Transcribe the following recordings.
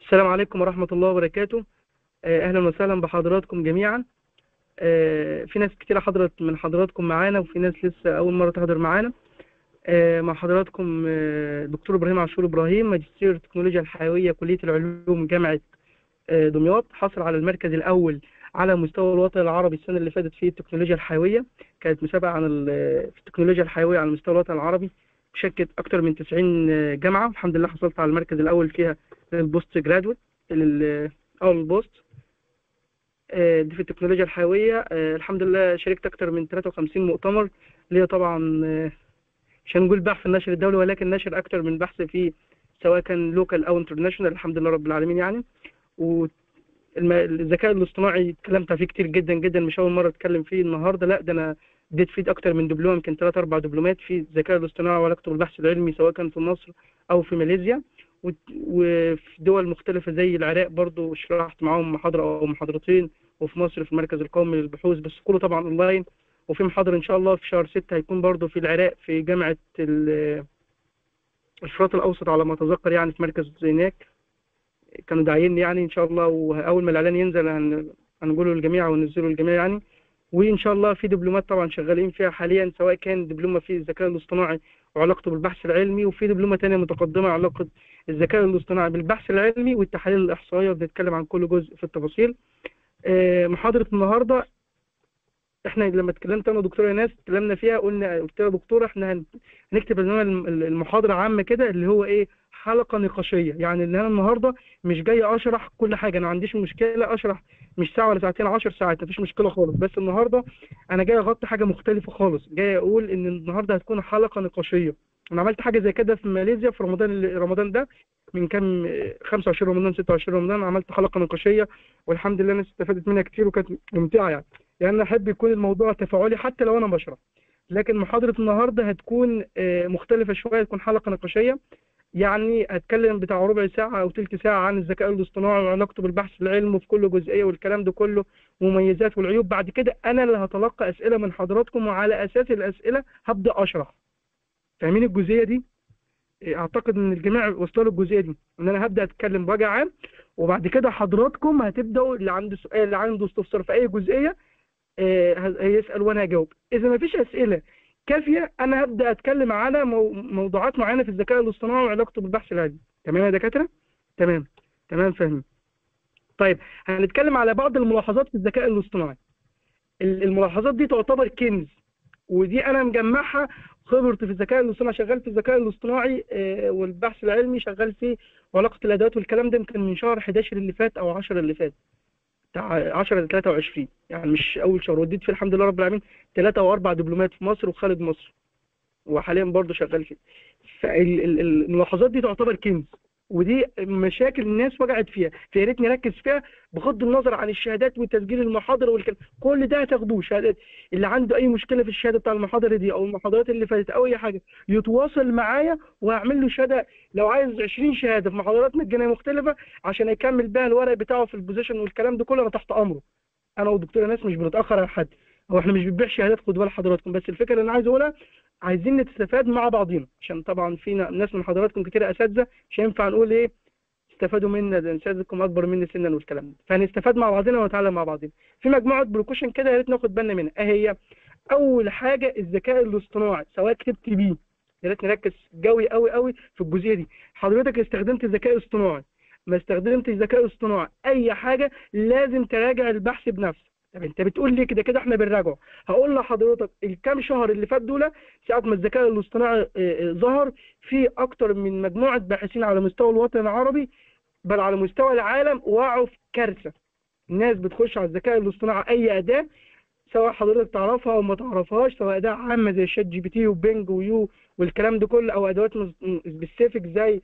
السلام عليكم ورحمة الله وبركاته آه، أهلا وسهلا بحضراتكم جميعا آه، في ناس كتيرة حضرت من حضراتكم معانا وفي ناس لسه أول مرة تحضر معانا آه، مع حضراتكم آه، دكتور إبراهيم عاشور إبراهيم ماجستير التكنولوجيا الحيوية كلية العلوم جامعة آه، دمياط حصل على المركز الأول على مستوى الوطن العربي السنة اللي فاتت في التكنولوجيا الحيوية كانت مسابقة عن ال- في التكنولوجيا الحيوية على مستوى الوطن العربي بشكل أكتر من 90 جامعة الحمد لله حصلت على المركز الأول فيها للبوست جرادويت لل أو البوست آه، دي في التكنولوجيا الحيوية آه، الحمد لله شاركت أكتر من 53 مؤتمر ليا طبعا آه، مش هنقول بحث في النشر الدولي ولكن نشر أكتر من بحث في سواء كان لوكال أو انترناشونال الحمد لله رب العالمين يعني والذكاء الاصطناعي اتكلمت فيه كتير جدا جدا مش أول مرة أتكلم فيه النهاردة لا ده أنا اديت فيه أكتر من دبلوم يمكن ثلاث أربع دبلومات في الذكاء الاصطناعي وعلاقته بالبحث العلمي سواء كان في مصر أو في ماليزيا وت- وفي دول مختلفة زي العراق برضو شرحت معاهم محاضرة أو محاضرتين وفي مصر في المركز القومي للبحوث بس كله طبعا اونلاين وفي محاضرة ان شاء الله في شهر ستة هيكون برضو في العراق في جامعة ال- الفرات الاوسط على ما اتذكر يعني في مركز هناك كانوا داعيين يعني ان شاء الله واول ما الاعلان ينزل هن- هنقوله للجميع وننزله للجميع يعني وان شاء الله في دبلومات طبعا شغالين فيها حاليا سواء كان دبلومه في الذكاء الاصطناعي وعلاقته بالبحث العلمي وفي دبلومه تانية متقدمه علاقه الذكاء الاصطناعي بالبحث العلمي والتحاليل الاحصائيه بنتكلم عن كل جزء في التفاصيل آه، محاضره النهارده احنا لما اتكلمت انا ودكتوره ايناس اتكلمنا فيها قلنا قلت لها يا دكتوره احنا هن- هنكتب عنوان الم- المحاضره عامه كده اللي هو ايه حلقه نقاشيه يعني اللي انا النهارده مش جاي اشرح كل حاجه انا ما عنديش مشكله اشرح مش ساعه ولا ساعتين 10 ساعات مفيش مشكله خالص بس النهارده انا جاي اغطي حاجه مختلفه خالص جاي اقول ان النهارده هتكون حلقه نقاشيه انا عملت حاجه زي كده في ماليزيا في رمضان اللي- رمضان ده من كام 25 رمضان 26 رمضان عملت حلقه نقاشيه والحمد لله الناس استفادت منها كتير وكانت ممتعه يعني يعني انا احب يكون الموضوع تفاعلي حتى لو انا بشرح لكن محاضره النهارده هتكون آه، مختلفه شويه هتكون حلقه نقاشيه يعني هتكلم بتاع ربع ساعه او تلت ساعه عن الذكاء الاصطناعي وعلاقته بالبحث العلمي في كل جزئيه والكلام ده كله مميزات والعيوب بعد كده انا اللي هتلقى اسئله من حضراتكم وعلى اساس الاسئله هبدا اشرح فاهمين الجزئيه دي اعتقد ان الجميع وصلوا الجزئيه دي ان انا هبدا اتكلم بوجه عام وبعد كده حضراتكم هتبداوا اللي عنده سؤال اللي عنده استفسار في اي جزئيه آه، ه- هيسال وانا هجاوب اذا ما فيش اسئله كافيه انا هبدا اتكلم على مو- موضوعات معينه في الذكاء الاصطناعي وعلاقته بالبحث العلمي تمام يا دكاتره تمام تمام فاهمين طيب هنتكلم على بعض الملاحظات في الذكاء الاصطناعي ال- الملاحظات دي تعتبر كنز ودي انا مجمعها خبرتي في الذكاء الاصطناعي شغال في الذكاء الاصطناعي آه، والبحث العلمي شغال فيه وعلاقه الادوات والكلام ده يمكن من شهر 11 اللي فات او 10 اللي فات بتاع 10 ل 23 يعني مش اول شهر وديت فيه الحمد لله رب العالمين ثلاثه او اربع دبلومات في مصر وخارج مصر وحاليا برضه شغال فيه فالملاحظات دي تعتبر كنز ودي مشاكل الناس وجعت فيها فيا ريت نركز فيها بغض النظر عن الشهادات وتسجيل المحاضره والكلام كل ده هتاخدوه شهادات اللي عنده اي مشكله في الشهاده بتاع المحاضره دي او المحاضرات اللي فاتت او اي حاجه يتواصل معايا وهعمل له شهاده لو عايز 20 شهاده في محاضرات مجانيه مختلفه عشان يكمل بيها الورق بتاعه في البوزيشن والكلام ده كله انا تحت امره انا والدكتوره ناس مش بنتاخر على حد هو احنا مش بنبيع شهادات خد بال حضراتكم بس الفكره اللي انا عايز اقولها عايزين نستفاد مع بعضينا عشان طبعا فينا ناس من حضراتكم كتير اساتذه مش هينفع نقول ايه استفادوا منا ده اساتذتكم اكبر مني سنا والكلام ده فهنستفاد مع بعضنا ونتعلم مع بعضنا في مجموعه بروكوشن كده يا ريت ناخد بالنا منها ايه هي اول حاجه الذكاء الاصطناعي سواء كتبت بيه يا ريت نركز قوي قوي قوي في الجزئيه دي حضرتك استخدمت الذكاء الاصطناعي ما استخدمتش الذكاء الاصطناعي اي حاجه لازم تراجع البحث بنفسك طب انت بتقول لي كده كده احنا بنراجعه هقول لحضرتك الكام شهر اللي فات دول ساعه ما الذكاء الاصطناعي اه، اه، ظهر في اكتر من مجموعه باحثين على مستوى الوطن العربي بل على مستوى العالم وقعوا في كارثه الناس بتخش على الذكاء الاصطناعي اي اداه سواء حضرتك تعرفها او ما تعرفهاش سواء اداه عامه زي شات جي بي تي وبينج ويو والكلام ده كله او ادوات سبيسيفيك زي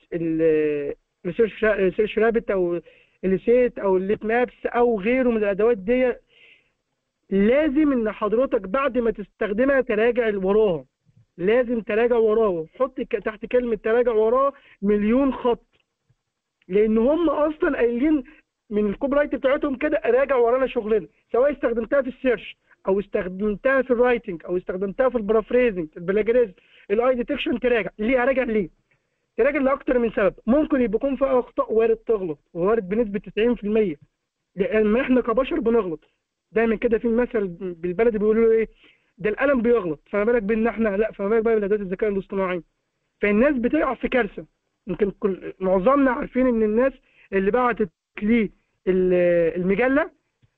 الريسيرش رابت او السيت او الليت مابس او غيره من الادوات دي لازم ان حضرتك بعد ما تستخدمها تراجع وراها لازم تراجع وراها حط ك- تحت كلمه تراجع وراها مليون خط لان هم اصلا قايلين من الكوبي رايت بتاعتهم كده راجع ورانا شغلنا سواء استخدمتها في السيرش او استخدمتها في الرايتنج او استخدمتها في البرافريزنج البلاجريزم الاي ديتكشن تراجع ليه اراجع ليه تراجع لاكتر من سبب ممكن يكون فيها اخطاء وارد تغلط ووارد بنسبه 90% لان احنا كبشر بنغلط دايما كده في مثل بالبلدي بيقولوا ايه ده القلم بيغلط فما بالك بان احنا لا فما بالك بقى بالادوات الذكاء الاصطناعي فالناس بتقع في كارثه يمكن كل معظمنا عارفين ان الناس اللي بعتت لي المجله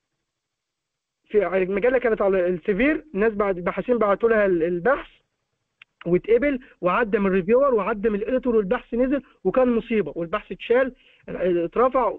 في المجله كانت على السيفير الناس بعد باحثين بعتوا لها البحث واتقبل وعدى من الريفيور وعدى من الاديتور والبحث نزل وكان مصيبه والبحث اتشال اترفع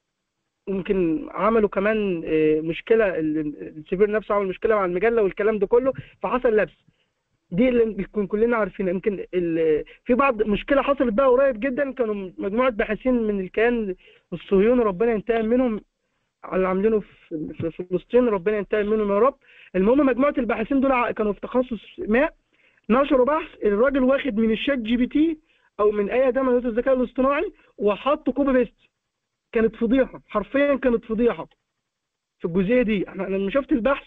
ويمكن عملوا كمان آه، مشكله السيفير نفسه عمل مشكله مع المجله والكلام ده كله فحصل لبس دي اللي بنكون كلنا عارفينها يمكن في بعض مشكله حصلت بقى قريب جدا كانوا مجموعه باحثين من الكيان الصهيوني ربنا ينتقم منهم على اللي عاملينه في فلسطين ربنا ينتقم منهم يا رب المهم مجموعه الباحثين دول كانوا في تخصص ما نشروا بحث الراجل واخد من الشات جي بي تي او من اي اداه من الذكاء الاصطناعي وحط كوبي بيست كانت فضيحه حرفيا كانت فضيحه في الجزئيه دي انا لما شفت البحث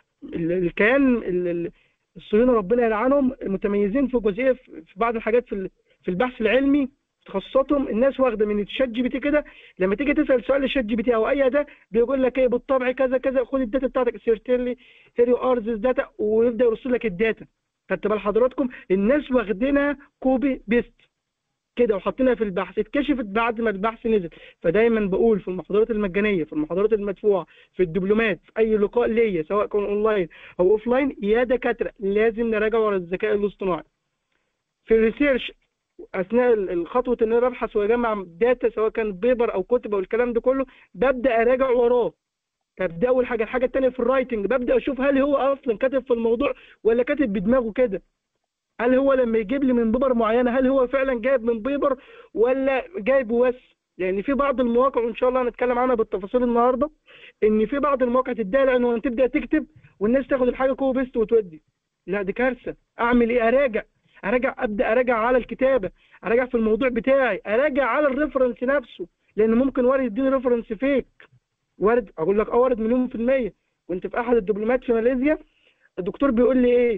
الكيان الصهيوني ربنا يلعنهم متميزين في جزئيه في بعض الحاجات في في البحث العلمي تخصصاتهم الناس واخده من الشات جي بي تي كده لما تيجي تسال سؤال للشات جي بي تي او اي اداه بيقول لك ايه بالطبع كذا كذا خد الداتا بتاعتك سيرتيرلي هيريو ارز داتا ويبدا يرسل لك الداتا خدت بال حضراتكم الناس واخدينها كوبي بيست كده وحاطينها في البحث اتكشفت بعد ما البحث نزل فدايما بقول في المحاضرات المجانيه في المحاضرات المدفوعه في الدبلومات في اي لقاء ليا سواء كان اونلاين او اوف لاين يا دكاتره لازم نراجع ورا الذكاء الاصطناعي في الريسيرش اثناء الخطوه ان انا ببحث واجمع داتا سواء كان بيبر او كتب او الكلام ده كله ببدا اراجع وراه طب ده اول حاجه الحاجه الثانيه في الرايتنج ببدا اشوف هل هو اصلا كاتب في الموضوع ولا كاتب بدماغه كده هل هو لما يجيب لي من بيبر معينه هل هو فعلا جايب من بيبر ولا جايبه بس لان في بعض المواقع وان شاء الله هنتكلم عنها بالتفاصيل النهارده ان في بعض المواقع تديها العنوان تبدا تكتب والناس تاخد الحاجه كوبي بيست وتودي لا دي كارثه اعمل ايه اراجع اراجع ابدا اراجع على الكتابه اراجع في الموضوع بتاعي اراجع على الريفرنس نفسه لان ممكن وارد يديني ريفرنس فيك وارد اقول لك اه وارد مليون في الميه كنت في احد الدبلومات في ماليزيا الدكتور بيقول لي ايه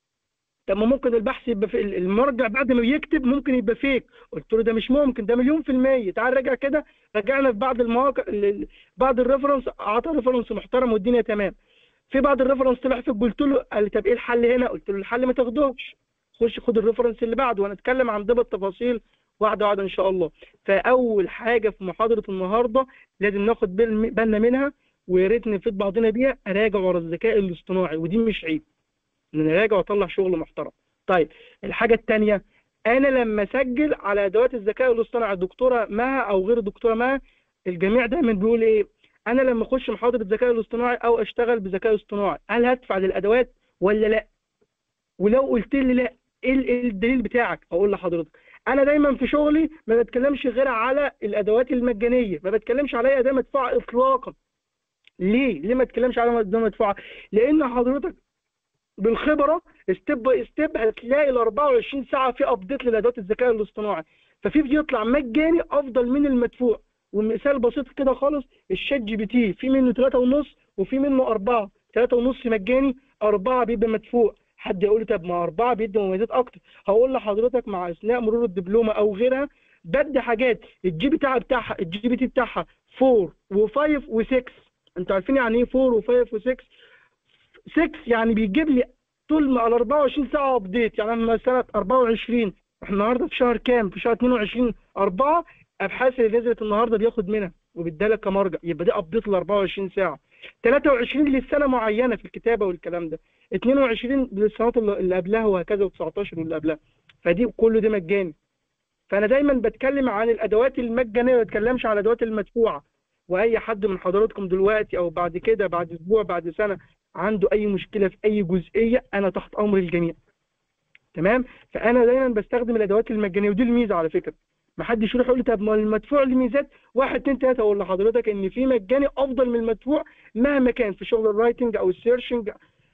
طب ما ممكن البحث يبقى في المرجع بعد ما بيكتب ممكن يبقى فيك قلت له ده مش ممكن ده مليون في المية تعال راجع كده رجعنا في بعض المواقع بعض الريفرنس اعطى ريفرنس محترم والدنيا تمام في بعض الريفرنس طلع فيك قلت له قال لي طب ايه الحل هنا قلت له الحل ما تاخدوش خش خد الريفرنس اللي بعده وهنتكلم عن ده بالتفاصيل واحده واحده ان شاء الله فاول حاجه في محاضره النهارده لازم ناخد بالنا منها ويا ريت نفيد بعضنا بيها اراجع ورا الذكاء الاصطناعي ودي مش عيب ان اراجع واطلع شغل محترم طيب الحاجه الثانيه انا لما اسجل على ادوات الذكاء الاصطناعي الدكتوره مها او غير الدكتوره مها الجميع دايما بيقول ايه انا لما اخش محاضره الذكاء الاصطناعي او اشتغل بذكاء اصطناعي هل هدفع للادوات ولا لا ولو قلت لي لا ايه الدليل بتاعك اقول لحضرتك انا دايما في شغلي ما بتكلمش غير على الادوات المجانيه ما بتكلمش على اي اداه مدفوعه اطلاقا ليه ليه ما تكلمش على اداه مدفوعه لان حضرتك بالخبره ستيب باي ستيب هتلاقي ال 24 ساعه في ابديت للادوات الذكاء الاصطناعي ففي بيطلع مجاني افضل من المدفوع ومثال بسيط كده خالص الشات جي بي تي في منه 3.5 وفي منه 4 3.5 مجاني 4 بيبقى مدفوع حد يقول لي طب ما أربعة بيدي مميزات أكتر هقول لحضرتك مع أثناء مرور الدبلومة أو غيرها بدي حاجات الجي بي بتاعها بتاعها الجي بي تي بتاعها 4 و5 و6 انتوا عارفين يعني ايه 4 و5 و6 6 يعني بيجيب لي طول ما ال 24 ساعه ابديت يعني انا سنه 24 احنا النهارده في شهر كام؟ في شهر 22 4 ابحاث اللي نزلت النهارده بياخد منها وبيديها لك كمرجع يبقى دي ابديت ل 24 ساعه 23 للسنه معينه في الكتابه والكلام ده 22 للسنوات اللي قبلها وهكذا و19 واللي قبلها فدي كله ده مجاني فانا دايما بتكلم عن الادوات المجانيه ما بتكلمش عن الادوات المدفوعه واي حد من حضراتكم دلوقتي او بعد كده بعد اسبوع بعد سنه عنده اي مشكله في اي جزئيه انا تحت امر الجميع تمام فانا دايما بستخدم الادوات المجانيه ودي الميزه على فكره ما حدش يروح يقول لي طب ما المدفوع له ميزات واحد اتنين تلاته اقول لحضرتك ان في مجاني افضل من المدفوع مهما كان في شغل الرايتنج او السيرشنج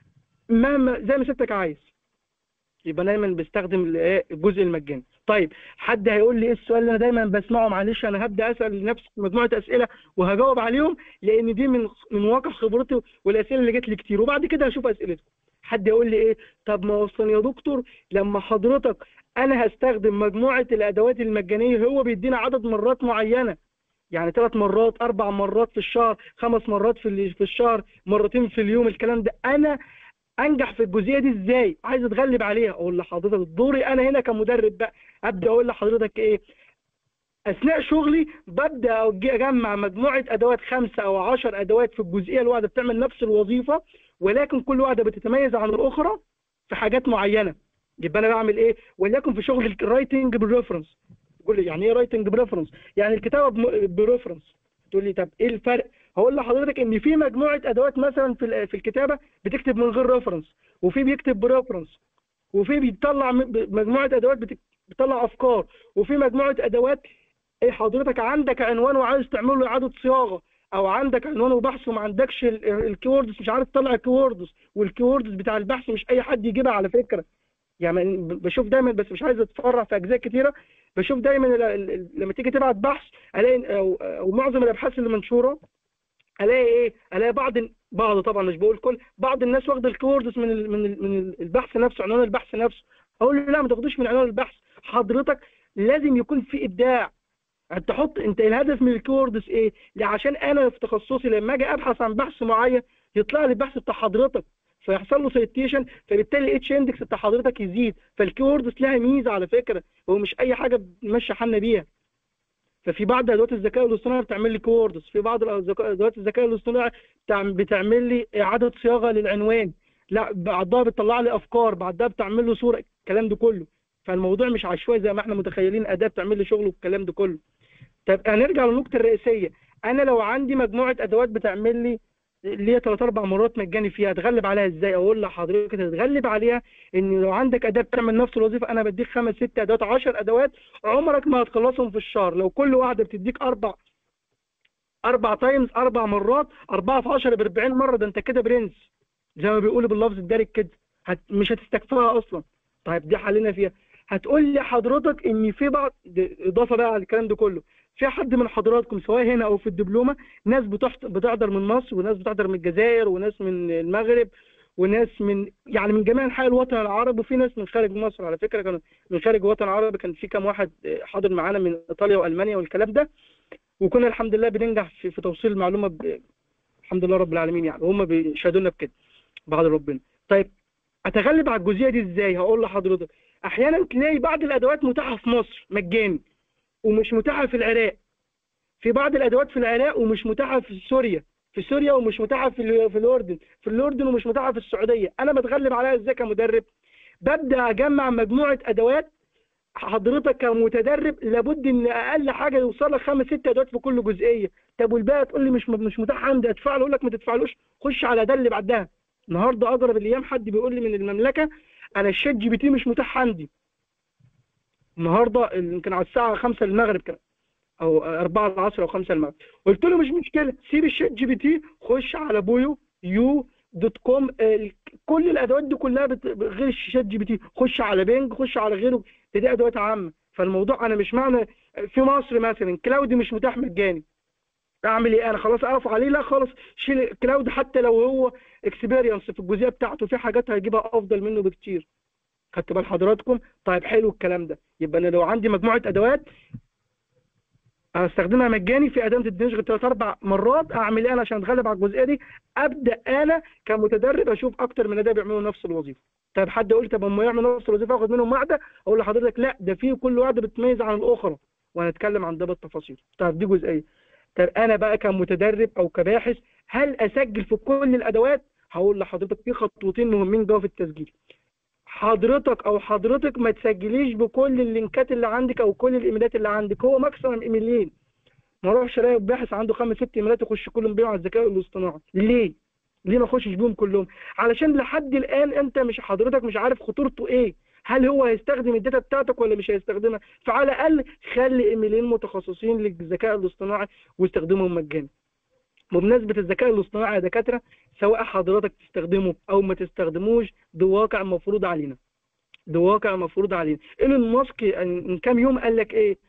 مهما زي ما سيادتك عايز يبقى دايما بستخدم الجزء المجاني طيب حد هيقول لي ايه السؤال اللي انا دايما بسمعه معلش انا هبدا اسال نفسي مجموعه اسئله وهجاوب عليهم لان دي من من واقع خبرتي والاسئله اللي جت لي كتير وبعد كده هشوف اسئلتكم حد يقول لي ايه طب ما اصلا يا دكتور لما حضرتك انا هستخدم مجموعه الادوات المجانيه هو بيدينا عدد مرات معينه يعني ثلاث مرات اربع مرات في الشهر خمس مرات في في الشهر مرتين في اليوم الكلام ده انا انجح في الجزئيه دي ازاي عايز اتغلب عليها اقول لحضرتك دوري انا هنا كمدرب بقى ابدا اقول لحضرتك ايه اثناء شغلي ببدا اجمع مجموعه ادوات خمسه او عشر ادوات في الجزئيه الواحده بتعمل نفس الوظيفه ولكن كل واحده بتتميز عن الاخرى في حاجات معينه يبقى انا بعمل ايه وليكن في شغل الرايتنج بالريفرنس تقول لي يعني ايه رايتنج بريفرنس يعني الكتابه بريفرنس تقول لي طب ايه الفرق هقول لحضرتك ان في مجموعه ادوات مثلا في في الكتابه بتكتب من غير ريفرنس وفي بيكتب بريفرنس وفي بيطلع مجموعه ادوات بتطلع افكار وفي مجموعه ادوات ايه حضرتك عندك عنوان وعايز تعمل له اعاده صياغه او عندك عنوان وبحث وما عندكش الكيوردز مش عارف تطلع الكيوردز والكيوردز بتاع البحث مش اي حد يجيبها على فكره يعني بشوف دايما بس مش عايز اتفرع في اجزاء كتيره بشوف دايما لما تيجي تبعت بحث الاقي او, أو معظم الابحاث اللي منشوره الاقي ايه الاقي بعض بعض طبعا مش بقول كل بعض الناس واخده الكيوردز من ال من ال من البحث نفسه عنوان البحث نفسه اقول له لا ما تاخدوش من عنوان البحث حضرتك لازم يكون في ابداع انت تحط انت الهدف من الكيوردز ايه عشان انا في تخصصي لما اجي ابحث عن بحث معين يطلع لي البحث بتاع حضرتك فيحصل له سيتيشن فبالتالي الاتش اندكس بتاع حضرتك يزيد فالكيوردز لها ميزه على فكره هو مش اي حاجه بنمشي حالنا بيها ففي بعض ادوات الذكاء الاصطناعي بتعمل لي كيوردز في بعض ادوات الذكاء الاصطناعي بتعمل لي اعاده صياغه للعنوان لا بعضها بتطلع لي افكار بعدها بتعمل له صوره الكلام ده كله فالموضوع مش عشوائي زي ما احنا متخيلين اداه بتعمل لي شغل والكلام ده كله طب هنرجع للنقطه الرئيسيه انا لو عندي مجموعه ادوات بتعمل لي اللي هي ثلاث اربع مرات مجاني فيها اتغلب عليها ازاي اقول لحضرتك تتغلب عليها ان لو عندك اداه بتعمل نفس الوظيفه انا بديك خمس ست ادوات 10 ادوات عمرك ما هتخلصهم في الشهر لو كل واحده بتديك اربع اربع تايمز اربع مرات اربعه في 10 ب 40 مره ده انت كده برنس زي ما بيقولوا باللفظ الدارج كده هت مش هتستكفاها اصلا طيب دي حلنا فيها هتقول لي حضرتك ان في بعض اضافه بقى على الكلام ده كله في حد من حضراتكم سواء هنا او في الدبلومه ناس بتحضر من مصر وناس بتحضر من الجزائر وناس من المغرب وناس من يعني من جميع انحاء الوطن العربي وفي ناس من خارج مصر على فكره كانوا من خارج الوطن العربي كان في كام واحد حاضر معانا من ايطاليا والمانيا والكلام ده وكنا الحمد لله بننجح في, في توصيل المعلومه ب... الحمد لله رب العالمين يعني وهم بيشهدوا لنا بكده بعد ربنا طيب اتغلب على الجزئيه دي ازاي هقول لحضرتك احيانا تلاقي بعض الادوات متاحه في مصر مجاني ومش متاحه في العراق في بعض الادوات في العراق ومش متاحه في سوريا في سوريا ومش متاحه في في الاردن في الاردن ومش متاحه في السعوديه انا بتغلب عليها ازاي كمدرب ببدا اجمع مجموعه ادوات حضرتك كمتدرب لابد ان اقل حاجه يوصل لك خمس ست ادوات في كل جزئيه طب والباقي تقول لي مش مش متاح عندي ادفع له اقول لك ما تدفعلوش خش على ده اللي بعدها النهارده اقرب الايام حد بيقول لي من المملكه انا الشات جي بي تي مش متاح عندي النهارده يمكن على الساعه 5 المغرب كده او 4 العصر او 5 المغرب قلت له مش مشكله سيب الشات جي بي تي خش على بويو يو دوت كوم كل الادوات دي كلها بت... غير الشات جي بي تي خش على بينج خش على غيره دي ادوات عامه فالموضوع انا مش معنى في مصر مثلا كلاودي مش متاح مجاني اعمل ايه انا خلاص اقف عليه لا خالص شيل كلاود حتى لو هو اكسبيرينس في الجزئيه بتاعته في حاجات هيجيبها افضل منه بكتير خدت بال حضراتكم طيب حلو الكلام ده يبقى انا لو عندي مجموعه ادوات هستخدمها مجاني في اداه الدنشغ ثلاث اربع مرات اعمل ايه انا عشان اتغلب على الجزئيه دي ابدا انا كمتدرب اشوف اكتر من اداه بيعملوا نفس الوظيفه طيب حد يقول طب هم يعملوا نفس الوظيفه اخد منهم واحده اقول لحضرتك لا ده في كل واحده بتميز عن الاخرى وهنتكلم عن ده بالتفاصيل طيب دي جزئيه طب انا بقى كمتدرب او كباحث هل اسجل في كل الادوات هقول لحضرتك في خطوتين مهمين جوه في التسجيل حضرتك او حضرتك ما تسجليش بكل اللينكات اللي عندك او كل الايميلات اللي عندك هو ماكسيمم ايميلين ما اروحش الاقي باحث عنده خمس ست ايميلات يخش كلهم بيهم على الذكاء الاصطناعي ليه ليه ما اخشش بيهم كلهم علشان لحد الان انت مش حضرتك مش عارف خطورته ايه هل هو هيستخدم الداتا بتاعتك ولا مش هيستخدمها فعلى الاقل خلي ايميلين متخصصين للذكاء الاصطناعي واستخدمهم مجاني بمناسبة الذكاء الاصطناعي يا دكاترة سواء حضرتك تستخدمه أو ما تستخدموش ده واقع مفروض علينا ده واقع مفروض علينا ايلون ماسك من كام يوم قال لك ايه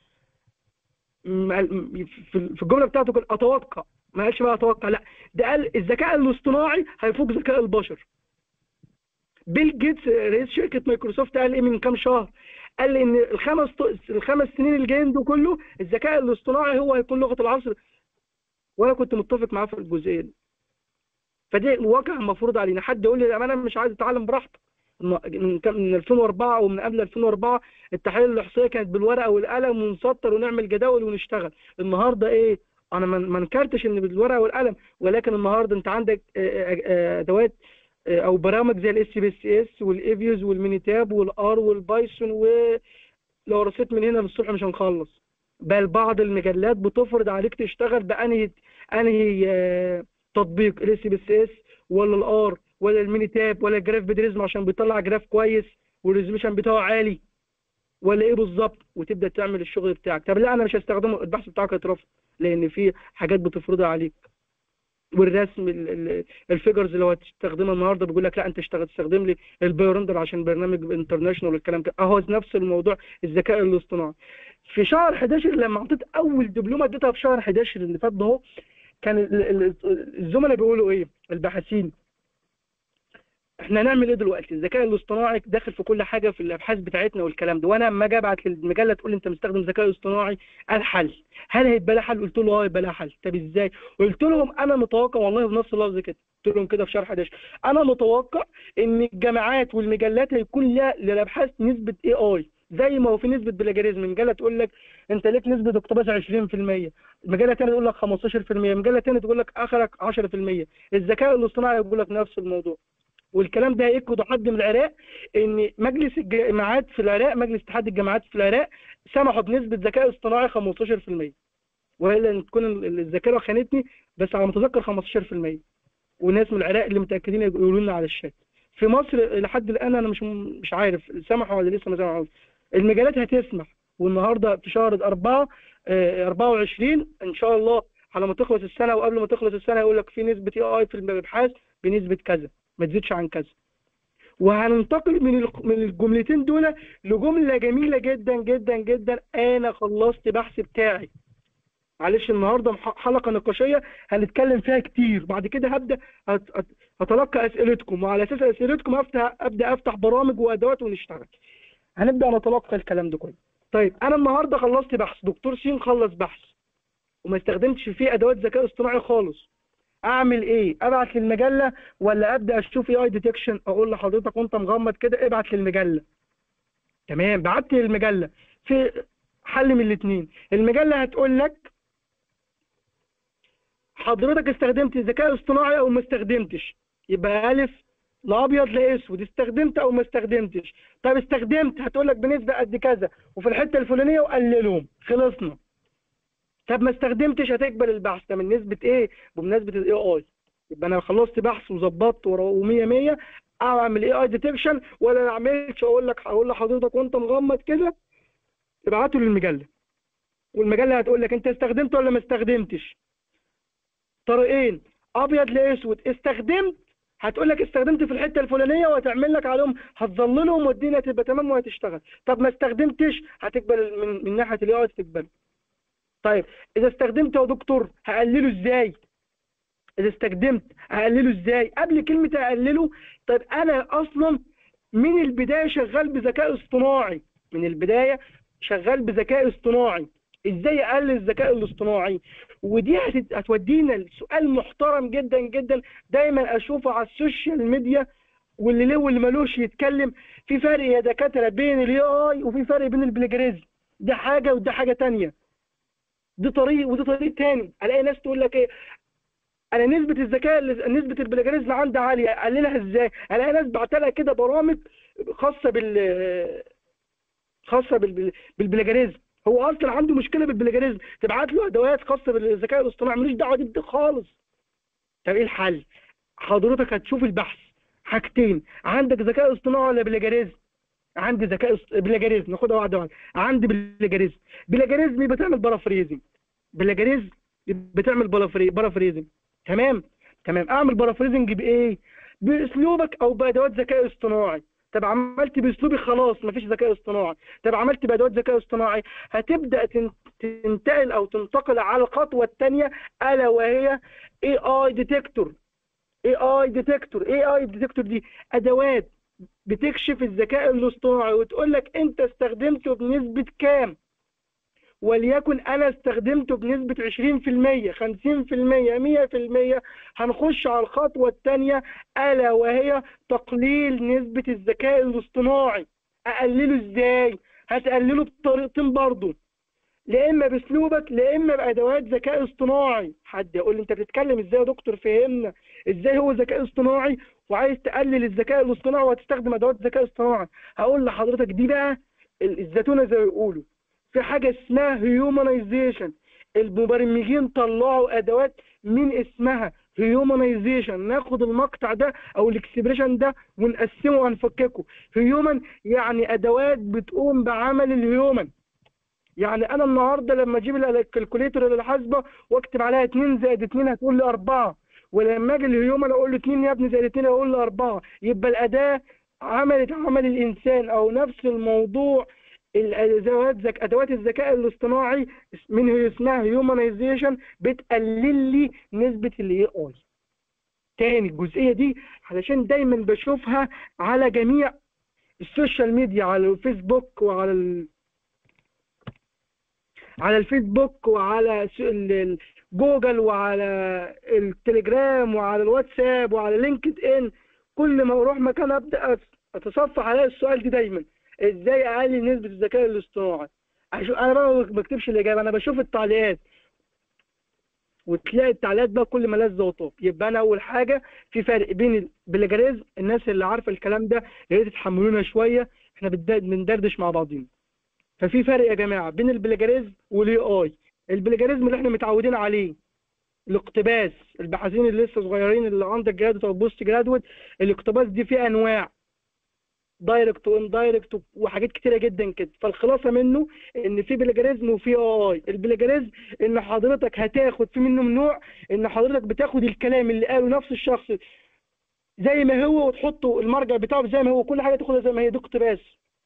في الجملة بتاعته قال أتوقع ما قالش بقى أتوقع لا ده قال الذكاء الاصطناعي هيفوق ذكاء البشر بيل جيتس رئيس شركة مايكروسوفت قال ايه من كام شهر قال لي ان الخمس الخمس سنين الجايين دول كله الذكاء الاصطناعي هو هيكون لغه العصر وانا كنت متفق معاه في الجزئيه دي فدي واقع مفروض علينا حد يقول لي انا مش عايز اتعلم براحتك من 2004 ومن قبل 2004 التحاليل الاحصائيه كانت بالورقه والقلم ونسطر ونعمل جداول ونشتغل النهارده ايه انا ما انكرتش ان بالورقه والقلم ولكن النهارده انت عندك ادوات او برامج زي الاس بي اس اس والايفيوز والمينيتاب والار والبايثون ولو رصيت من هنا للصبح مش هنخلص بل بعض المجلات بتفرض عليك تشتغل بانهي انهي تطبيق الاس بي اس اس ولا الار ولا الميني تاب ولا الجراف بدريزم عشان بيطلع جراف كويس والريزوليوشن بتاعه عالي ولا ايه بالظبط وتبدا تعمل الشغل بتاعك طب لا انا مش هستخدمه البحث بتاعك هيترفض لان في حاجات بتفرضها عليك والرسم الفيجرز اللي هتستخدمها النهارده بيقول لك لا انت اشتغل تستخدم لي البايورندر عشان برنامج انترناشونال والكلام ده اهو نفس الموضوع الذكاء الاصطناعي في شهر 11 لما اعطيت اول دبلومه اديتها في شهر 11 اللي فات ده اهو كان الزملاء بيقولوا ايه الباحثين احنا هنعمل ايه دلوقتي الذكاء الاصطناعي داخل في كل حاجه في الابحاث بتاعتنا والكلام ده وانا اما اجي ابعت للمجله تقول لي انت مستخدم ذكاء اصطناعي الحل هل هيبقى لها حل قلت له اه هيبقى لها حل طب ازاي قلت لهم انا متوقع والله بنفس اللفظ كده قلت لهم كده في شرح 11 انا متوقع ان الجامعات والمجلات هيكون لها للابحاث نسبه اي اي زي ما هو في نسبه بلاجاريزم مجله تقول لك انت ليك نسبه اقتباس 20% مجله ثانيه تقول لك 15% مجله ثانيه تقول لك اخرك 10% الذكاء الاصطناعي يقول لك نفس الموضوع والكلام ده هيكد حد من العراق ان مجلس الجامعات في العراق مجلس اتحاد الجامعات في العراق سمحوا بنسبه ذكاء اصطناعي 15% والا ان تكون الذاكره خانتني بس على ما اتذكر 15% وناس من العراق اللي متاكدين يقولوا لنا على الشات في مصر لحد الان انا مش مش عارف سمحوا ولا لسه ما سمحوش المجالات هتسمح والنهارده في شهر 4 24 ان شاء الله على ما تخلص السنه وقبل ما تخلص السنه يقول لك في نسبه اي اي في الابحاث بنسبه كذا ما تزيدش عن كذا وهننتقل من من الجملتين دول لجمله جميله جدا جدا جدا انا خلصت بحث بتاعي معلش النهارده حلقه نقاشيه هنتكلم فيها كتير بعد كده هبدا هتلقى اسئلتكم وعلى اساس اسئلتكم افتح ابدا افتح برامج وادوات ونشتغل هنبدا نتلقى الكلام ده كله طيب انا النهارده خلصت بحث دكتور سين خلص بحث وما استخدمتش فيه ادوات ذكاء اصطناعي خالص اعمل ايه ابعت للمجله ولا ابدا اشوف اي اي ديتكشن اقول لحضرتك وانت مغمض كده ابعت للمجله تمام بعت للمجله في حل من الاثنين المجله هتقول لك حضرتك استخدمت الذكاء الاصطناعي او ما استخدمتش يبقى الف لا ابيض لا اسود استخدمت او ما استخدمتش طب استخدمت هتقول لك بنسبه قد كذا وفي الحته الفلانيه وقللهم خلصنا طب ما استخدمتش هتقبل البحث ده من نسبه ايه بمناسبه الاي اي يبقى انا خلصت بحث وظبطت و100 100 اعمل اي اي ديتكشن ولا ما اعملش اقول لك هقول لحضرتك وانت مغمض كده ابعته للمجله والمجله هتقول لك انت استخدمت ولا ما استخدمتش طريقين ابيض لاسود استخدمت هتقول لك استخدمت في الحته الفلانيه وهتعمل لك عليهم هتظللهم والدنيا تبقى تمام وهتشتغل طب ما استخدمتش هتقبل من, من ناحيه الاي اي تقبل طيب اذا استخدمت يا دكتور هقلله ازاي اذا استخدمت هقلله ازاي قبل كلمه اقلله طيب انا اصلا من البدايه شغال بذكاء اصطناعي من البدايه شغال بذكاء اصطناعي ازاي اقلل الذكاء الاصطناعي ودي هتودينا لسؤال محترم جدا جدا دايما اشوفه على السوشيال ميديا واللي له واللي ملوش يتكلم في فرق يا دكاتره بين الاي اي وفي فرق بين البلاجريزم ده حاجه وده حاجه ثانيه دي طريق ودي طريق تاني الاقي ناس تقول لك ايه انا نسبه الذكاء نسبه البلاجريزم عندي عاليه اقللها ازاي الاقي ناس بعتلها كده برامج خاصه بال خاصه بالبلاجريزم هو اصلا عنده مشكله بالبلاجريزم تبعت له ادوات خاصه بالذكاء الاصطناعي ملوش دعوه دي خالص طب ايه الحل حضرتك هتشوف البحث حاجتين عندك ذكاء اصطناعي ولا بلاجريزم عندي ذكاء بلاجاريزم ناخدها واحده واحده عندي بلاجاريزم بلاجاريزم بتعمل بارافريزنج بلاجاريزم بتعمل بارافريزنج تمام تمام اعمل بارافريزنج بايه باسلوبك او بادوات ذكاء اصطناعي طب عملت باسلوبي خلاص مفيش ذكاء اصطناعي طب عملت بادوات ذكاء اصطناعي هتبدا تنتقل او تنتقل على الخطوه الثانيه الا وهي اي اي ديتكتور اي اي ديتكتور اي اي ديتكتور دي ادوات بتكشف الذكاء الاصطناعي وتقول لك انت استخدمته بنسبة كام وليكن انا استخدمته بنسبة 20% 50% 100% هنخش على الخطوة الثانية الا وهي تقليل نسبة الذكاء الاصطناعي اقلله ازاي هتقلله بطريقتين برضه لا اما باسلوبك لا اما بادوات ذكاء اصطناعي حد يقول لي انت بتتكلم ازاي يا دكتور فهمنا ازاي هو ذكاء اصطناعي وعايز تقلل الذكاء الاصطناعي وهتستخدم ادوات ذكاء اصطناعي هقول لحضرتك دي بقى الزتونه زي ما بيقولوا في حاجه اسمها هيومنايزيشن المبرمجين طلعوا ادوات من اسمها هيومنايزيشن ناخد المقطع ده او الاكسبريشن ده ونقسمه ونفككه هيومن يعني ادوات بتقوم بعمل الهيومن يعني انا النهارده لما اجيب الكالكوليتر اللي الحاسبه واكتب عليها 2 زائد 2 هتقول لي 4 ولما اجي الهيومن اقول له 2 يا ابني زائد 2 اقول له 4 يبقى الاداه عملت عمل الانسان او نفس الموضوع الادوات ذك... ادوات الذكاء الاصطناعي من هي اسمها هيومنايزيشن بتقلل لي نسبه الاي اي تاني الجزئيه دي علشان دايما بشوفها على جميع السوشيال ميديا على الفيسبوك وعلى ال... على الفيسبوك وعلى جوجل وعلى التليجرام وعلى الواتساب وعلى لينكد ان كل ما اروح مكان ابدا اتصفح على السؤال دي دايما ازاي اقلل نسبه الذكاء الاصطناعي انا بقى ما بكتبش الاجابه انا بشوف التعليقات وتلاقي التعليقات بقى كل ما لذ وطاب يبقى انا اول حاجه في فرق بين البلاجاريزم الناس اللي عارفه الكلام ده يا ريت تتحملونا شويه احنا بندردش مع بعضينا ففي فرق يا جماعه بين البلاجاريزم والاي اي البلاجاريزم اللي احنا متعودين عليه الاقتباس الباحثين اللي لسه صغيرين اللي عندك جرادويت او بوست جرادويت الاقتباس دي فيه انواع دايركت واندايركت وحاجات كتيره جدا كده فالخلاصه منه ان في بلاجاريزم وفي اي البلاجاريزم ان حضرتك هتاخد في منه نوع ان حضرتك بتاخد الكلام اللي قاله نفس الشخص زي ما هو وتحطه المرجع بتاعه زي ما هو كل حاجه تاخدها زي ما هي دي اقتباس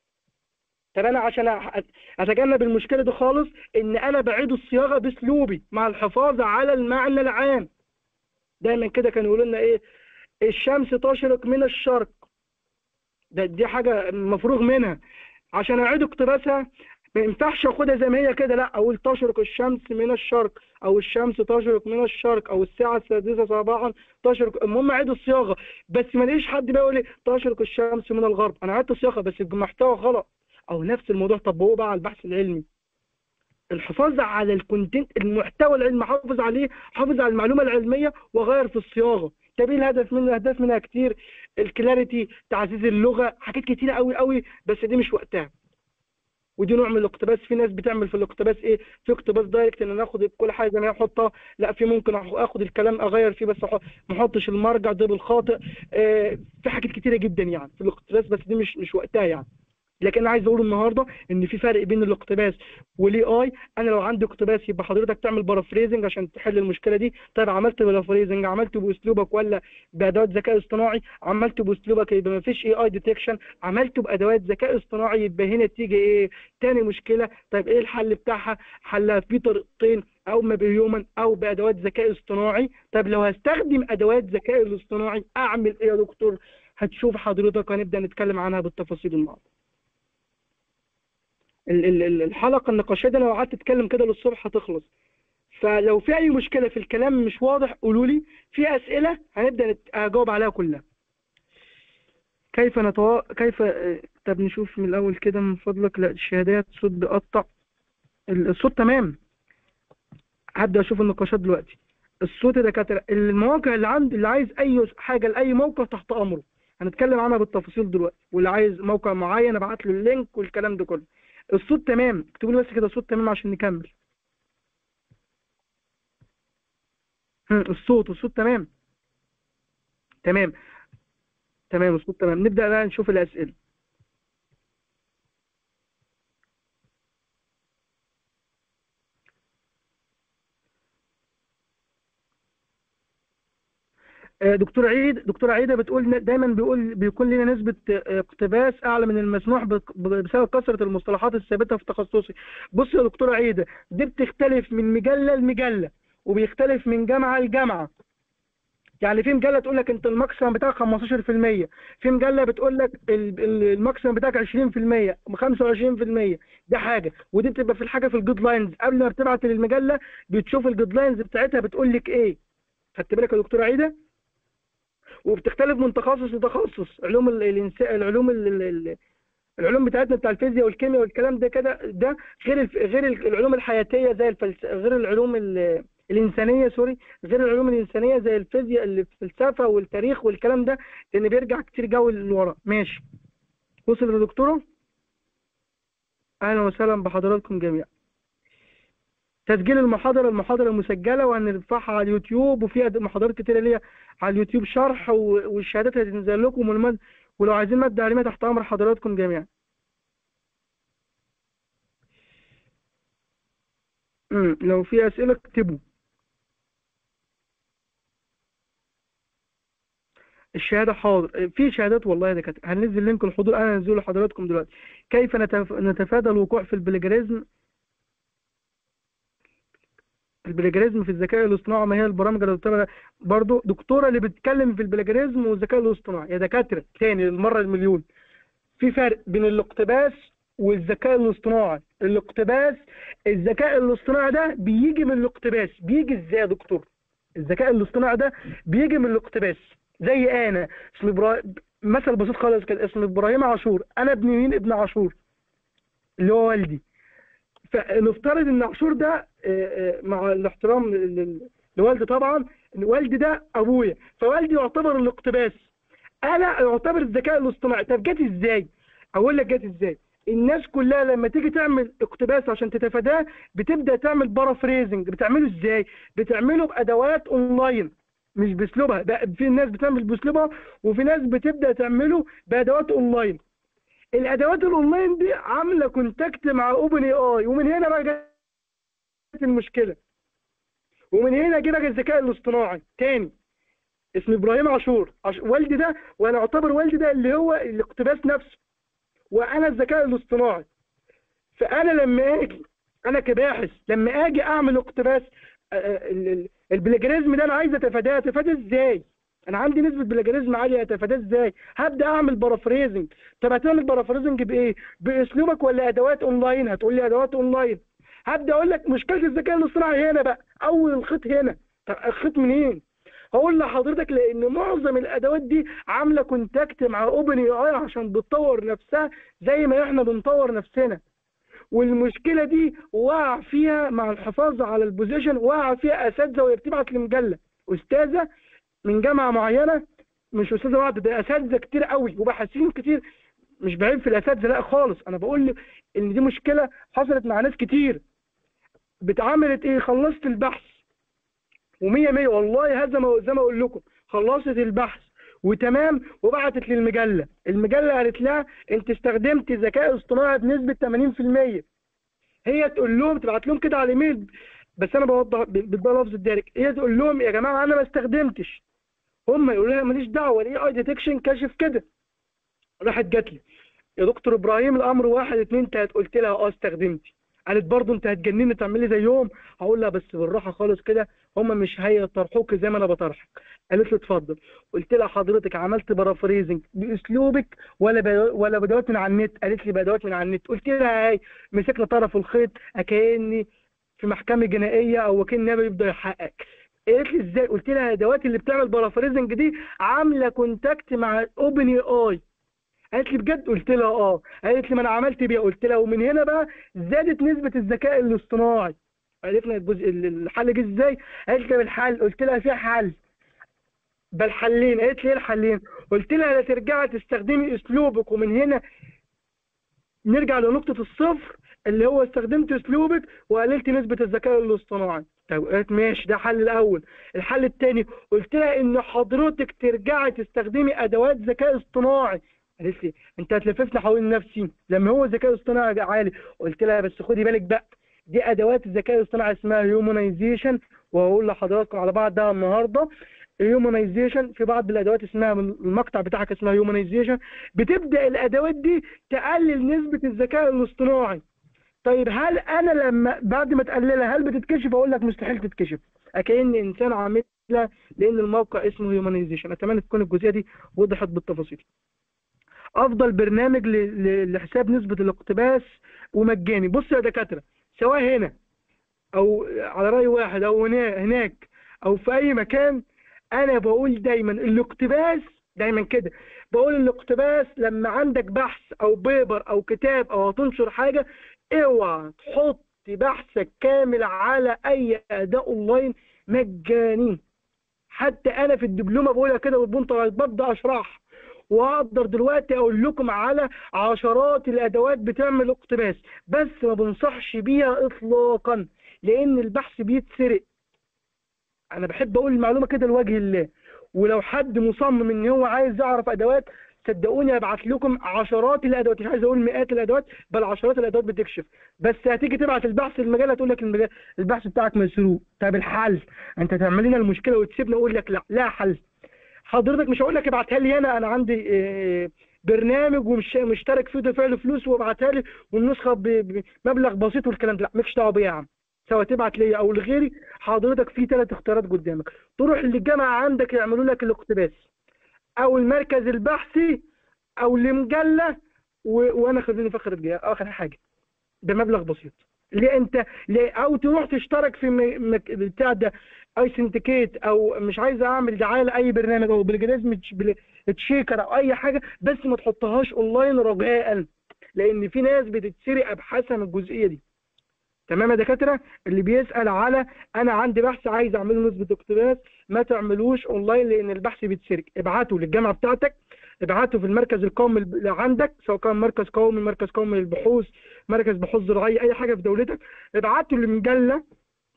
طب انا عشان اتجنب المشكله دي خالص ان انا بعيد الصياغه باسلوبي مع الحفاظ على المعنى العام دايما كده كانوا يقولوا لنا ايه الشمس تشرق من الشرق ده دي حاجه مفروغ منها عشان اعيد اقتباسها ما ينفعش اخدها زي ما هي كده لا اقول تشرق الشمس من الشرق او الشمس تشرق من الشرق او الساعه السادسه صباحا تشرق المهم اعيد الصياغه بس ما ليش حد بقى يقول لي تشرق الشمس من الغرب انا عدت الصياغه بس المحتوى غلط او نفس الموضوع طبقوه بقى على البحث العلمي الحفاظ على الكونتنت المحتوى العلمي حافظ عليه حافظ على المعلومه العلميه وغير في الصياغه طب ايه الهدف من الاهداف منها كتير الكلاريتي تعزيز اللغه حاجات كتيره قوي قوي بس دي مش وقتها ودي نوع من الاقتباس في ناس بتعمل في الاقتباس ايه في اقتباس دايركت ان انا اخد كل حاجه انا احطها لا في ممكن اخد الكلام اغير فيه بس ما احطش المرجع ده بالخاطئ آه في حاجات كتيره جدا يعني في الاقتباس بس دي مش مش وقتها يعني لكن انا عايز اقول النهارده ان في فرق بين الاقتباس والاي اي انا لو عندي اقتباس يبقى حضرتك تعمل بارافريزنج عشان تحل المشكله دي طيب عملت بارافريزنج عملته باسلوبك ولا بادوات ذكاء اصطناعي عملته باسلوبك يبقى ما فيش اي اي ديتكشن عملته بادوات ذكاء اصطناعي يبقى هنا تيجي ايه تاني مشكله طيب ايه الحل بتاعها حلها في طريقتين او ما بهيومن او بادوات ذكاء اصطناعي طيب لو هستخدم ادوات ذكاء الاصطناعي اعمل ايه يا دكتور هتشوف حضرتك هنبدا نتكلم عنها بالتفاصيل النهارده الحلقه النقاشيه دي لو قعدت اتكلم كده للصبح هتخلص فلو في اي مشكله في الكلام مش واضح قولوا لي في اسئله هنبدا اجاوب عليها كلها كيف نتو... كيف طب نشوف من الاول كده من فضلك لا الشهادات صوت بيقطع الصوت تمام هبدا اشوف النقاشات دلوقتي الصوت يا دكاتره المواقع اللي عند اللي عايز اي حاجه لاي موقع تحت امره هنتكلم عنها بالتفاصيل دلوقتي واللي عايز موقع معين ابعت له اللينك والكلام ده كله الصوت تمام اكتبوا لي بس كده الصوت تمام عشان نكمل الصوت الصوت تمام تمام تمام الصوت تمام نبدأ بقى نشوف الأسئلة آه، دكتور عيد دكتور عيدة بتقول دايما بيقول بيكون لنا نسبة آه، اقتباس أعلى من المسموح بسبب كثرة المصطلحات الثابتة في تخصصي بص يا دكتور عيدة دي بتختلف من مجلة لمجلة وبيختلف من جامعة لجامعة يعني في مجله تقول لك انت الماكسيمم بتاعك 15% في مجله بتقول لك ال- ال- الماكسيمم بتاعك 20% 25% ده حاجه ودي بتبقى في الحاجه في الجود لاينز قبل ما بتبعت للمجله بتشوف الجود لاينز بتاعتها بتقول لك ايه خدت بالك يا دكتوره عيده وبتختلف من تخصص لتخصص علوم ال- الانسان العلوم ال- ال- ال- العلوم بتاعتنا بتاع الفيزياء والكيمياء والكلام ده كده ده غير الف... غير ال- العلوم الحياتيه زي الفلس... غير العلوم ال... الانسانيه سوري غير العلوم الانسانيه زي الفيزياء الفلسفه والتاريخ والكلام ده لان بيرجع كتير جو لورا ماشي وصل يا دكتوره اهلا وسهلا بحضراتكم جميعا تسجيل المحاضرة المحاضرة مسجلة وهنرفعها على اليوتيوب وفي أد- محاضرات كتيرة ليا على اليوتيوب شرح و- والشهادات هتنزل لكم والمد... ولو عايزين مادة علمية تحت أمر حضراتكم جميعا امم لو في أسئلة اكتبوا الشهادة حاضر في شهادات والله يا دكاترة هننزل لينك الحضور أنا هنزله لحضراتكم دلوقتي كيف نتف... نتفادى الوقوع في البلجريزم البلاجريزم في الذكاء الاصطناعي ما هي البرامج اللي بتبقى برضه دكتوره اللي بتتكلم في البلاجريزم والذكاء الاصطناعي يا دكاتره تاني للمره المليون في فرق بين الاقتباس والذكاء الاصطناعي الاقتباس الذكاء الاصطناعي ده بيجي من الاقتباس بيجي ازاي يا دكتور الذكاء الاصطناعي ده بيجي من الاقتباس زي انا اسمي إبراهيم مثل بسيط خالص كده اسمي ابراهيم عاشور انا ابن مين ابن عاشور اللي هو والدي فنفترض ان عاشور ده آه، آه، مع الاحترام ل- ل- لوالدي طبعا ان والدي ده ابويا فوالدي يعتبر الاقتباس انا يعتبر الذكاء الاصطناعي طب جت ازاي اقول لك جت ازاي الناس كلها لما تيجي تعمل اقتباس عشان تتفاداه بتبدا تعمل بارافريزنج بتعمله ازاي بتعمله بادوات اونلاين مش باسلوبها بقى في ناس بتعمل باسلوبها وفي ناس بتبدا تعمله بادوات اونلاين الادوات الاونلاين دي عامله كونتاكت مع اوبن اي اي ومن هنا بقى جت المشكله ومن هنا جه بقى الذكاء الاصطناعي تاني اسمه ابراهيم عاشور عش... والدي ده وانا اعتبر والدي ده اللي هو الاقتباس نفسه وانا الذكاء الاصطناعي فانا لما اجي انا كباحث لما اجي اعمل اقتباس آه، آه، ال- ال- البلاجريزم ده انا عايز اتفاداه اتفاداه ازاي انا عندي نسبه بلاجريزم عاليه اتفاداه ازاي هبدا اعمل بارافريزنج طب هتعمل بارافريزنج بايه باسلوبك ولا ادوات اونلاين هتقول لي ادوات اونلاين هبدا اقول لك مشكله الذكاء الاصطناعي هنا بقى اول الخيط هنا طب الخيط منين هقول لحضرتك لان معظم الادوات دي عامله كونتاكت مع اوبن اي اي عشان بتطور نفسها زي ما احنا بنطور نفسنا والمشكله دي وقع فيها مع الحفاظ على البوزيشن وقع فيها اساتذه وهي بتبعت لمجله استاذه من جامعه معينه مش استاذه واحده ده اساتذه كتير قوي وباحثين كتير مش بعيب في الاساتذه لا خالص انا بقول لك ان دي مشكله حصلت مع ناس كتير بتعملت ايه خلصت البحث ومية مية والله هذا ما زي ما اقول لكم خلصت البحث وتمام وبعتت للمجله المجله قالت لها انت استخدمت ذكاء اصطناعي بنسبه 80% هي تقول لهم تبعت لهم كده على الايميل بس انا بوضح بتبقى لفظ الدارج هي تقول لهم يا جماعه انا ما استخدمتش هم يقولوا لها ماليش دعوه الاي اي ديتكشن كاشف كده راحت جات لي يا دكتور ابراهيم الامر واحد اتنين تلاته قلت لها اه استخدمتي قالت برضه انت هتجنني تعملي زيهم هقول لها بس بالراحه خالص كده هم مش هيطرحوك زي ما انا بطرحك قالت لي اتفضل قلت لها حضرتك عملت بارافريزنج باسلوبك ولا ب... ولا بدوات من على النت قالت لي بدوات من على النت قلت لها هاي مسكنا طرف الخيط كاني في محكمه جنائيه او وكيل نيابه يبدا يحقق قالت لي ازاي قلت لها الادوات اللي بتعمل بارافريزنج دي عامله كونتاكت مع اوبن اي اي قالت لي بجد قلت لها اه قالت لي ما انا عملت بيها قلت لها ومن هنا بقى زادت نسبه الذكاء الاصطناعي عرفنا الجزء الحل جه ازاي قالت لي بالحل قلت لها في حل بل حلين قالت لي ايه الحلين قلت لها لا ترجعي تستخدمي اسلوبك ومن هنا نرجع لنقطة الصفر اللي هو استخدمت اسلوبك وقللت نسبة الذكاء الاصطناعي طب قالت ماشي ده الحل الاول الحل الثاني قلت لها ان حضرتك ترجعي تستخدمي ادوات ذكاء اصطناعي قالت لي انت هتلففني حوالين نفسي لما هو الذكاء الاصطناعي عالي قلت لها بس خدي بالك بقى دي ادوات الذكاء الاصطناعي اسمها هيومنايزيشن وهقول لحضراتكم على بعض ده النهارده هيومنايزيشن في بعض الادوات اسمها من المقطع بتاعك اسمها هيومنايزيشن بتبدا الادوات دي تقلل نسبه الذكاء الاصطناعي طيب هل انا لما بعد ما تقللها هل بتتكشف اقول لك مستحيل تتكشف اكن انسان عامل لان الموقع اسمه هيومانيزيشن اتمنى تكون الجزئيه دي وضحت بالتفاصيل افضل برنامج لحساب نسبه الاقتباس ومجاني بص يا دكاتره سواء هنا او على راي واحد او هناك او في اي مكان انا بقول دايما الاقتباس دايما كده بقول الاقتباس لما عندك بحث او بيبر او كتاب او هتنشر حاجه اوعى تحط بحثك كامل على اي اداء اونلاين مجاني حتى انا في الدبلومه بقولها كده بالبنطه ببدا اشرح واقدر دلوقتي اقول لكم على عشرات الادوات بتعمل اقتباس بس ما بنصحش بيها اطلاقا لان البحث بيتسرق انا بحب اقول المعلومه كده لوجه الله ولو حد مصمم ان هو عايز يعرف ادوات صدقوني ابعت لكم عشرات الادوات مش عايز اقول مئات الادوات بل عشرات الادوات بتكشف بس هتيجي تبعت البحث المجال هتقول لك المجال البحث بتاعك مسروق طب الحل انت تعمل لنا المشكله وتسيبنا اقول لك لا لا حل حضرتك مش هقول لك ابعتها لي انا انا عندي آه، برنامج ومش مشترك فيه دافع له فلوس وابعتها لي والنسخه بمبلغ بسيط والكلام ده لا مالكش دعوه بيا يا عم سواء تبعت لي او لغيري حضرتك في ثلاث اختيارات قدامك تروح للجامعه عندك يعملوا لك الاقتباس او المركز البحثي او لمجله و... وانا خليني فخر الجهه اخر حاجه بمبلغ بسيط ليه انت ليه او تروح تشترك في مك... بتاع ده اي سنتيكيت او مش عايز اعمل دعايه لاي برنامج او بالجريزم تشيكر او اي حاجه بس ما تحطهاش اونلاين رجاء لان في ناس بتتسرق ابحاثها من الجزئيه دي تمام يا دكاتره اللي بيسال على انا عندي بحث عايز اعمله نسبه اقتباس ما تعملوش اونلاين لان البحث بيتسرق ابعته للجامعه بتاعتك ابعته في المركز القومي اللي عندك سواء كان مركز قومي مركز قومي للبحوث مركز بحوث زراعيه اي حاجه في دولتك ابعته لمجله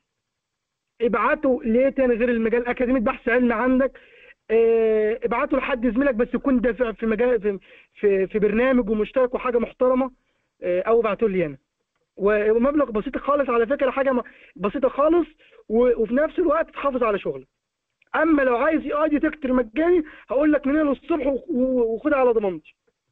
ابعته ليه تاني غير المجال اكاديميه بحث علمي عندك اه ابعته لحد زميلك بس يكون دافع في مجال في في, في برنامج ومشترك وحاجه محترمه اه او ابعته لي انا ومبلغ بسيط خالص على فكره حاجه بسيطه خالص وفي نفس الوقت تحافظ على شغلك اما لو عايز اي ديتكتور مجاني هقول لك من هنا للصبح وخدها على ضمانتي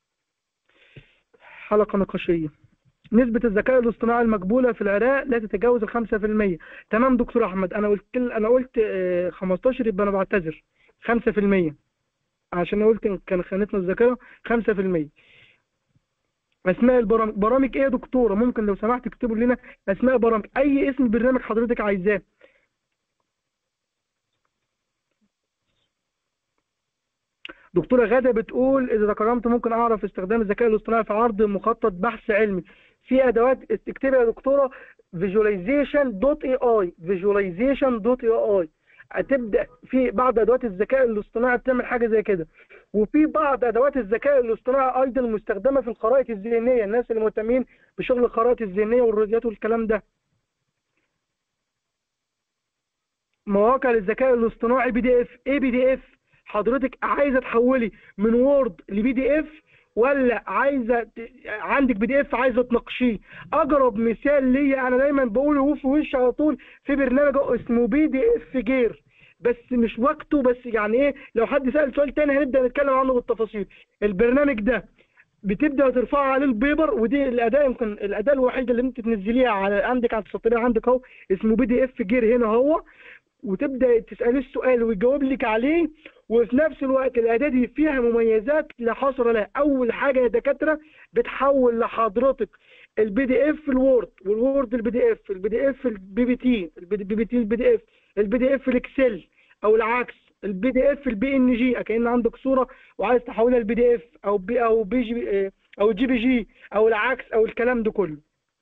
حلقه نقاشيه نسبة الذكاء الاصطناعي المقبولة في العراق لا تتجاوز ال 5% تمام دكتور أحمد أنا قلت انا قلت 15 آه، يبقى أنا بعتذر 5% عشان أنا قلت كان خانتنا الذاكرة 5% اسماء البرامج برامج ايه يا دكتوره ممكن لو سمحت تكتبوا لنا اسماء برامج اي اسم برنامج حضرتك عايزاه دكتورة غادة بتقول إذا ذكرت ممكن أعرف استخدام الذكاء الاصطناعي في عرض مخطط بحث علمي في أدوات اكتبي يا دكتورة visualization.ai visualization.ai هتبدا في بعض ادوات الذكاء الاصطناعي بتعمل حاجه زي كده وفي بعض ادوات الذكاء الاصطناعي ايضا المستخدمه في الخرائط الذهنيه الناس اللي مهتمين بشغل الخرائط الذهنيه والرياضيات والكلام ده مواقع للذكاء الاصطناعي بي دي اف ايه بي دي اف حضرتك عايزه تحولي من وورد لبي دي اف ولا عايزه عندك بي دي اف عايزه تناقشيه اقرب مثال ليا انا دايما بقوله في وش على طول في برنامج اسمه بي دي اف جير بس مش وقته بس يعني ايه لو حد سال سؤال تاني هنبدا نتكلم عنه بالتفاصيل البرنامج ده بتبدا ترفع عليه البيبر ودي الاداه يمكن الاداه الوحيده اللي انت تنزليها على عندك على السطريه عندك اهو اسمه بي دي اف جير هنا هو وتبدا تساليه السؤال ويجاوب لك عليه وفي نفس الوقت الاداه دي فيها مميزات لا حصر لها اول حاجه يا دكاتره بتحول لحضرتك البي دي اف الوورد والوورد البي دي اف البي دي اف البي بي تي البي بي تي البي دي اف البي دي اف الاكسل او العكس البي دي اف البي ان جي كان عندك صوره وعايز تحولها لبي دي اف او بي او بي جي او جي بي جي او العكس او الكلام ده كله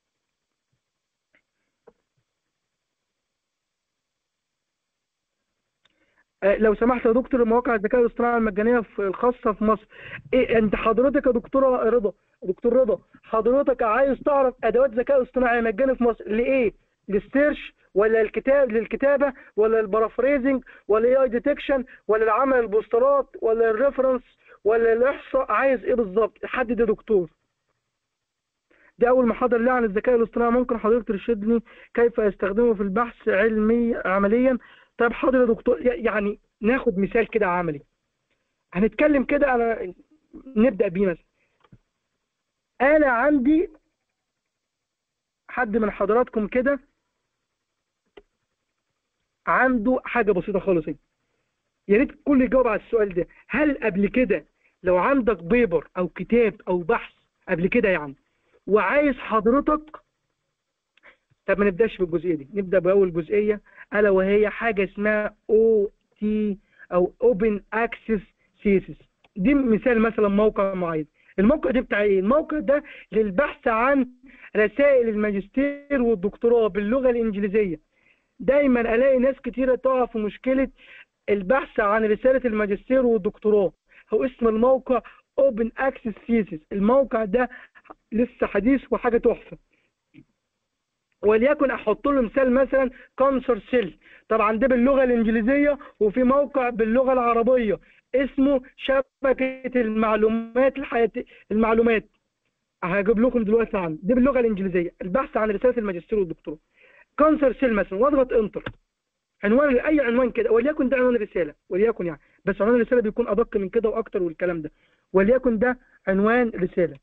آه، لو سمحت يا دكتور مواقع الذكاء الاصطناعي المجانيه الخاصه في مصر إيه انت حضرتك يا دكتوره رضا دكتور رضا حضرتك عايز تعرف ادوات ذكاء اصطناعي مجاني في مصر لايه للسيرش ولا الكتاب للكتابه ولا البارافريزنج ولا اي اي ديتكشن ولا العمل البوسترات ولا الريفرنس ولا الاحصاء عايز ايه بالظبط حدد يا دكتور دي اول محاضره لي عن الذكاء الاصطناعي ممكن حضرتك ترشدني كيف استخدمه في البحث علمي عمليا طيب حاضر يا دكتور يعني ناخد مثال كده عملي هنتكلم كده انا نبدا بيه مثلا انا عندي حد من حضراتكم كده عنده حاجة بسيطة خالص اهي يا ريت الكل يجاوب على السؤال ده هل قبل كده لو عندك بيبر او كتاب او بحث قبل كده يعني وعايز حضرتك طب ما نبداش بالجزئيه دي نبدا باول جزئيه الا وهي حاجه اسمها او تي او اوبن اكسس سيسس دي مثال مثلا موقع معين الموقع ده بتاع ايه الموقع ده للبحث عن رسائل الماجستير والدكتوراه باللغه الانجليزيه دايما الاقي ناس كتيره تقع في مشكله البحث عن رساله الماجستير والدكتوراه هو اسم الموقع اوبن اكسس سيسس الموقع ده لسه حديث وحاجه تحفه وليكن احط له مثال مثلا كانسر سيل طبعا ده باللغه الانجليزيه وفي موقع باللغه العربيه اسمه شبكه المعلومات الحياتيه المعلومات هجيب لكم دلوقتي عنه ده باللغه الانجليزيه البحث عن رساله الماجستير والدكتوراه كانسر سيل مثلا واضغط انتر عنوان اي عنوان كده وليكن ده عنوان الرساله وليكن يعني بس عنوان الرساله بيكون ادق من كده واكتر والكلام ده وليكن ده عنوان رساله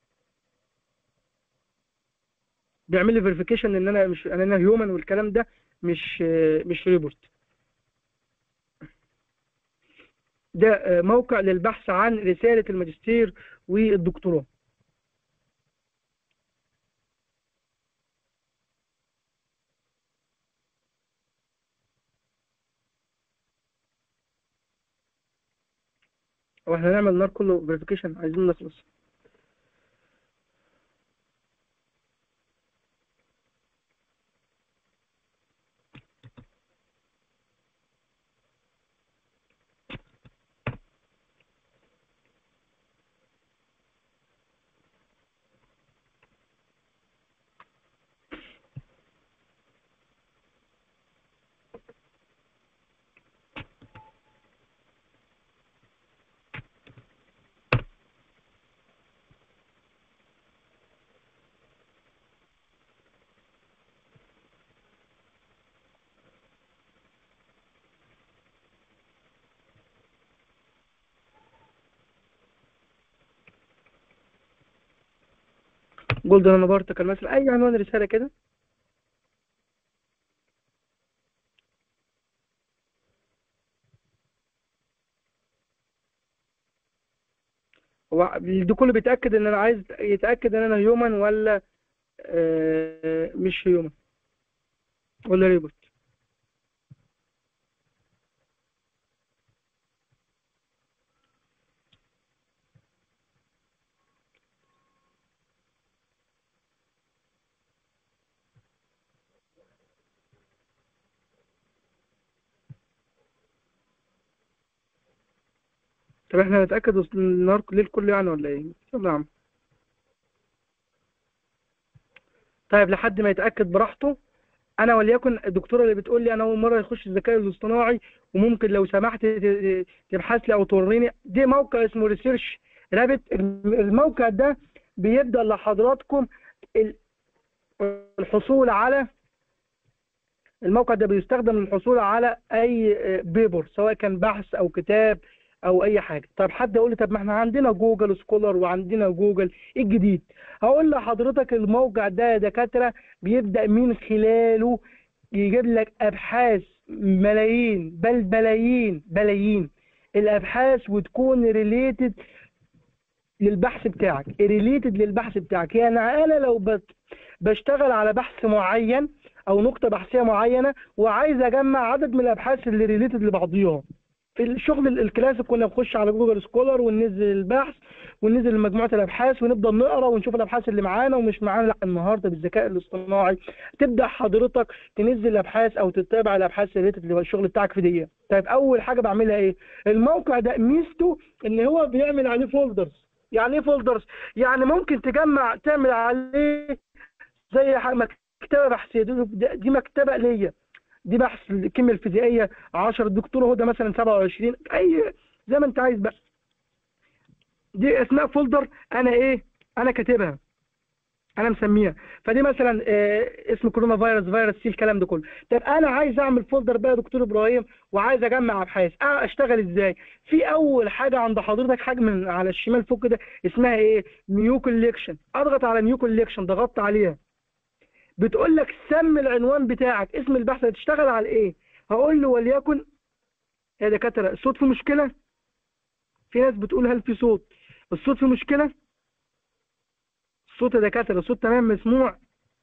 بيعمل لي فيريفيكيشن ان انا مش انا هيومن والكلام ده مش مش ريبورت ده موقع للبحث عن رسالة الماجستير والدكتوراه واحنا نعمل النار كله فيريفيكيشن عايزين نخلص جولدن انا بارتكل مثلا اي عنوان رسالة كده هو ده كله بيتأكد ان انا عايز يتأكد ان انا هيومن ولا آه مش هيومن ولا ريبوت طب احنا هنتأكد وسط النهار الليل كله يعني ولا ايه؟ يلا يا عم طيب لحد ما يتأكد براحته انا وليكن الدكتورة اللي بتقول لي انا اول مرة يخش الذكاء الاصطناعي وممكن لو سمحت تبحث لي او توريني دي موقع اسمه ريسيرش رابت الموقع ده بيبدأ لحضراتكم الحصول على الموقع ده بيستخدم للحصول على اي بيبر سواء كان بحث او كتاب او اي حاجه طب حد يقول لي طب ما احنا عندنا جوجل سكولر وعندنا جوجل ايه الجديد هقول لحضرتك الموقع ده يا دكاتره بيبدا من خلاله يجيب لك ابحاث ملايين بل بلايين بلايين الابحاث وتكون ريليتد للبحث بتاعك ريليتد للبحث بتاعك يعني انا لو بت بشتغل على بحث معين او نقطه بحثيه معينه وعايز اجمع عدد من الابحاث اللي ريليتد لبعضيها في الشغل الكلاسيك كنا بنخش على جوجل سكولر وننزل البحث وننزل مجموعه الابحاث ونبدا نقرا ونشوف الابحاث اللي معانا ومش معانا لا النهارده بالذكاء الاصطناعي تبدا حضرتك تنزل ابحاث او تتابع الابحاث اللي اللي الشغل بتاعك في دي طيب اول حاجه بعملها ايه الموقع ده ميزته ان هو بيعمل عليه فولدرز يعني ايه فولدرز يعني ممكن تجمع تعمل عليه زي مكتبه بحثيه دي مكتبه ليا دي بحث الكيمياء الفيزيائيه 10 الدكتور هو ده مثلا 27 اي زي ما انت عايز بقى دي اسماء فولدر انا ايه انا كاتبها انا مسميها فدي مثلا آه اسم كورونا فيروس فيروس سي الكلام ده كله طب انا عايز اعمل فولدر بقى يا دكتور ابراهيم وعايز اجمع ابحاث اه اشتغل ازاي في اول حاجه عند حضرتك حاجه من على الشمال فوق كده اسمها ايه نيو كوليكشن اضغط على نيو كوليكشن ضغطت عليها بتقول لك سمي العنوان بتاعك اسم البحث هتشتغل على ايه هقول له وليكن يا دكاتره الصوت فيه مشكله في ناس بتقول هل في صوت الصوت فيه مشكله الصوت يا دكاتره الصوت تمام مسموع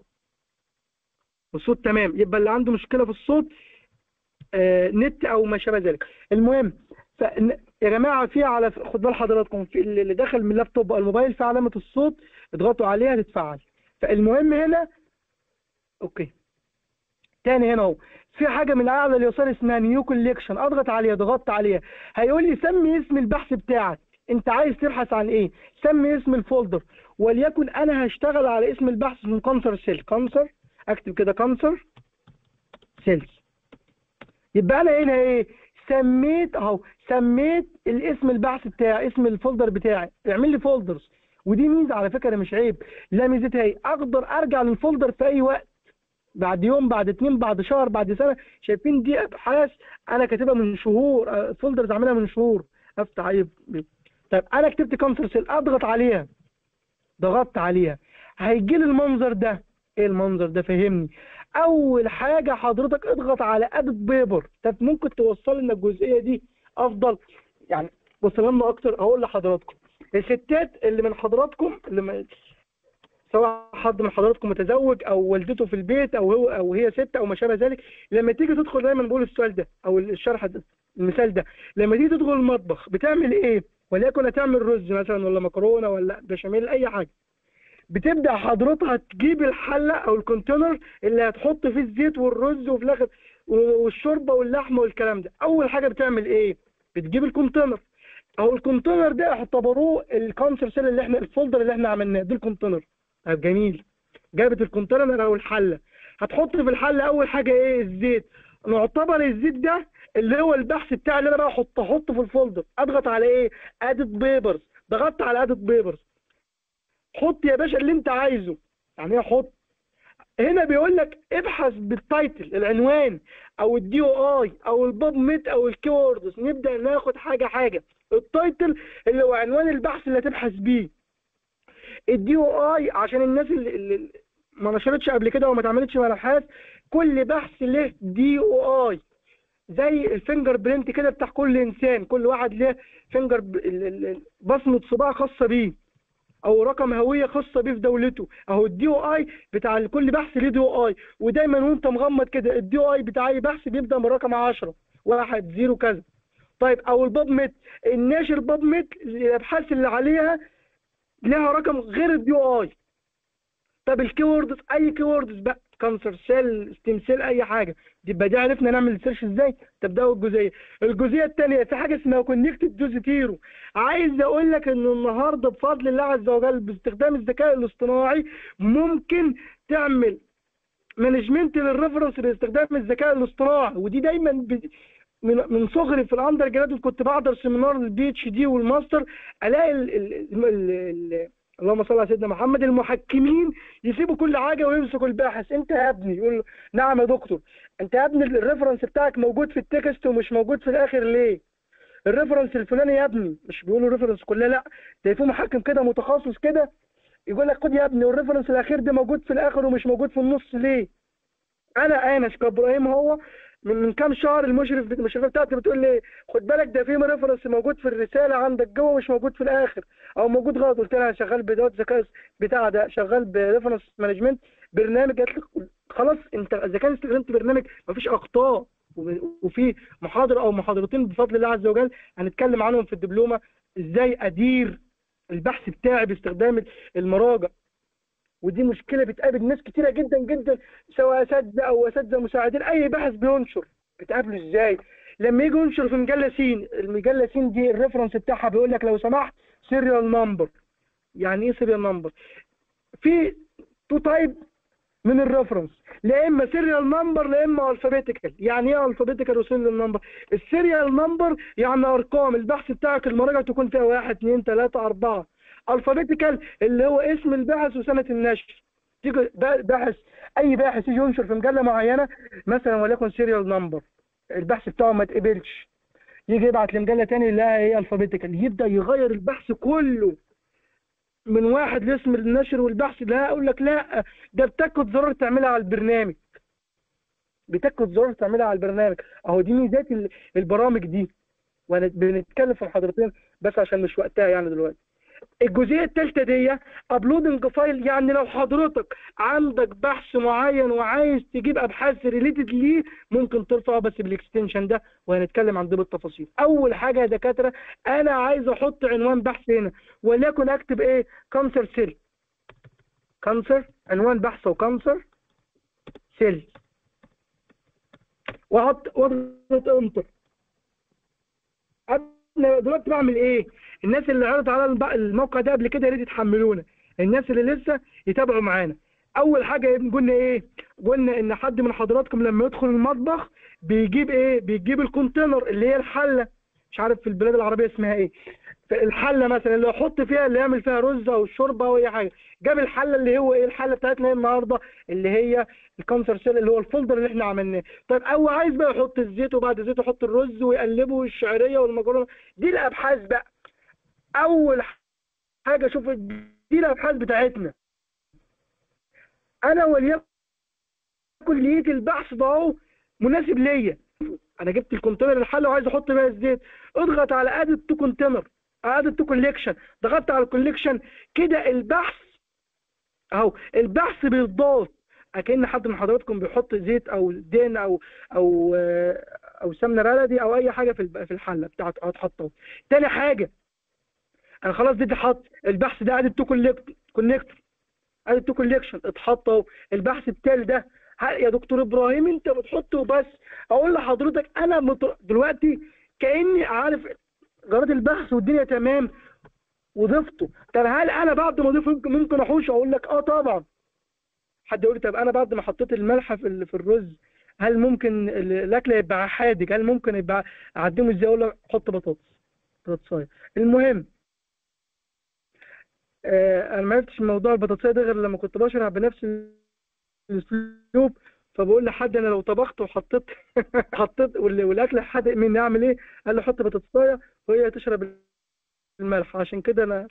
الصوت تمام يبقى اللي عنده مشكله في الصوت آه نت او ما شابه ذلك المهم ف... يا جماعه في على خد بال حضراتكم في اللي دخل من اللابتوب او الموبايل في علامه الصوت اضغطوا عليها تتفعل فالمهم هنا اوكي تاني هنا اهو في حاجة من اعلى اليسار اسمها نيو كوليكشن اضغط عليها ضغطت عليها هيقول لي سمي اسم البحث بتاعك انت عايز تبحث عن ايه سمي اسم الفولدر وليكن انا هشتغل على اسم البحث من كانسر سيل كانسر اكتب كده كانسر سيلز يبقى انا هنا ايه سميت اهو سميت الاسم البحث بتاعي اسم الفولدر بتاعي اعمل لي فولدرز ودي ميزه على فكره مش عيب لا ميزتها ايه اقدر ارجع للفولدر في اي وقت بعد يوم بعد اتنين بعد شهر بعد سنه شايفين دي ابحاث انا كاتبها من شهور فولدرز عاملها من شهور افتح اي طيب انا كتبت كانسر سيل اضغط عليها ضغطت عليها هيجي لي المنظر ده ايه المنظر ده فهمني اول حاجه حضرتك اضغط على ادت بيبر طب ممكن توصل لنا الجزئيه دي افضل يعني وصل لنا اكتر اقول لحضراتكم الستات اللي من حضراتكم اللي من سواء حد من حضراتكم متزوج او والدته في البيت او هو او هي ست او ما شابه ذلك لما تيجي تدخل دايما بقول السؤال ده او الشرح ده المثال ده لما تيجي تدخل المطبخ بتعمل ايه وليكن هتعمل رز مثلا ولا مكرونه ولا بشاميل اي حاجه بتبدا حضرتها تجيب الحله او الكونتينر اللي هتحط فيه الزيت والرز وفي الاخر والشوربه واللحمه والكلام ده اول حاجه بتعمل ايه بتجيب الكونتينر او الكونتينر ده اعتبروه الكانسر سيل اللي احنا الفولدر اللي احنا عملناه ده الكونتينر طيب جميل جابت الكونتينر او الحله هتحط في الحله اول حاجه ايه الزيت نعتبر الزيت ده اللي هو البحث بتاعي اللي انا بقى احط احطه في الفولدر اضغط على ايه ادت بيبرز ضغطت على ادت بيبرز حط يا باشا اللي انت عايزه يعني ايه حط هنا بيقول لك ابحث بالتايتل العنوان او الدي او اي او الباب ميت او الكيوردز نبدا ناخد حاجه حاجه التايتل اللي هو عنوان البحث اللي هتبحث بيه الدي او اي عشان الناس اللي, اللي ما نشرتش قبل كده وما اتعملتش ابحاث كل بحث له دي او اي زي الفينجر برينت كده بتاع كل انسان كل واحد له فينجر بصمه صباع خاصه بيه او رقم هويه خاصه بيه في دولته اهو الدي او اي بتاع كل بحث ليه دي او اي ودايما وانت مغمض كده الدي او اي بتاع اي بحث بيبدا من رقم 10 واحد زيرو كذا طيب او الباب ميت الناشر باب ميت الابحاث اللي عليها لها رقم غير الدي او اي طب الكيوردز اي كيوردز بقى كانسر سيل ستيم سيل اي حاجه يبقى دي عرفنا نعمل سيرش ازاي تبداوا الجزئيه الجزئيه الثانيه في حاجه اسمها كونكتد دوز تيرو عايز اقول لك ان النهارده بفضل الله عز وجل باستخدام الذكاء الاصطناعي ممكن تعمل مانجمنت للريفرنس باستخدام الذكاء الاصطناعي ودي دايما من من صغري في الاندر جراد كنت بحضر سيمينار البي اتش دي والماستر الاقي ال ال ال ال اللهم صل على سيدنا محمد المحكمين يسيبوا كل حاجه ويمسكوا الباحث انت يا ابني يقول له نعم يا دكتور انت يا ابني الريفرنس بتاعك موجود في التكست ومش موجود في الاخر ليه الريفرنس الفلاني يا ابني مش بيقولوا الريفرنس كلها لا ده في محكم كده متخصص كده يقول لك خد يا ابني والريفرنس الاخير ده موجود في الاخر ومش موجود في النص ليه انا انس كابراهيم هو من من كام شهر المشرف المشرفه بتاعتي بتقول لي خد بالك ده في ريفرنس موجود في الرساله عندك جوه مش موجود في الاخر او موجود غلط قلت لها شغال بدوت ذكاء بتاع ده شغال بريفرنس مانجمنت برنامج قالت لي خلاص انت اذا كان استخدمت برنامج مفيش اخطاء وفي محاضره او محاضرتين بفضل الله عز وجل هنتكلم عنهم في الدبلومه ازاي ادير البحث بتاعي باستخدام المراجع ودي مشكله بتقابل ناس كتيره جدا جدا سواء اساتذه او اساتذه مساعدين اي بحث بينشر بتقابله ازاي لما يجي ينشر في مجله سين المجله سين دي الريفرنس بتاعها بيقول لك لو سمحت سيريال نمبر يعني ايه سيريال نمبر في تو تايب من الريفرنس لا اما سيريال نمبر لا اما الفابيتيكال يعني ايه الفابيتيكال وسيريال نمبر السيريال نمبر يعني ارقام البحث بتاعك المراجعه تكون فيها 1 2 3 4 الفابيتيكال اللي هو اسم الباحث وسنه النشر تيجي باحث اي باحث يجي ينشر في مجله معينه مثلا وليكن سيريال نمبر البحث بتاعه ما تقبلش يجي يبعت لمجله ثانيه يلاقي ايه الفابيتيكال يبدا يغير البحث كله من واحد لاسم النشر والبحث لا اقول لك لا ده بتاكد زرار تعملها على البرنامج بتاكد زرار تعملها على البرنامج اهو دي ميزات ال- البرامج دي وانا بنتكلم في محاضرتين بس عشان مش وقتها يعني دلوقتي الجزئيه الثالثه دي ابلودنج فايل يعني لو حضرتك عندك بحث معين وعايز تجيب ابحاث ريليتد ليه ممكن ترفعه بس بالاكستنشن ده وهنتكلم عن ده بالتفاصيل اول حاجه يا دكاتره انا عايز احط عنوان بحث هنا وليكن اكتب ايه كانسر سيل كانسر عنوان بحث وكانسر سيل واحط واضغط انتر انا دلوقتي بعمل ايه الناس اللي عرضت على الب- الموقع ده قبل كده يا ريت يتحملونا الناس اللي لسه يتابعوا معانا اول حاجه يا ابني قلنا ايه قلنا ان حد من حضراتكم لما يدخل المطبخ بيجيب ايه بيجيب الكونتينر اللي هي الحله مش عارف في البلاد العربيه اسمها ايه الحله مثلا اللي يحط فيها اللي يعمل فيها رز او شوربه او اي حاجه جاب الحله اللي هو ايه الحله بتاعتنا ايه النهارده اللي هي الكانسر سيل اللي هو الفولدر اللي احنا عملناه طيب هو عايز بقى يحط الزيت وبعد الزيت يحط الرز ويقلبه والشعريه والمكرونه دي الابحاث بقى اول حاجه شوف دي الابحاث بتاعتنا انا وليكن لقيت البحث ده اهو مناسب ليا انا جبت الكونتينر الحله وعايز احط بقى الزيت اضغط على ادد تو كونتينر ادد تو كوليكشن ضغطت على الكوليكشن كده البحث اهو البحث بيتضاف اكن حد من حضراتكم بيحط زيت او دين او او آه، او سمنه بلدي او اي حاجه في الب- في الحله بتاعت هتحطه تاني حاجه انا خلاص دي اتحط البحث ده ادد تو كونكتور ادد تو كوليكشن اتحط اهو البحث التالي ده ها- يا دكتور ابراهيم انت بتحطه بس اقول لحضرتك انا مط- دلوقتي كاني عارف جرات البحث والدنيا تمام وضفته طب هل انا بعد ما اضيفه ممكن ممكن احوش اقول لك اه طبعا حد يقول لي طب انا بعد ما حطيت الملح في ال- في الرز هل ممكن ال- الاكل يبقى حادق هل ممكن يبقى اعدمه ازاي اقول لك حط بطاطس بطاطسايه المهم آه انا ما عرفتش موضوع البطاطسايه ده غير لما كنت بشرح بنفس الاسلوب فبقول لحد انا لو طبخت وحطيت حطيت وال- والاكل حادق مني اعمل ايه؟ قال لي حط بطاطسايه وهي تشرب الملح عشان كده انا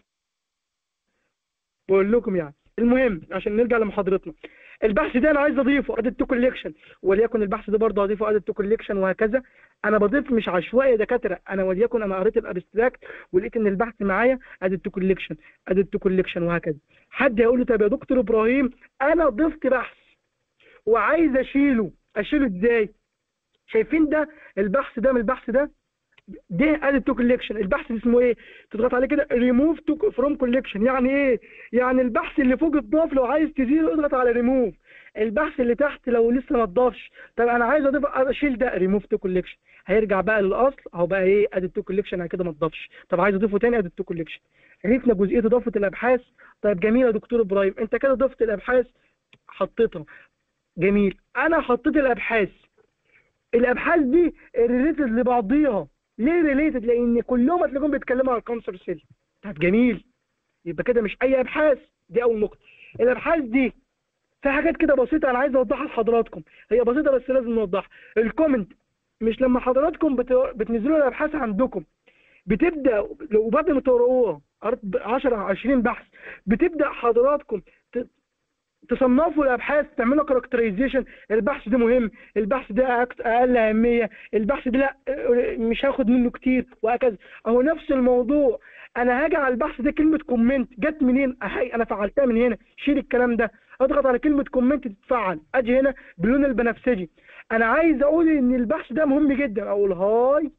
بقول لكم يعني المهم عشان نرجع لمحاضرتنا البحث ده انا عايز اضيفه ادد تو كوليكشن وليكن البحث ده برضه اضيفه ادد تو كوليكشن وهكذا انا بضيف مش عشوائي يا دكاتره انا وليكن انا قريت الابستراكت ولقيت ان البحث معايا ادد تو كوليكشن ادد تو كوليكشن وهكذا حد هيقول لي طب يا دكتور ابراهيم انا ضفت بحث وعايز اشيله اشيله ازاي شايفين ده البحث ده من البحث ده ده ادد تو كوليكشن البحث اسمه ايه تضغط عليه كده ريموف تو فروم كوليكشن يعني ايه يعني البحث اللي فوق اتضاف لو عايز تزيله اضغط على ريموف البحث اللي تحت لو لسه ما اتضافش طب انا عايز اضيف اشيل ده ريموف تو كوليكشن هيرجع بقى للاصل اهو بقى ايه ادد تو كوليكشن يعني كده ما اتضافش طب عايز اضيفه تاني ادد تو كوليكشن عرفنا جزئيه اضافه الابحاث طيب جميل يا دكتور ابراهيم انت كده ضفت الابحاث حطيتها جميل انا حطيت الابحاث الابحاث دي ريليتد لبعضيها ليه ريليتد لان كلهم هتلاقيهم بيتكلموا على الكانسر سيل طب جميل يبقى كده مش اي ابحاث دي اول نقطه الابحاث دي في حاجات كده بسيطه انا عايز اوضحها لحضراتكم هي بسيطه بس لازم نوضحها الكومنت مش لما حضراتكم بت... بتنزلوا الابحاث عندكم بتبدا لو بعد ما تقراوها قريت 10 20 بحث بتبدا حضراتكم ت... تصنفوا الابحاث تعملوا كاركترايزيشن البحث ده مهم البحث ده أكت- اقل اهميه البحث ده لا مش هاخد منه كتير وهكذا اهو نفس الموضوع انا هاجي على البحث ده كلمه كومنت جت منين اهي انا فعلتها من هنا شيل الكلام ده اضغط على كلمه كومنت تتفعل اجي هنا باللون البنفسجي انا عايز اقول ان البحث ده مهم جدا اقول هاي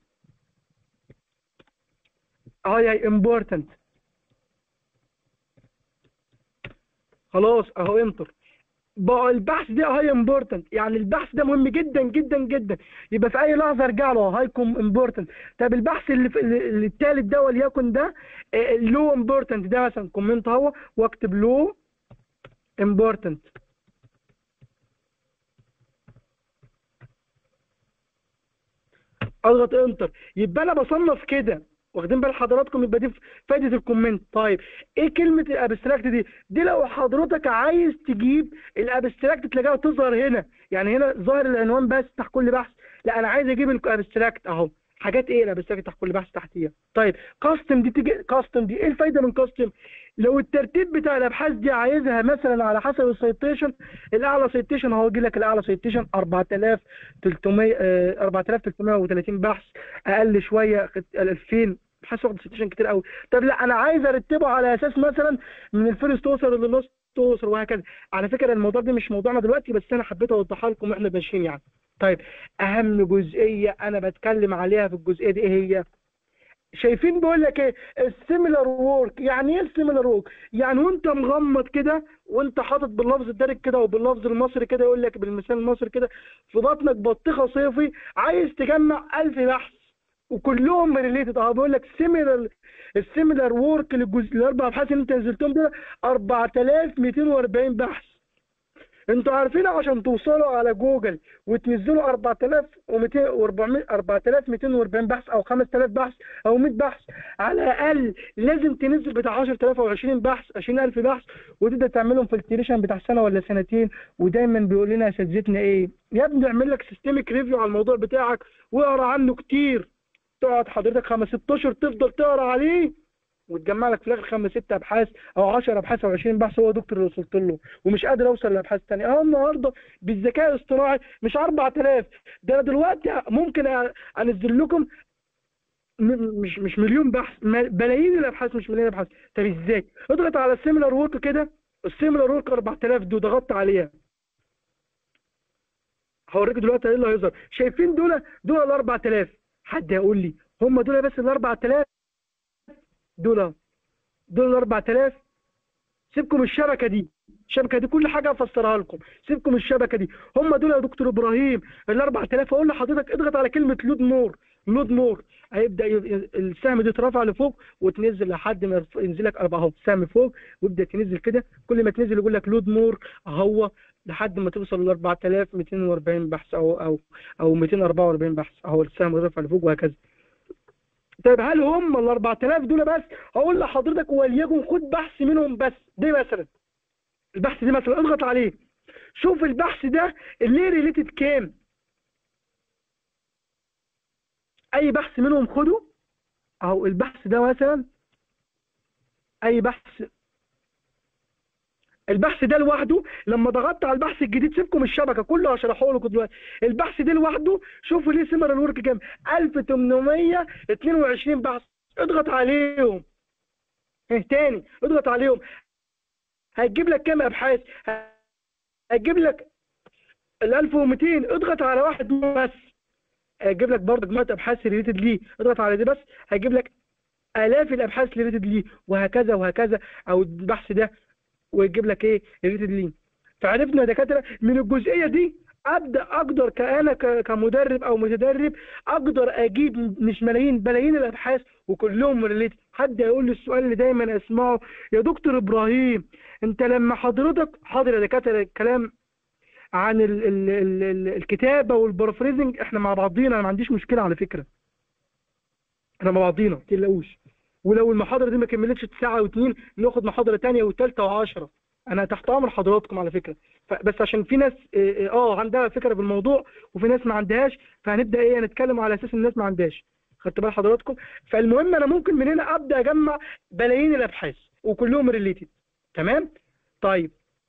هاي هاي امبورتنت خلاص اهو انتر بقى البحث ده هاي امبورتنت يعني البحث ده مهم جدا جدا جدا يبقى في اي لحظه ارجع له هاي كوم امبورتنت طب البحث اللي في اللي الثالث ده وليكن ده لو امبورتنت ده مثلا كومنت اهو واكتب لو امبورتنت اضغط انتر يبقى انا بصنف كده واخدين بال حضراتكم يبقى دي فايده الكومنت طيب ايه كلمه الابستراكت دي دي لو حضرتك عايز تجيب الابستراكت تلاقيها تظهر هنا يعني هنا ظاهر العنوان بس تحت كل بحث لا انا عايز اجيب الابستراكت اهو حاجات ايه لا بس تحت كل بحث تحتيها طيب كاستم دي تيجي كاستم دي ايه الفايده من كاستم لو الترتيب بتاع الابحاث دي عايزها مثلا على حسب السيتيشن الاعلى سيتيشن هو يجي لك الاعلى سيتيشن 4300 آه، 4330 بحث اقل شويه 2000 بحث واخد سيتيشن كتير قوي طب لا انا عايز ارتبه على اساس مثلا من الفيرست توصل للنص توصل وهكذا على فكره الموضوع ده مش موضوعنا دلوقتي بس انا حبيت اوضحها لكم واحنا ماشيين يعني طيب اهم جزئيه انا بتكلم عليها في الجزئيه دي ايه هي شايفين بيقول لك ايه السيميلر وورك يعني ايه السيميلر وورك يعني وانت مغمض كده وانت حاطط باللفظ الدارج كده وباللفظ المصري كده يقول لك بالمثال المصري كده في بطنك بطيخه صيفي عايز تجمع 1000 بحث وكلهم ريليتد اه بيقول لك سيميلر السيميلر وورك للجزء الاربع ابحاث اللي انت نزلتهم دول 4240 بحث انتوا عارفين عشان توصلوا على جوجل وتنزلوا 4200 و400 4240 بحث او 5000 بحث او 100 بحث على الاقل لازم تنزل بتاع 10000 او 20 بحث 20000 بحث وتبدا تعملهم فلتريشن بتاع سنه ولا سنتين ودايما بيقول لنا اساتذتنا ايه يا ابني اعمل لك سيستميك ريفيو على الموضوع بتاعك واقرا عنه كتير تقعد حضرتك خمس ست اشهر تفضل تقرا عليه وتجمع لك في الاخر خمس ست ابحاث او 10 ابحاث او 20 بحث هو دكتور اللي وصلت له ومش قادر اوصل لابحاث ثانيه اه النهارده بالذكاء الاصطناعي مش 4000 ده انا دلوقتي ممكن انزل لكم مش مش مليون بحث بلايين الابحاث مش مليون ابحاث طب ازاي؟ اضغط على السيميلر ورك كده السيميلر ورك 4000 دول ضغطت عليها هوريك دلوقتي ايه اللي هيظهر شايفين دول دول ال 4000 حد يقول لي هم دول بس ال 4000 دول دول ال 4000 سيبكم الشبكه دي الشبكه دي كل حاجه افسرها لكم سيبكم الشبكه دي هم دول يا دكتور ابراهيم ال 4000 اقول لحضرتك اضغط على كلمه لود مور لود مور هيبدا السهم دي يترفع لفوق وتنزل لحد ما ينزل لك اهو السهم فوق ويبدا تنزل كده كل ما تنزل يقول لك لود مور اهو لحد ما توصل ل 4240 بحث او او او 244 بحث اهو السهم يترفع لفوق وهكذا طيب هل هم ال 4000 دول بس اقول لحضرتك وليكن خد بحث منهم بس دي مثلا البحث ده مثلا اضغط عليه شوف البحث ده اللي ريليتد كام اي بحث منهم خده اهو البحث ده مثلا اي بحث البحث ده لوحده لما ضغطت على البحث الجديد سيبكم الشبكه كله هشرحه لكم دلوقتي البحث ده لوحده شوفوا ليه سمر الورك كام 1822 بحث اضغط عليهم ايه تاني اضغط عليهم هتجيب لك كام ابحاث هتجيب لك ال 1200 اضغط على واحد بس هيجيب لك برضه مجموعه ابحاث ريليتد ليه اضغط على دي بس هيجيب لك الاف الابحاث ريليتد ليه وهكذا وهكذا او البحث ده ويجيب لك ايه ريتد لين فعرفنا يا دكاتره من الجزئيه دي ابدا اقدر كانا كمدرب او متدرب اقدر اجيب مش ملايين بلايين الابحاث وكلهم ريليتد حد يقول لي السؤال اللي دايما اسمعه يا دكتور ابراهيم انت لما حضرتك حاضر يا دكاتره الكلام عن ال ال ال ال الكتابه والبرافريزنج احنا مع بعضينا انا ما عنديش مشكله على فكره احنا مع بعضينا ما تقلقوش ولو المحاضره دي ما كملتش ساعه واثنين ناخد محاضره ثانيه وثالثه وعشرة انا تحت امر حضراتكم على فكره بس عشان في ناس اه, آه، عندها فكره بالموضوع وفي ناس ما عندهاش فهنبدا ايه نتكلم على اساس الناس ما عندهاش خدت بال حضراتكم فالمهم انا ممكن من هنا ابدا اجمع بلايين الابحاث وكلهم ريليتد تمام طيب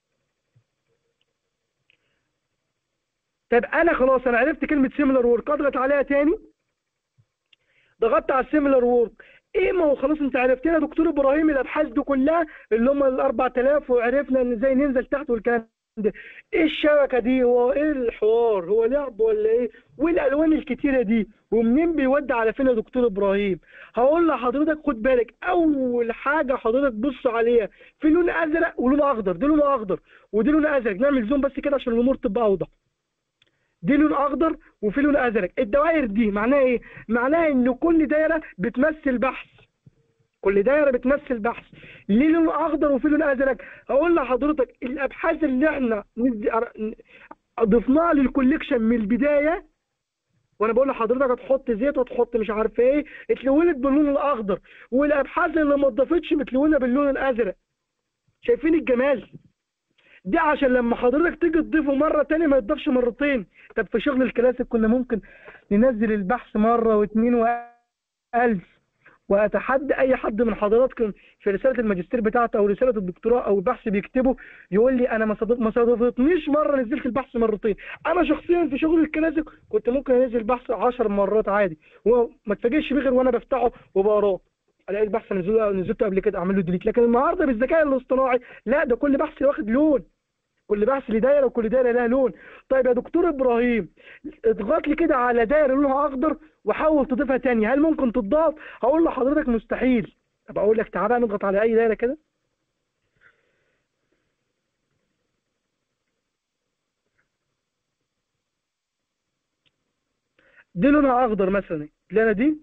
طيب انا خلاص انا عرفت كلمه سيميلر وورك اضغط عليها تاني ضغطت على السيميلر وورك ايه ما هو خلاص انت عرفت يا دكتور ابراهيم الابحاث دي كلها اللي هم ال 4000 وعرفنا ان ازاي ننزل تحت والكلام ده ايه الشبكه دي هو ايه الحوار هو لعب ولا ايه وايه الالوان الكتيره دي ومنين بيودي على فين يا دكتور ابراهيم هقول لحضرتك خد بالك اول حاجه حضرتك بص عليها في لون ازرق ولون اخضر دي لون اخضر ودي لون ازرق نعمل زوم بس كده عشان الامور تبقى اوضح دي لون اخضر وفي لون ازرق الدوائر دي معناها ايه معناها ان كل دايره بتمثل بحث كل دايره بتمثل بحث ليه لون اخضر وفي لون ازرق اقول لحضرتك الابحاث اللي احنا ضفناها للكوليكشن من البدايه وانا بقول لحضرتك هتحط زيت وتحط مش عارف ايه اتلونت باللون الاخضر والابحاث اللي ما اتضافتش متلونه باللون الازرق شايفين الجمال دي عشان لما حضرتك تيجي تضيفه مرة تاني ما يتضافش مرتين طب في شغل الكلاسيك كنا ممكن ننزل البحث مرة واثنين وألف واتحدى اي حد من حضراتكم في رساله الماجستير بتاعته او رساله الدكتوراه او البحث بيكتبه يقول لي انا ما ما صادفتنيش مره نزلت البحث مرتين انا شخصيا في شغل الكلاسيك كنت ممكن انزل البحث 10 مرات عادي وما اتفاجئش بيه غير وانا بفتحه وبقراه الاقي البحث نزلته نزلته قبل كده اعمل له ديليت لكن النهارده بالذكاء الاصطناعي لا ده كل بحث واخد لون كل بحث ليه دايره وكل دايره لها لون طيب يا دكتور ابراهيم اضغط لي كده على دايره لونها اخضر وحاول تضيفها تاني هل ممكن تضاف هقول لحضرتك مستحيل طب اقول لك تعالى نضغط على اي دايره كده دي لونها اخضر مثلا الدايره دي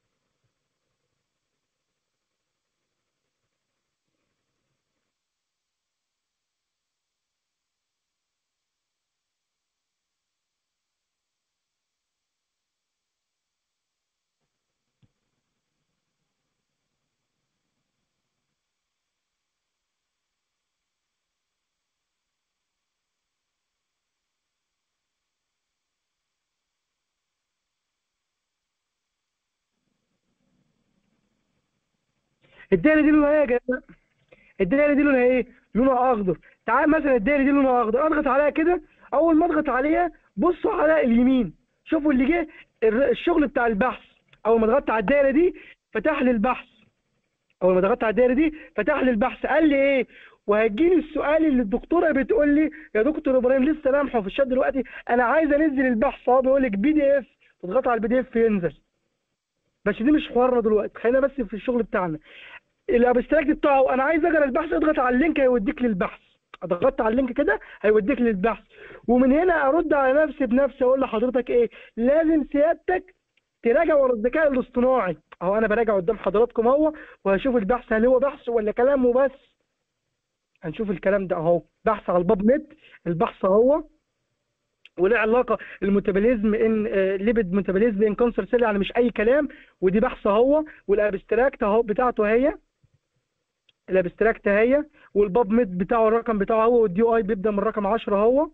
الدايره دي لونها ايه يا جماعه الدايره دي لونها ايه لونها اخضر تعال مثلا الدايره دي لونها اخضر اضغط عليها كده اول ما اضغط عليها بصوا على اليمين شوفوا اللي جه الشغل بتاع البحث اول ما ضغطت على الدايره دي فتح لي البحث اول ما ضغطت على الدايره دي فتح لي البحث قال لي ايه وهيجيني السؤال اللي الدكتوره بتقول لي يا دكتور ابراهيم لسه لامحه في الشات دلوقتي انا عايز انزل البحث هو بيقول لك بي دي اف تضغط على البي دي اف ينزل بس دي مش حوارنا دلوقتي خلينا بس في الشغل بتاعنا الابستراكت بتاعه انا عايز اقرا البحث اضغط على اللينك هيوديك للبحث ضغطت على اللينك كده هيوديك للبحث ومن هنا ارد على نفسي بنفسي اقول لحضرتك ايه لازم سيادتك تراجع ورا الذكاء الاصطناعي اهو انا براجع قدام حضراتكم اهو وهشوف البحث هل هو بحث ولا كلام وبس هنشوف الكلام ده اهو بحث على الباب نت البحث اهو وله علاقه الميتابوليزم ان ليبيد ميتابوليزم ان كانسر سيل يعني مش اي كلام ودي بحث اهو والابستراكت اهو بتاعته هي الابستراكت اهي والباب ميد بتاعه الرقم بتاعه هو والدي اي بيبدا من رقم 10 اهو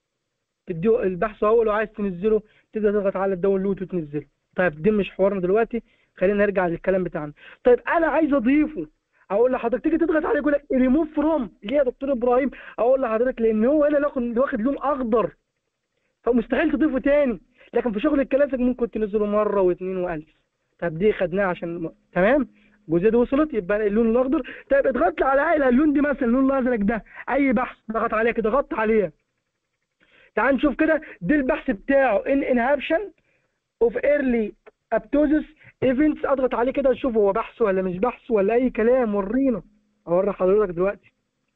البحث اهو لو عايز تنزله تبدا تضغط على الداونلود وتنزله طيب دي مش حوارنا دلوقتي خلينا نرجع للكلام بتاعنا طيب انا عايز اضيفه اقول لحضرتك تيجي تضغط عليه يقول لك ريموف فروم ليه يا دكتور ابراهيم اقول لحضرتك لان هو هنا واخد لون اخضر فمستحيل تضيفه تاني لكن في شغل الكلاسيك ممكن تنزله مره واثنين والف طب دي خدناها عشان تمام الجزئيه دي وصلت يبقى اللون الاخضر طيب اضغط على اي اللون دي مثلا اللون الازرق ده اي بحث ضغط عليها كده ضغط عليها تعال نشوف كده دي البحث بتاعه ان انهابشن اوف ايرلي ابتوزس ايفنتس اضغط عليه كده اشوف هو بحث ولا مش بحث ولا اي كلام ورينا اوري حضرتك دلوقتي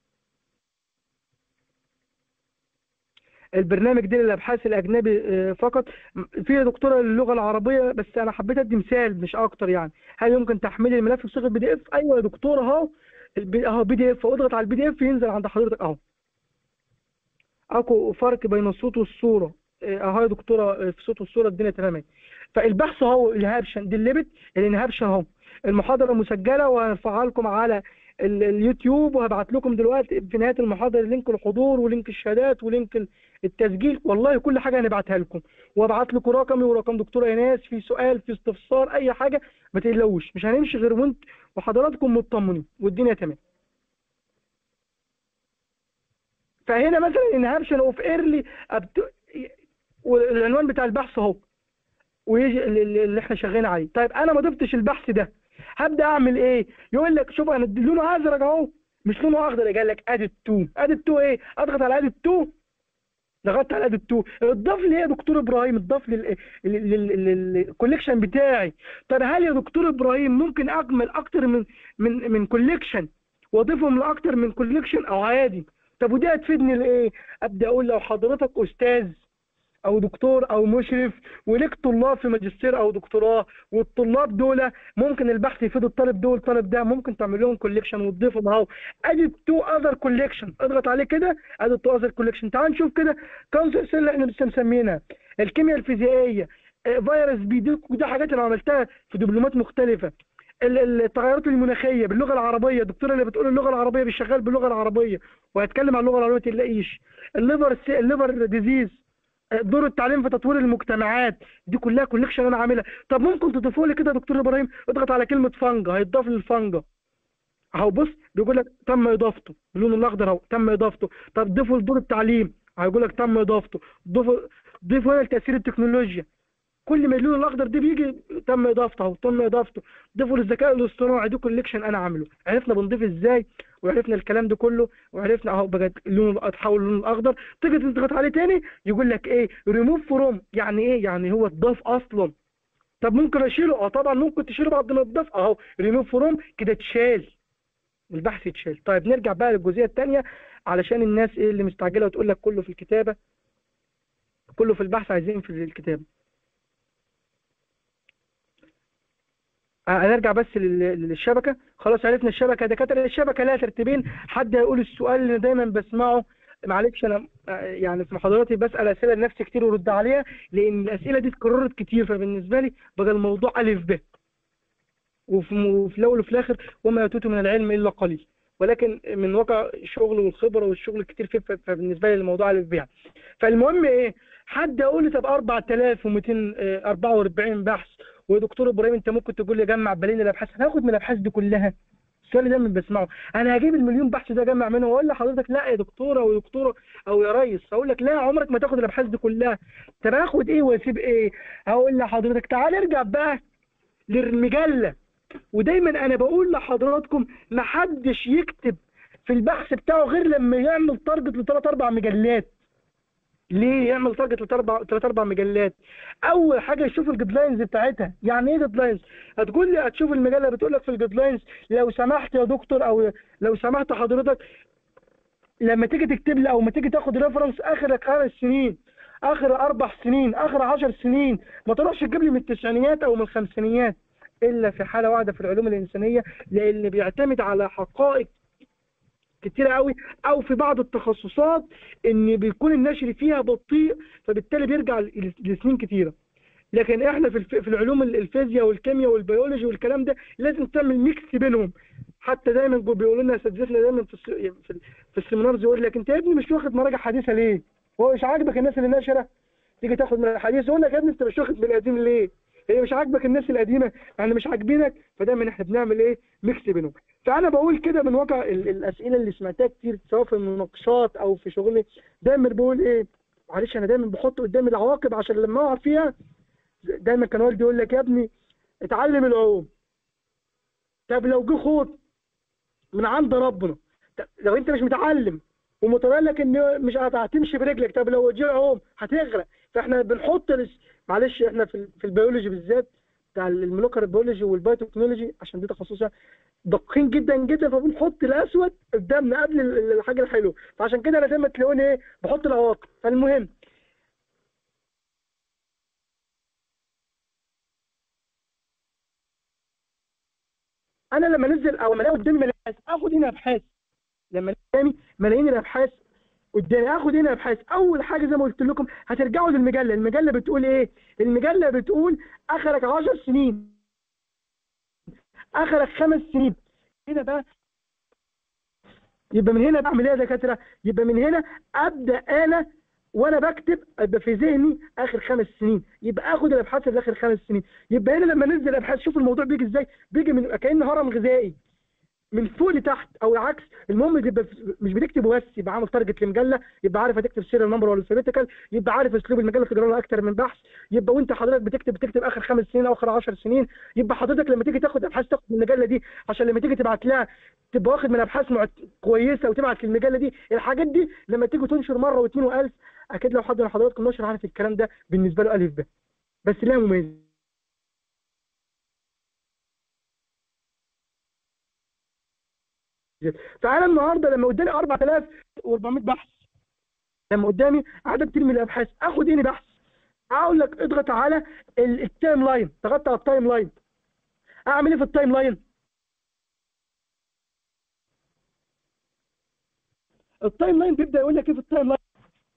البرنامج ده للابحاث الاجنبي آه، فقط في دكتوره للغه العربيه بس انا حبيت ادي مثال مش اكتر يعني هل يمكن تحميل الملف بصيغه بي دي اف ايوه يا دكتوره اهو اهو بي دي اف اضغط على البي دي اف ينزل عند حضرتك اهو اكو فرق بين الصوت والصوره آه، اهو يا دكتوره آه، في صوت والصوره الدنيا تمام فالبحث اهو الهابشن دي الليبت الانهابشن اهو المحاضره مسجله وهرفعها لكم على اليوتيوب وهبعت لكم دلوقتي في نهايه المحاضره لينك الحضور ولينك الشهادات ولينك التسجيل والله كل حاجه هنبعتها لكم وابعت لكم رقمي ورقم دكتوره ايناس في سؤال في استفسار اي حاجه ما تقلقوش مش هنمشي غير وانت وحضراتكم مطمنين والدنيا تمام فهنا مثلا انهابشن اوف ايرلي والعنوان بتاع البحث اهو ويجي اللي احنا شغالين عليه طيب انا ما ضفتش البحث ده هبدا اعمل ايه يقول لك شوف انا لونه ازرق اهو مش لونه اخضر قال لك ادي التو ادي التو ايه اضغط على ادي التو ضغطت على ادي التو اضاف لي ايه يا دكتور ابراهيم اضاف للكوليكشن بتاعي طب هل يا دكتور ابراهيم ممكن اكمل اكتر من من من كوليكشن واضيفهم لاكتر من كوليكشن او عادي طب ودي هتفيدني لايه ابدا اقول لو حضرتك استاذ او دكتور او مشرف وليك طلاب في ماجستير او دكتوراه والطلاب دول ممكن البحث يفيد الطالب دول الطالب ده ممكن تعمل لهم كوليكشن وتضيفهم اهو ادي تو اذر كوليكشن اضغط عليه كده ادي تو اذر كوليكشن تعال نشوف كده كانسر سيل اللي احنا لسه مسمينها الكيمياء الفيزيائيه فيروس بي دي دي حاجات انا عملتها في دبلومات مختلفه التغيرات المناخيه باللغه العربيه الدكتوره اللي بتقول اللغه العربيه بيشغل باللغه العربيه وهيتكلم عن اللغه العربيه تلاقيش الليفر الليفر ديزيز دور التعليم في تطوير المجتمعات دي كلها كوليكشن انا عاملها طب ممكن تضيفوا لي كده يا دكتور ابراهيم اضغط على كلمه فانجا هيتضاف للفانجا اهو بص بيقول لك تم اضافته باللون الاخضر اهو تم اضافته طب ضيفوا لدور التعليم هيقول لك تم اضافته ضيفوا ضيفوا هنا لتاثير التكنولوجيا كل ما اللون الاخضر ده بيجي تم اضافته اهو تم اضافته ضيفوا للذكاء الاصطناعي دي كوليكشن انا عامله عرفنا بنضيف ازاي وعرفنا الكلام ده كله وعرفنا اهو بقى اللون اتحول للون الاخضر تيجي تضغط عليه تاني يقول لك ايه ريموف فروم يعني ايه يعني هو اتضاف اصلا طب ممكن اشيله اه طبعا ممكن تشيله بعد ما اتضاف اهو ريموف فروم كده اتشال البحث يتشال طيب نرجع بقى للجزئيه الثانيه علشان الناس ايه اللي مستعجله وتقول لك كله في الكتابه كله في البحث عايزين في الكتابه هنرجع بس للشبكه خلاص عرفنا الشبكه دكاتره الشبكه لها ترتيبين حد هيقول السؤال اللي دايما بسمعه معلش انا يعني في محاضراتي بسال اسئله لنفسي كتير ورد عليها لان الاسئله دي اتكررت كتير فبالنسبه لي بقى الموضوع الف ب وفي الاول وفي الاخر وما يتوتوا من العلم الا قليل ولكن من واقع الشغل والخبره والشغل الكتير فيه فبالنسبه لي الموضوع الف ب فالمهم ايه حد يقول لي طب 4244 بحث ودكتور ابراهيم انت ممكن تقول لي جمع بالين الابحاث هاخد من الابحاث دي كلها السؤال ده من بسمعه انا هجيب المليون بحث ده اجمع منه واقول لحضرتك لا يا دكتوره او دكتوره او يا ريس اقول لك لا عمرك ما تاخد الابحاث دي كلها طب اخد ايه واسيب ايه هقول لحضرتك تعال ارجع بقى للمجله ودايما انا بقول لحضراتكم ما حدش يكتب في البحث بتاعه غير لما يعمل تارجت لثلاث اربع مجلات ليه يعمل تارجت لثلاث اربع مجلات اول حاجه يشوف الجيدلاينز بتاعتها يعني ايه جيدلاينز هتقول لي هتشوف المجله بتقول لك في الجيدلاينز لو سمحت يا دكتور او لو سمحت حضرتك لما تيجي تكتب لي او ما تيجي تاخد ريفرنس اخر خمس سنين اخر اربع سنين اخر عشر سنين ما تروحش تجيب لي من التسعينيات او من الخمسينيات الا في حاله واحده في العلوم الانسانيه لان بيعتمد على حقائق كتيرة قوي او في بعض التخصصات ان بيكون النشر فيها بطيء فبالتالي بيرجع لسنين كتيرة لكن احنا في في العلوم الفيزياء والكيمياء والبيولوجي والكلام ده لازم تعمل ميكس بينهم حتى دايما بيقولوا لنا اساتذتنا دايما في في السيمينارز يقول لك انت يا ابني مش واخد مراجع حديثه ليه؟ هو مش عاجبك الناس اللي ناشره؟ تيجي تاخد من الحديث يقول لك يا ابني انت مش واخد من القديم ليه؟ هي مش عاجبك الناس القديمه يعني مش عاجبينك فدايما احنا بنعمل ايه؟ ميكس بينهم فانا بقول كده من واقع الاسئله اللي سمعتها كتير سواء في المناقشات او في شغلي دايما بقول ايه معلش انا دايما بحط قدامي العواقب عشان لما اقع فيها دايما كان والدي يقول لك يا ابني اتعلم العوم طب لو جه خوض من عند ربنا لو انت مش متعلم ومتبين لك ان مش هتمشي برجلك طب لو جه عوم هتغرق فاحنا بنحط معلش احنا في, في البيولوجي بالذات بتاع المولكر بيولوجي والبايوتكنولوجي عشان دي تخصصها دقيقين جدا جدا فبنحط الاسود قدامنا قبل الحاجه الحلوه فعشان كده انا دايما تلاقوني ايه بحط العواقب فالمهم انا لما انزل او لما الاقي قدامي ملايين اخد هنا ابحاث لما قدامي ملايين الابحاث قدامي اخد هنا ابحاث اول حاجه زي ما قلت لكم هترجعوا للمجله المجله بتقول ايه المجله بتقول اخرك 10 سنين اخرك خمس سنين هنا بقى يبقى من هنا بعمل ايه يا دكاتره يبقى من هنا ابدا انا وانا بكتب ابقى في ذهني اخر خمس سنين يبقى اخد الابحاث اللي اخر خمس سنين يبقى هنا لما ننزل ابحاث شوف الموضوع بيجي ازاي بيجي من كانه هرم غذائي من فوق لتحت او العكس المهم يبقى مش بتكتبه بس يبقى عامل تارجت لمجله يبقى عارف هتكتب سيريال نمبر ولا الفابيتيكال يبقى عارف اسلوب المجله تجرى لها اكتر من بحث يبقى وانت حضرتك بتكتب بتكتب اخر خمس سنين او اخر 10 سنين يبقى حضرتك لما تيجي تاخد ابحاث تاخد من المجله دي عشان لما تيجي تبعت لها تبقى واخد من ابحاث كويسه وتبعت للمجله دي الحاجات دي لما تيجي تنشر مره واثنين والف اكيد لو حد من حضراتكم نشر عارف الكلام ده بالنسبه له الف ب بس ليها مميزه فانا النهارده لما قدامي 4400 بحث لما قدامي عدد كتير من الابحاث اخد اني بحث اقول لك اضغط على التايم لاين ضغطت على التايم لاين اعمل ايه في التايم لاين التايم لاين بيبدا يقول لك ايه في التايم لاين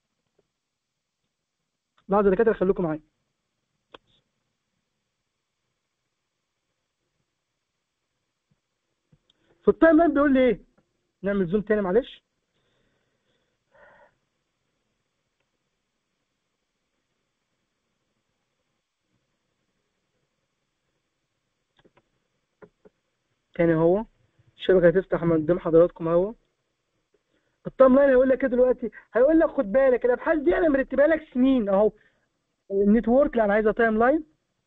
لحظه يا دكاتره خليكم معايا في التايم لاين بيقول لي ايه نعمل زوم تاني معلش تاني هو الشبكة هتفتح من قدام حضراتكم اهو التايم لاين هيقول لك ايه دلوقتي هيقول لك خد بالك الابحاث دي انا مرتبها لك سنين اهو النتورك لا انا عايزه تايم لاين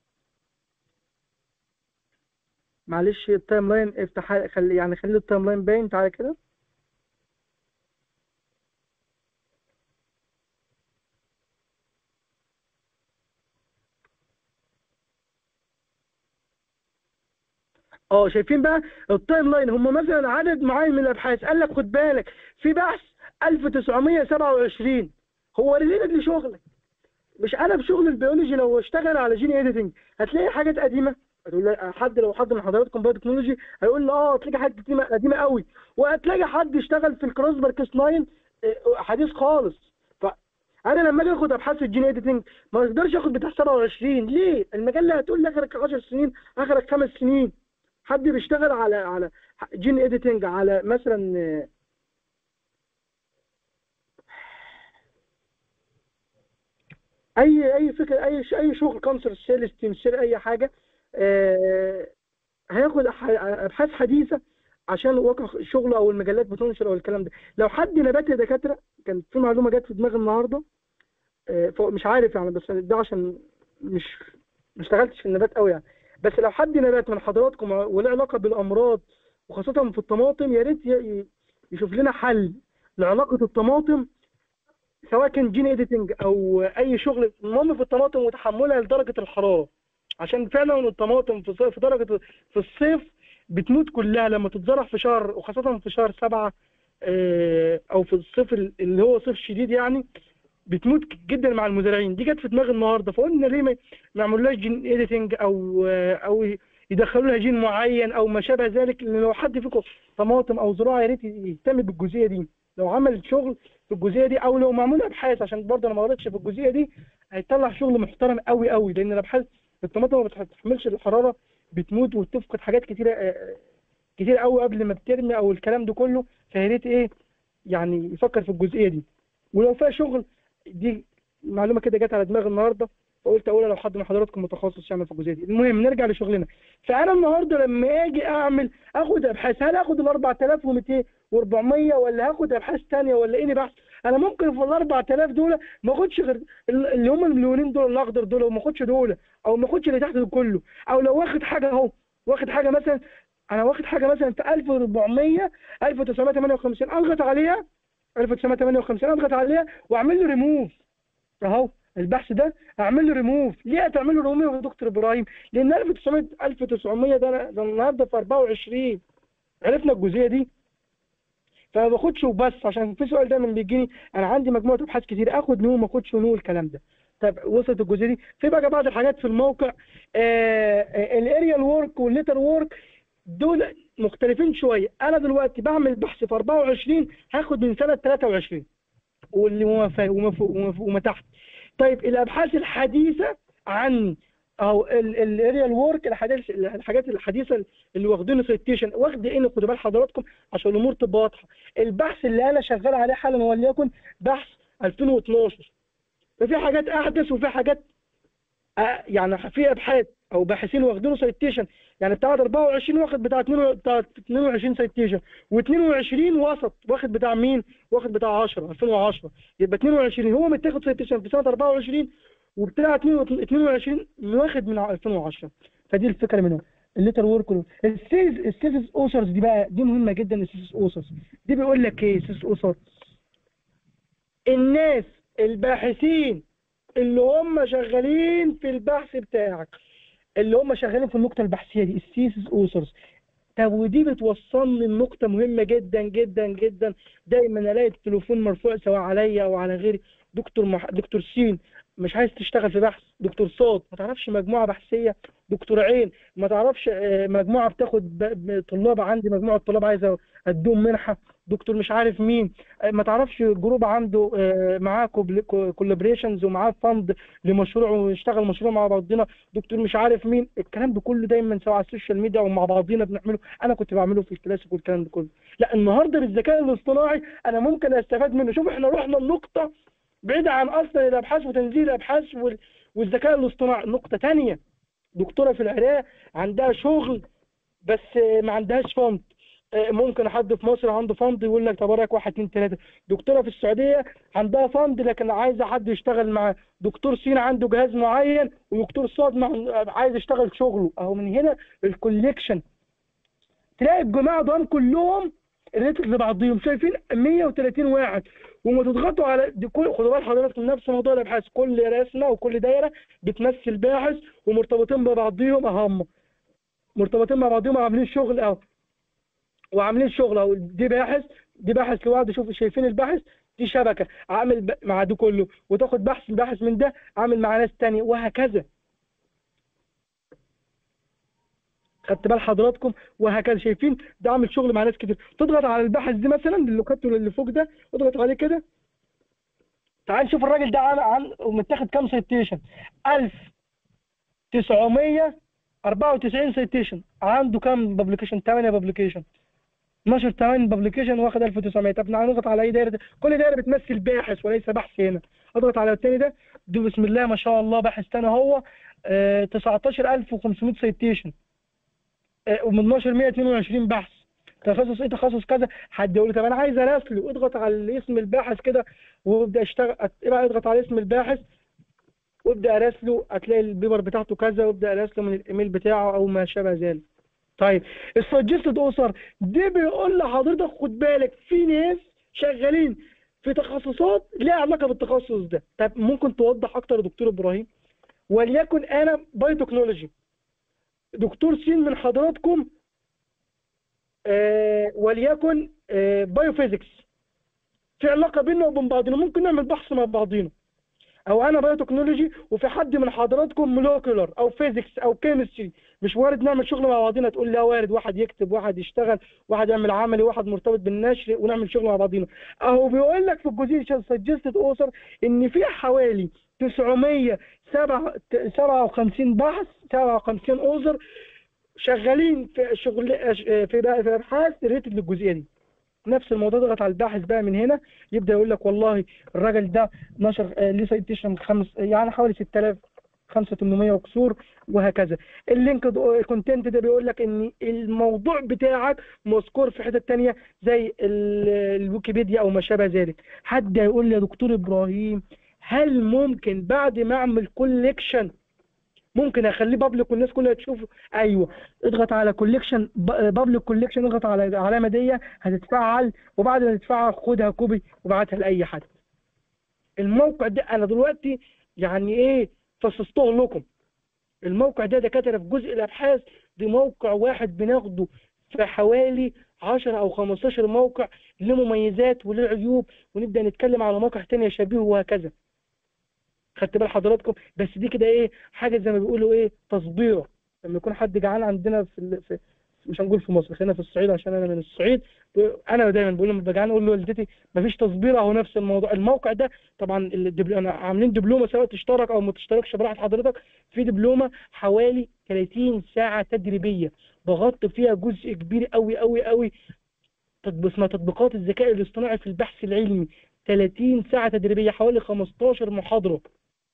معلش التايم لاين افتح خلي يعني خلي التايم لاين باين تعالى كده اه شايفين بقى التايم لاين هم مثلا عدد معين من الابحاث قال لك خد بالك في بحث 1927 هو ريليتد لشغلك مش انا في شغل البيولوجي لو اشتغل على جين اديتنج هتلاقي حاجات قديمه هتقول لي حد لو حد من حضراتكم بايو تكنولوجي هيقول لي اه هتلاقي حاجات قديمه قديمه قوي وهتلاقي حد اشتغل في الكروسبر كيس 9 حديث خالص فانا لما اجي اخد ابحاث الجين اديتنج ما اقدرش اخد بتاع 27 ليه المجله هتقول لي اخرك 10 سنين اخرك خمس سنين حد بيشتغل على على جين اديتنج على مثلا اي اي فكره اي اي شغل كانسر سيل ستيم سيل اي حاجه آه هياخد ابحاث حديثه عشان واقع شغله او المجلات بتنشر او الكلام ده لو حد نبات يا دكاتره كان في معلومه جت في دماغي النهارده آه مش عارف يعني بس ده عشان مش ما اشتغلتش في النبات قوي يعني بس لو حد نبات من حضراتكم وله علاقه بالامراض وخاصه في الطماطم يا ريت يشوف لنا حل لعلاقه الطماطم سواء كان جين اديتنج او اي شغل المهم في الطماطم وتحملها لدرجه الحراره عشان فعلا الطماطم في في درجه في الصيف بتموت كلها لما تتزرع في شهر وخاصه في شهر سبعة او في الصيف اللي هو صيف شديد يعني بتموت جدا مع المزارعين دي جت في دماغي النهارده فقلنا ليه ما يعملوهاش جين اديتنج او او يدخلوا لها جين معين او ما شابه ذلك لان لو حد فيكم طماطم او زراعه يا ريت يهتم بالجزئيه دي لو عمل شغل في الجزئيه دي او لو معمول ابحاث عشان برضه انا ما قريتش في الجزئيه دي هيطلع شغل محترم قوي قوي لان الابحاث الطماطم ما بتحملش الحراره بتموت وتفقد حاجات كتيره كتير قوي قبل ما بترمي او الكلام ده كله فيا ريت ايه يعني يفكر في الجزئيه دي ولو فيها شغل دي معلومه كده جت على دماغي النهارده فقلت اقولها لو حد من حضراتكم متخصص يعمل في الجزئيه دي المهم نرجع لشغلنا فانا النهارده لما اجي اعمل اخد ابحاث هل اخد ال 4200 و400 ولا هاخد ابحاث ثانيه ولا ايه بحث انا ممكن في ال 4000 دول ما اخدش غير اللي هم المليونين دول الاخضر دول وما اخدش دول او ما اخدش اللي تحت دول كله او لو واخد حاجه اهو واخد حاجه مثلا انا واخد حاجه مثلا في 1400 1958 اضغط عليها 1958 اضغط عليها واعمل له ريموف اهو البحث ده اعمل له ريموف ليه هتعمل له ريموف يا دكتور ابراهيم لان 1900 1900 ده ده النهارده في 24 عرفنا الجزئيه دي فما باخدش وبس عشان في سؤال دايما بيجيني انا عندي مجموعه ابحاث كتير اخد نو ما اخدش نو الكلام ده طب وصلت الجزئيه دي في بقى بعض الحاجات في الموقع الاريال ورك والليتر ورك دول مختلفين شويه انا دلوقتي بعمل بحث في 24 هاخد من سنه 23 واللي وما وما تحت طيب الابحاث الحديثه عني او الاريال ورك الحاجات الحاجات الحديثه اللي واخدين سيتيشن واخد ايه خدوا بال حضراتكم عشان الامور تبقى واضحه البحث اللي انا شغال عليه حالا وليكن بحث 2012 ففي حاجات احدث وفي حاجات آه يعني في ابحاث او باحثين واخدينه سيتيشن يعني بتاع 24 واخد بتاع 22 سيتيشن و22 وسط واخد بتاع مين؟ واخد بتاع 10 2010 يبقى 22 هو متاخد سيتيشن في سنه 24 وبتاع 22 واخد من 2010 فدي الفكره منهم الليتر ورك السيز السيز اوسرز دي بقى دي مهمه جدا السيز اوسرز دي بيقول لك ايه السيز اوسرز الناس الباحثين اللي هم شغالين في البحث بتاعك اللي هم شغالين في النقطه البحثيه دي السيسز اوسرز طب ودي بتوصلني لنقطه مهمه جدا جدا جدا دايما الاقي التليفون مرفوع سواء عليا او على غيري دكتور مح... دكتور سين مش عايز تشتغل في بحث دكتور صوت ما تعرفش مجموعه بحثيه دكتور عين ما تعرفش مجموعه بتاخد ب... طلاب عندي مجموعه طلاب عايزه ادوم منحه دكتور مش عارف مين آه، ما تعرفش جروب عنده آه، معاه كولابريشنز ومعاه فند لمشروع ونشتغل مشروع مع بعضنا دكتور مش عارف مين الكلام ده كله دايما سواء على السوشيال ميديا ومع بعضنا بنعمله انا كنت بعمله في الكلاسيك والكلام ده كله لا النهارده بالذكاء الاصطناعي انا ممكن استفاد منه شوف احنا رحنا النقطه بعيدة عن اصلا الابحاث وتنزيل الابحاث وال... والذكاء الاصطناعي نقطة تانية دكتورة في العراق عندها شغل بس ما عندهاش فند ممكن حد في مصر عنده فند يقول لك طب رايك واحد اتنين تلاته دكتوره في السعوديه عندها فند لكن عايزه حد يشتغل معاه دكتور سين عنده جهاز معين ودكتور صاد مع... عايز يشتغل شغله اهو من هنا الكوليكشن تلاقي الجماعه دول كلهم ريتك لبعضهم شايفين 130 واحد وما تضغطوا على دي كل خدوا بال حضراتكم نفس موضوع الابحاث كل رسمه وكل دايره بتمثل باحث ومرتبطين ببعضهم اهم مرتبطين مع بعضهم وعاملين شغل اهو وعاملين شغل اهو دي باحث دي باحث لوحده شوفوا شايفين الباحث دي شبكه عامل ب... مع ده كله وتاخد بحث باحث من ده عامل مع ناس تانية وهكذا خدت بال حضراتكم وهكذا شايفين ده عامل شغل مع ناس كتير تضغط على الباحث دي مثلا اللوكات اللي فوق ده اضغط عليه كده تعال نشوف الراجل ده عن عن متاخد كام سيتيشن 1994 سيتيشن عنده كام بابليكيشن 8 بابليكيشن 12 8 بابليكيشن واخد 1900 طب نضغط على اي دايره كل دايره بتمثل باحث وليس بحث هنا اضغط على الثاني ده ده بسم الله ما شاء الله باحث ثاني هو آه 19500 سيتيشن ومن 12 122 بحث تخصص ايه تخصص كذا حد يقول لي طب انا عايز اراسله اضغط على اسم الباحث كده وابدا اشتغل ابقى اضغط على اسم الباحث وابدا اراسله هتلاقي البيبر بتاعته كذا وابدا اراسله من الايميل بتاعه او ما شابه ذلك طيب السجستد اوسر دي بيقول لحضرتك خد بالك في ناس شغالين في تخصصات ليها علاقه بالتخصص ده طب ممكن توضح اكتر يا دكتور ابراهيم وليكن انا بايوتكنولوجي دكتور سين من حضراتكم آه وليكن آه بايوفيزيكس في علاقة بيننا وبين بعضنا ممكن نعمل بحث مع بعضنا او انا بايوتكنولوجي وفي حد من حضراتكم مولوكولر او فيزيكس او كيمستري مش وارد نعمل شغل مع بعضنا تقول لا وارد واحد يكتب واحد يشتغل واحد يعمل عملي واحد مرتبط بالنشر ونعمل شغل مع بعضنا اهو بيقول لك في الجزئيه سجستد اوسر ان في حوالي 957 بحث 57 اوزر شغالين في شغل في في ابحاث ريتد للجزئيه دي نفس الموضوع ضغط على الباحث بقى من هنا يبدا يقول لك والله الراجل ده نشر ليه سيتيشن خمس يعني حوالي 6000 5800 وكسور وهكذا اللينك كونتنت ده بيقول لك ان الموضوع بتاعك مذكور في حته تانية زي الويكيبيديا او ما شابه ذلك حد هيقول لي يا دكتور ابراهيم هل ممكن بعد ما اعمل كوليكشن ممكن اخليه بابليك والناس كلها تشوفه ايوه اضغط على كوليكشن بابليك كوليكشن اضغط على العلامه دي هتتفعل وبعد ما تتفعل خدها كوبي وابعتها لاي حد الموقع ده انا دلوقتي يعني ايه فصصته لكم الموقع ده دكاتره في جزء الابحاث دي موقع واحد بناخده في حوالي 10 او 15 موقع له مميزات وله عيوب ونبدا نتكلم على مواقع ثانيه شبيهه وهكذا خدت بال حضراتكم بس دي كده ايه حاجه زي ما بيقولوا ايه تصبيره لما يكون حد جعان عندنا في, في مش هنقول في مصر خلينا في الصعيد عشان انا من الصعيد انا دايما بقول لما بجعان اقول لوالدتي مفيش تصبير اهو نفس الموضوع الموقع ده طبعا الدبل... انا عاملين دبلومه سواء تشترك او ما تشتركش براحه حضرتك في دبلومه حوالي 30 ساعه تدريبيه بغطي فيها جزء كبير قوي قوي قوي اسمها تطبيقات الذكاء الاصطناعي في البحث العلمي 30 ساعه تدريبيه حوالي 15 محاضره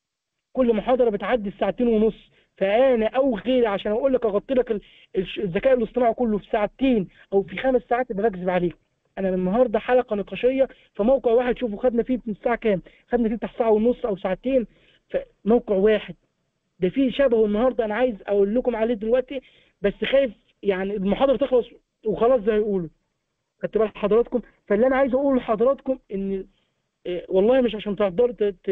كل محاضره بتعدي الساعتين ونص فانا او غيري عشان اقول لك اغطي لك الذكاء الاصطناعي كله في ساعتين او في خمس ساعات يبقى بكذب عليك انا النهارده حلقه نقاشيه في موقع واحد شوفوا خدنا فيه من الساعه كام خدنا فيه بتاع ساعه ونص او ساعتين في موقع واحد ده فيه شبهه النهارده انا عايز اقول لكم عليه دلوقتي بس خايف يعني المحاضره تخلص وخلاص زي ما يقولوا خدت بال حضراتكم فاللي انا عايز اقوله لحضراتكم ان إيه والله مش عشان تقدروا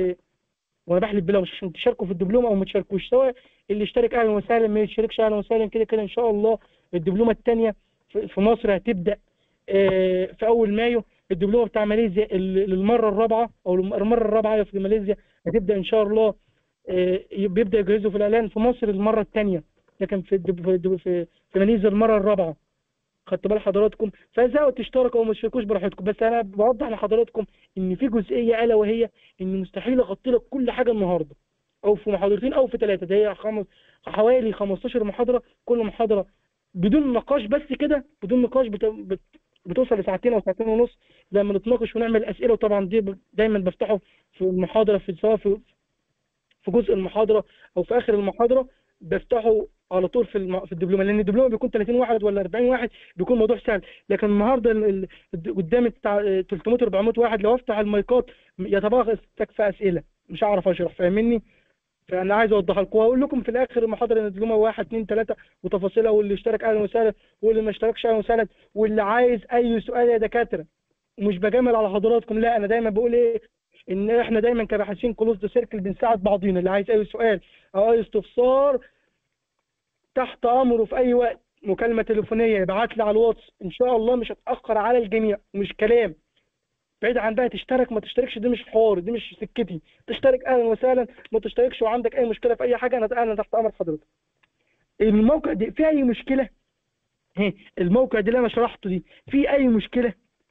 وانا بحلف بالله مش عشان تشاركوا في الدبلومه او ما تشاركوش سواء اللي اشترك اهلا وسهلا ما يشتركش اهلا وسهلا كده كده ان شاء الله الدبلومه الثانيه في مصر هتبدا في اول مايو الدبلومه بتاع ماليزيا للمره الرابعه او المره الرابعه في ماليزيا هتبدا ان شاء الله بيبدا يجهزوا في الاعلان في مصر المره الثانيه لكن في في في ماليزيا المره الرابعه خدت بال حضراتكم فازاي تشتركوا او ما تشتركوش براحتكم بس انا بوضح لحضراتكم ان في جزئيه الا وهي ان مستحيل اغطي لك كل حاجه النهارده او في محاضرتين او في ثلاثه ده هي خمس حوالي 15 محاضره كل محاضره بدون نقاش بس كده بدون نقاش بت... بت... بتوصل لساعتين او ساعتين ونص لما نتناقش ونعمل اسئله وطبعا دي ب- دايما بفتحه في المحاضره في سواء في في جزء المحاضره او في اخر المحاضره بفتحه على طول في الم... في الدبلومه لان الدبلومه بيكون 30 واحد ولا 40 واحد بيكون الموضوع سهل لكن النهارده ال- ال- قدامي بتاع 300 400 واحد لو افتح المايكات يتباغى في اسئله مش هعرف اشرح فاهمني فانا عايز اوضح لكم واقول لكم في الاخر المحاضره ان الدبلومه واحد اثنين ثلاثه وتفاصيلها واللي اشترك اهلا وسهلا واللي ما اشتركش اهلا وسهلا واللي عايز اي سؤال يا دكاتره ومش بجامل على حضراتكم لا انا دايما بقول ايه ان احنا دايما كباحثين كلوز سيركل بنساعد بعضينا اللي عايز اي سؤال او اي استفسار تحت امره في اي وقت مكالمه تليفونيه يبعت لي على الواتس ان شاء الله مش هتاخر على الجميع مش كلام بعيد عن بقى تشترك ما تشتركش دي مش حوار دي مش سكتي تشترك اهلا وسهلا ما تشتركش وعندك اي مشكله في اي حاجه انا انا تحت امر حضرتك الموقع دي فيه اي مشكله ها الموقع دي اللي انا شرحته دي فيه اي مشكله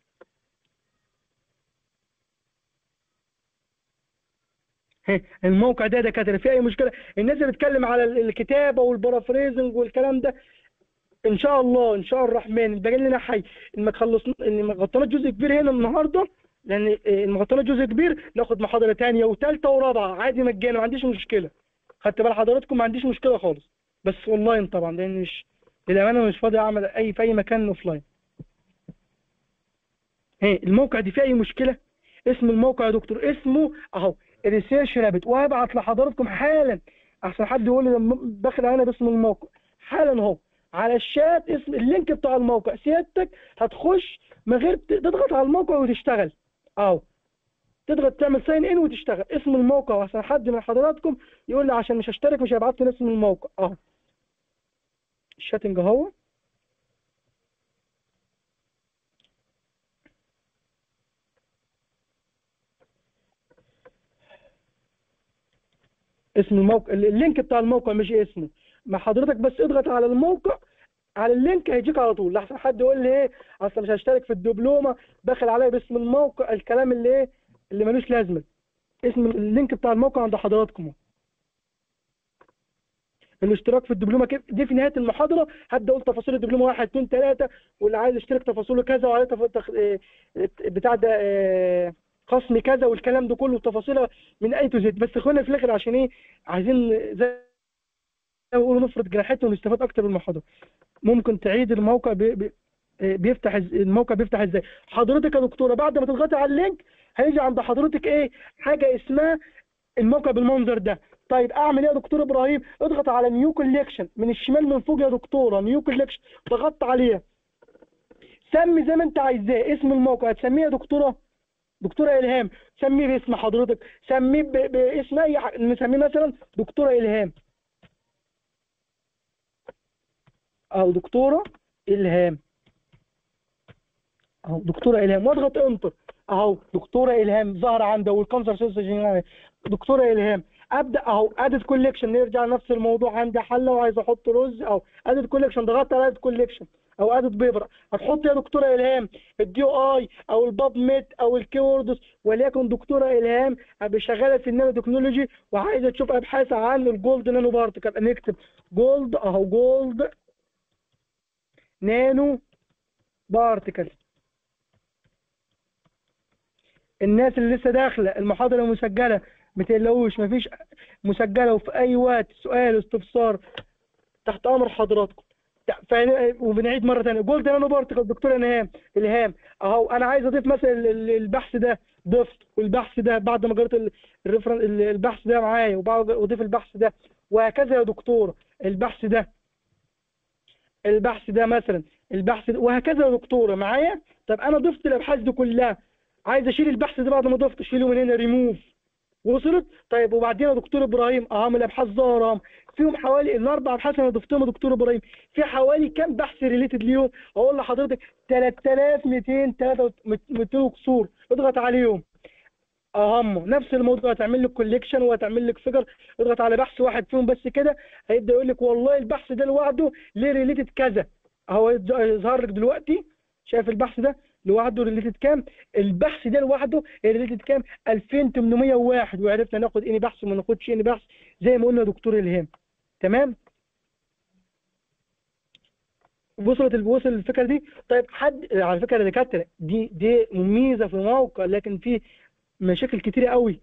ها الموقع ده دكاتره فيه اي مشكله الناس اللي بتتكلم على ال- الكتابه والبارافريزنج والكلام ده ان شاء الله ان شاء الرحمن الباقي لنا حي ان ما تخلصنا ان ما غطيناش جزء كبير هنا النهارده لان إيه، ان ما غطيناش جزء كبير ناخد محاضره ثانيه وثالثه ورابعه عادي مجانا ما عنديش مشكله خدت بال حضراتكم ما عنديش مشكله خالص بس اونلاين طبعا لان مش للامانه مش فاضي اعمل اي في اي مكان اوفلاين ايه الموقع دي فيه اي مشكله اسم الموقع يا دكتور اسمه اهو ريسيرش رابت وهبعت لحضراتكم حالا احسن حد يقول لي لما داخل علينا باسم الموقع حالا اهو على الشات اسم اللينك بتاع الموقع سيادتك هتخش من غير ت- تضغط على الموقع وتشتغل اهو تضغط تعمل ساين ان وتشتغل اسم الموقع عشان حد من حضراتكم يقول لي عشان مش هشترك مش هيبعت لي اسم الموقع اهو الشاتنج اهو اسم الموقع اللينك بتاع الموقع مش اسمه ما حضرتك بس اضغط على الموقع على اللينك هيجيك على طول لحسن حد يقول لي ايه اصل مش هشترك في الدبلومه داخل عليا باسم الموقع الكلام اللي ايه اللي ملوش لازمه اسم اللينك بتاع الموقع عند حضراتكم الاشتراك في الدبلومه كيف دي في نهايه المحاضره هبدا اقول تفاصيل الدبلومه 1 2 3 واللي عايز يشترك تفاصيله كذا وعليه تف... تخ... آه، بتاع ده آه، خصم كذا والكلام ده كله تفاصيلها من اي تو زد بس اخوانا في الاخر عشان ايه عايزين زي ما بيقولوا نفرض جناحاتنا ونستفاد اكتر من المحاضره ممكن تعيد الموقع بي... بي... آه، بيفتح إز- الموقع بيفتح ازاي حضرتك يا دكتوره بعد ما تضغطي على اللينك هيجي عند حضرتك ايه حاجه اسمها الموقع بالمنظر ده طيب اعمل ايه يا دكتور ابراهيم اضغط على نيو كوليكشن من الشمال من فوق يا دكتوره نيو كوليكشن ضغطت عليها سمي زي ما انت عايزاه اسم الموقع هتسميه يا دكتوره دكتوره الهام سميه باسم حضرتك سميه ب- باسم اي ح- نسميه مثلا دكتوره الهام او دكتوره الهام اهو دكتوره الهام واضغط انتر اهو دكتوره الهام ظاهره عندي والكانسر سيرجن دكتوره الهام ابدا اهو ادد كوليكشن نرجع لنفس الموضوع عندي حله وعايز احط رز او ادد كوليكشن ضغطت على ادد كوليكشن او ادد بيبر هتحط يا دكتوره الهام الدي اي او الباب ميت او الكيوردز وليكن دكتوره الهام ابقى شغاله في النانو تكنولوجي وعايزه تشوف ابحاث عن الجولد نانو بارتكل نكتب جولد اهو جولد نانو بارتكل الناس اللي لسه داخله المحاضره مسجله ما تقلقوش مفيش مسجله وفي اي وقت سؤال استفسار تحت امر حضراتكم تع- فهن- وبنعيد مره ثانيه جولد نانو بارتكل دكتوره نهام الهام اهو انا عايز اضيف مثلا ال- ال- البحث ده ضفت والبحث ده بعد ما قريت ال- الريفرن ال- البحث ده معايا وبعد اضيف البحث ده وهكذا يا دكتوره البحث ده البحث ده مثلا البحث ده وهكذا يا دكتوره معايا طب انا ضفت الابحاث دي كلها عايز اشيل البحث ده بعد ما ضفت اشيله من هنا ريموف وصلت طيب وبعدين يا دكتور ابراهيم اهم الابحاث ظاهره أهم. فيهم حوالي الاربع ابحاث انا ضفتهم يا دكتور ابراهيم في حوالي كام بحث ريليتد ليهم اقول لحضرتك 3200 كسور اضغط عليهم اهم نفس الموضوع هتعمل لك كوليكشن وهتعمل لك فيجر اضغط على بحث واحد فيهم بس كده هيبدا يقول لك والله البحث ده لوحده ليه ريليتد كذا اهو يظهر لك دلوقتي شايف البحث ده لوحده ريليتد كام البحث ده لوحده ريليتد كام 2801 وعرفنا ناخد اني بحث وما ناخدش اني بحث زي ما قلنا دكتور الهام تمام وصلت وصل الفكره دي طيب حد على فكره يا دكاتره دي دي ميزه في الموقع لكن في مشاكل كتيره قوي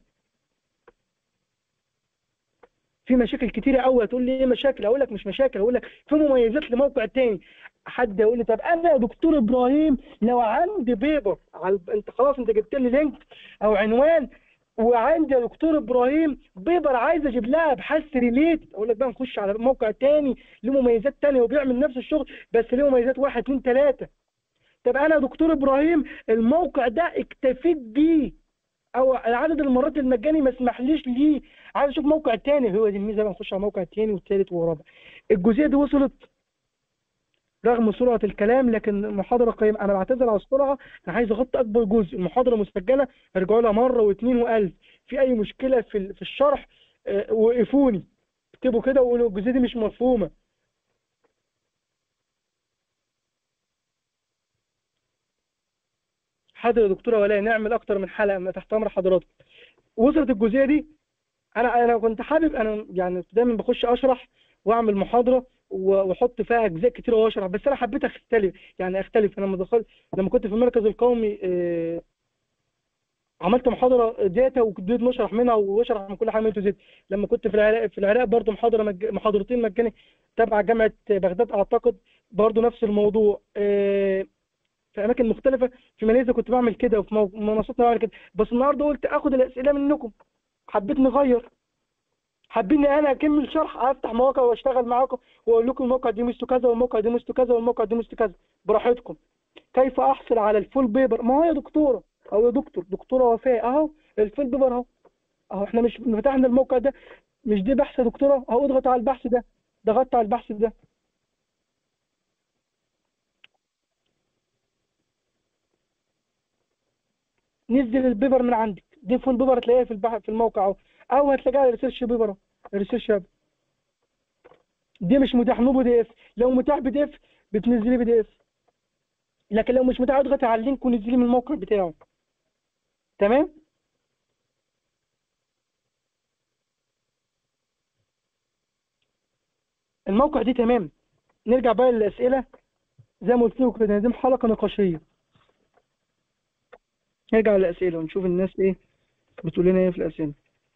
في مشاكل كتيره قوي هتقول لي ايه مشاكل اقول لك مش مشاكل اقول لك في مميزات لموقع تاني حد يقول لي طب انا يا دكتور ابراهيم لو عندي بيبر على... انت خلاص انت جبت لي لينك او عنوان وعندي يا دكتور ابراهيم بيبر عايز اجيب لها ابحاث ريليت اقول لك بقى نخش على موقع تاني له مميزات تانية وبيعمل نفس الشغل بس له مميزات واحد اتنين تلاته طب انا يا دكتور ابراهيم الموقع ده اكتفيت بيه او عدد المرات المجاني ما اسمحليش ليه عايز اشوف موقع تاني هو دي الميزه بقى نخش على موقع تاني والتالت والرابع الجزئيه دي وصلت رغم سرعة الكلام لكن المحاضرة قيمة أنا بعتذر على السرعة أنا عايز أغطي أكبر جزء المحاضرة مسجلة ارجعوا لها مرة واثنين وألف في أي مشكلة في في الشرح آه، وقفوني اكتبوا كده وقولوا الجزئية دي مش مفهومة حاضر يا دكتورة ولا نعمل أكتر من حلقة ما تحت أمر حضراتكم وصلت الجزئية دي أنا أنا كنت حابب أنا يعني دايما بخش أشرح وأعمل محاضرة واحط فيها اجزاء كتير واشرح بس انا حبيت اختلف يعني اختلف انا لما دخلت لما كنت في المركز القومي آه، عملت محاضره داتا وكنت نشرح منها واشرح من كل حاجه من زد لما كنت في العراق في العراق برضه محاضره مج... محاضرتين مجاني تبع جامعه بغداد اعتقد برضه نفس الموضوع آه، في اماكن مختلفه في ماليزيا كنت بعمل كده وفي منصات بعمل كده بس النهارده قلت اخد الاسئله منكم حبيت نغير حابين انا اكمل شرح افتح مواقع واشتغل معاكم واقول لكم الموقع دي مستو كذا والموقع دي مستو كذا والموقع دي مستو كذا براحتكم كيف احصل على الفول بيبر ما هو يا دكتوره او يا دكتور دكتوره وفاء اهو الفول بيبر اهو اهو احنا مش فتحنا الموقع ده مش دي بحث يا دكتوره اهو اضغط على البحث ده ضغطت على البحث ده نزل البيبر من عندك دي فول بيبر تلاقيها في البحث في الموقع اهو او هتلاقيها ريسيرش بيبر ريسيرش هاب دي مش متاح له بي دي اف لو متاح بي دي اف بتنزلي بي دي اف لكن لو مش متاح اضغطي على اللينك ونزليه من الموقع بتاعه تمام الموقع دي تمام نرجع بقى للاسئله زي ما قلت لكم كده دي حلقه نقاشيه نرجع للاسئله ونشوف الناس ايه بتقول لنا ايه في الاسئله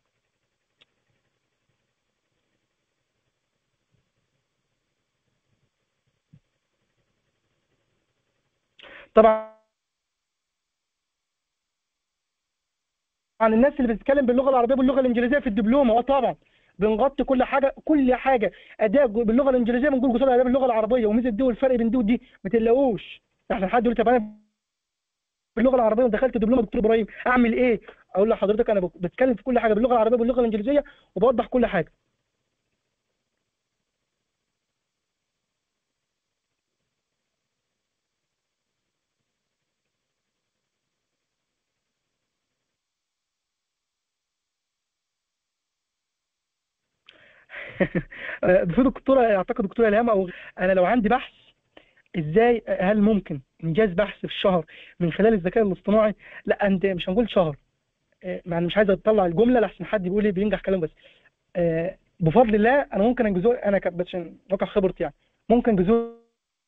طبعا عن الناس اللي بتتكلم باللغه العربيه باللغه الانجليزيه في الدبلومه اه طبعا بنغطي كل حاجه كل حاجه اداء باللغه الانجليزيه بنقول جزء الاداء باللغه العربيه وميزه دي والفرق بين دي ودي ما تقلقوش احنا لحد دلوقتي طب انا باللغه العربيه ودخلت دبلومه دكتور ابراهيم اعمل ايه اقول لحضرتك انا بتكلم في كل حاجه باللغه العربيه باللغه الانجليزيه وبوضح كل حاجه في دكتوره اعتقد دكتوره الهام او انا لو عندي بحث ازاي هل ممكن انجاز بحث في الشهر من خلال الذكاء الاصطناعي لا انت مش هنقول شهر يعني مش عايز اطلع الجمله لحسن حد بيقول لي بينجح كلام بس آه، بفضل الله انا ممكن انجزه انا عشان واقع خبرتي يعني ممكن انجزه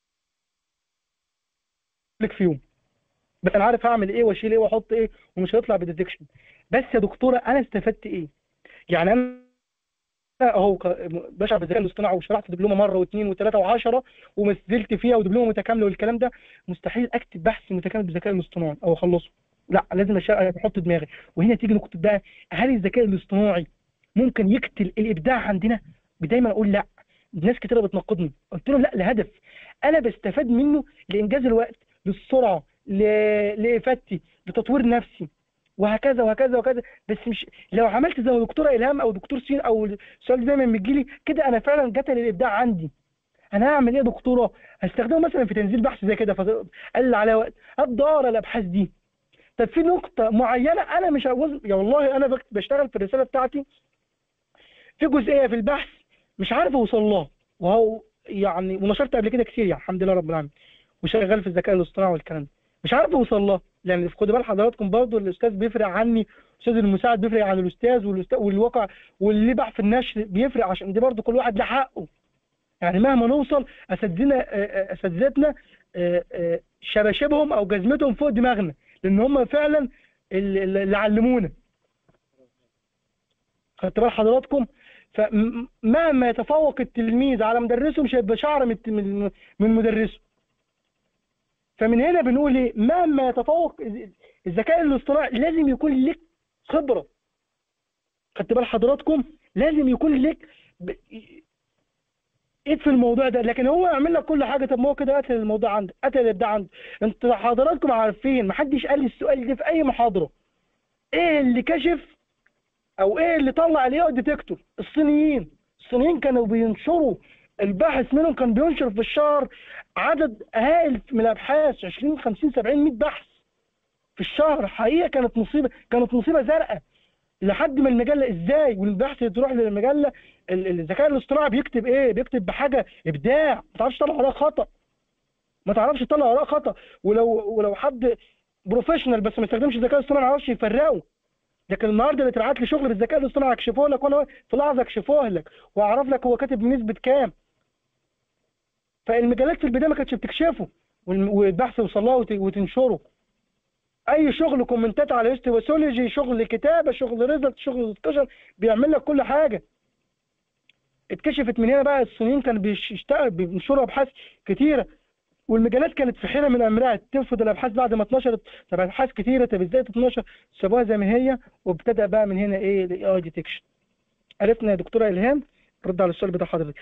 لك في يوم بس انا عارف اعمل ايه واشيل ايه واحط ايه ومش هيطلع بديتكشن بس يا دكتوره انا استفدت ايه يعني انا اهو بشع بالذكاء الاصطناعي وشرحت دبلومه مره واثنين وثلاثه وعشرة ومثلت فيها ودبلومه متكامله والكلام ده مستحيل اكتب بحث متكامل بالذكاء الاصطناعي او اخلصه لا لازم احط دماغي وهنا تيجي نقطه بقى هل الذكاء الاصطناعي ممكن يقتل الابداع عندنا دايما اقول لا ناس كتير بتناقضني قلت لهم لا لهدف انا بستفاد منه لانجاز الوقت للسرعه لافادتي لتطوير نفسي وهكذا وهكذا وهكذا بس مش لو عملت زي دكتوره الهام او دكتور سين او السؤال دايما بيجي لي كده انا فعلا جت الابداع عندي انا هعمل ايه يا دكتوره هستخدمه مثلا في تنزيل بحث زي كده فقل عليا وقت ابدا اقرا الابحاث دي طب في نقطه معينه انا مش عاوز يا والله انا بشتغل في الرساله بتاعتي في جزئيه في البحث مش عارف اوصل لها وهو يعني ونشرت قبل كده كتير يعني الحمد لله رب العالمين وشغال في الذكاء الاصطناعي والكلام ده مش عارف اوصل لها يعني خدوا بال حضراتكم برضه الاستاذ بيفرق عني الاستاذ المساعد بيفرق عن الاستاذ والاستاذ والواقع واللي بقى في النشر بيفرق عشان دي برضه كل واحد له حقه يعني مهما نوصل اساتذتنا اساتذتنا شباشبهم او جزمتهم فوق دماغنا لان هم فعلا اللي علمونا خدت بال حضراتكم فمهما يتفوق التلميذ على مدرسه مش هيبقى شعر من من مدرسه فمن هنا بنقول ايه مهما يتفوق الذكاء الاصطناعي لازم يكون لك خبره خدت بال حضراتكم لازم يكون لك ب... ايد في الموضوع ده لكن هو يعمل لك كل حاجه طب ما هو كده قتل الموضوع عندك قتل الابداع عندك انت حضراتكم عارفين محدش قال لي السؤال ده في اي محاضره ايه اللي كشف او ايه اللي طلع الاي ديتكتور الصينيين الصينيين كانوا بينشروا الباحث منهم كان بينشر في الشهر عدد هائل من الابحاث 20 50 70 100 بحث في الشهر حقيقه كانت مصيبه كانت مصيبه زرقاء لحد ما المجله ازاي والبحث تروح للمجله الذكاء الاصطناعي بيكتب ايه بيكتب بحاجه ابداع ما تعرفش تطلع وراها خطا ما تعرفش تطلع وراها خطا ولو ولو حد بروفيشنال بس ما يستخدمش الذكاء الاصطناعي ما يعرفش يفرقه لكن النهارده اللي تبعت لي شغل بالذكاء الاصطناعي اكشفه لك وانا في لحظه اكشفه لك واعرف لك هو كاتب بنسبه كام فالمجالات في البدايه ما كانتش بتكشفه والبحث يوصل لها وتنشره اي شغل كومنتات على هيستوسولوجي شغل كتابه شغل ريزلت شغل ديسكشن بيعمل لك كل حاجه اتكشفت من هنا بقى الصينيين كانوا بيشتغل بينشروا ابحاث كتيره والمجالات كانت في حيره من امرها ترفض الابحاث بعد ما اتنشرت طب ابحاث كتيره طب ازاي تتنشر سابوها زي ما هي وابتدى بقى من هنا ايه الاي اي ديتكشن عرفنا يا دكتوره الهام رد على السؤال بتاع حضرتك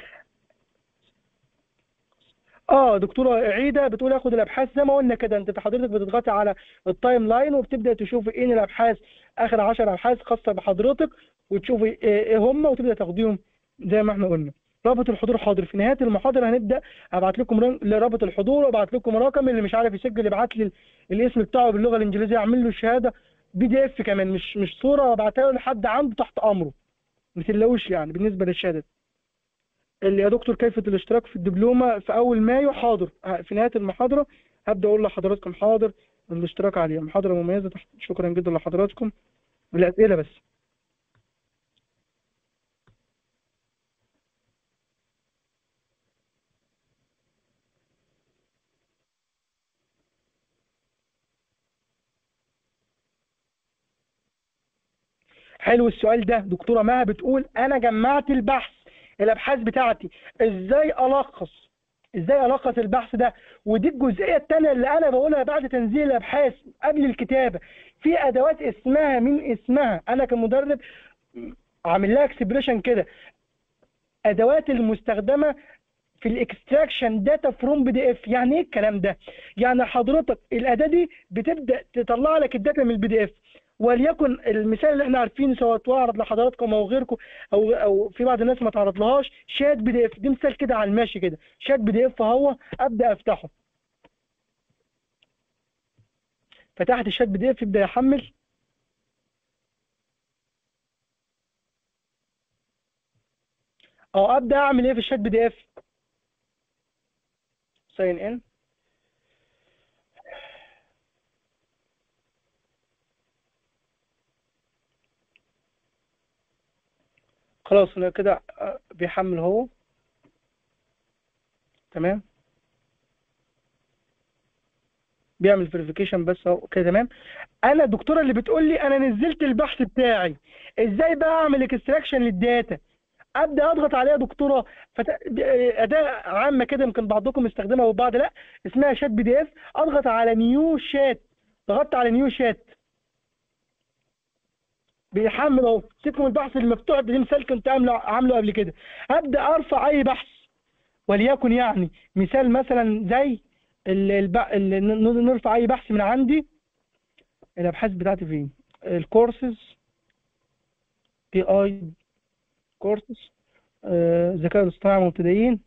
اه دكتوره عيده بتقول اخد الابحاث زي ما قلنا كده انت حضرتك بتضغطي على التايم لاين وبتبدا تشوفي ايه الابحاث اخر 10 ابحاث خاصه بحضرتك وتشوفي ايه هم وتبدا تاخديهم زي ما احنا قلنا رابط الحضور حاضر في نهايه المحاضره هنبدا ابعت لكم رابط الحضور وابعت لكم رقم اللي مش عارف يسجل يبعت لي الاسم بتاعه باللغه الانجليزيه اعمل له شهاده بي دي اف كمان مش مش صوره ابعتها له لحد عنده تحت امره ما تقلقوش يعني بالنسبه للشهاده اللي يا دكتور كيفيه الاشتراك في الدبلومه في اول مايو حاضر في نهايه المحاضره هبدا اقول لحضراتكم حاضر الاشتراك عليها محاضره مميزه شكرا جدا لحضراتكم الاسئله بس حلو السؤال ده دكتوره مها بتقول انا جمعت البحث الابحاث بتاعتي ازاي الخص ازاي الخص البحث ده ودي الجزئيه الثانيه اللي انا بقولها بعد تنزيل الابحاث قبل الكتابه في ادوات اسمها من اسمها انا كمدرب عامل لها اكسبريشن كده ادوات المستخدمه في الاكستراكشن داتا فروم بي دي اف يعني ايه الكلام ده يعني حضرتك الاداه دي بتبدا تطلع لك الداتا من البي دي اف وليكن المثال اللي احنا عارفينه سواء اتعرض لحضراتكم او غيركم او او في بعض الناس ما تعرض لهاش شات بي دي اف دي مثال كده على الماشي كده شات بي دي اف اهو ابدا افتحه فتحت الشات بي دي اف يبدا يحمل اه ابدا اعمل ايه في الشات بي دي اف ساين ان خلاص انا كده بيحمل هو تمام بيعمل فيريفيكيشن بس اهو كده تمام انا الدكتوره اللي بتقول لي انا نزلت البحث بتاعي ازاي بقى اعمل اكستراكشن للداتا ابدا اضغط عليها دكتوره فت... اداه عامه كده يمكن بعضكم يستخدمها وبعض لا اسمها شات بي دي اف اضغط على نيو شات ضغطت على نيو شات بيحمل اهو سيبكم البحث المفتوح ده مثال كنت عامله عامله قبل كده ابدا ارفع اي بحث وليكن يعني مثال مثلا زي الب... نرفع اي بحث من عندي الابحاث بتاعتي فين الكورسز اي اي كورسز الذكاء الاصطناعي المبتدئين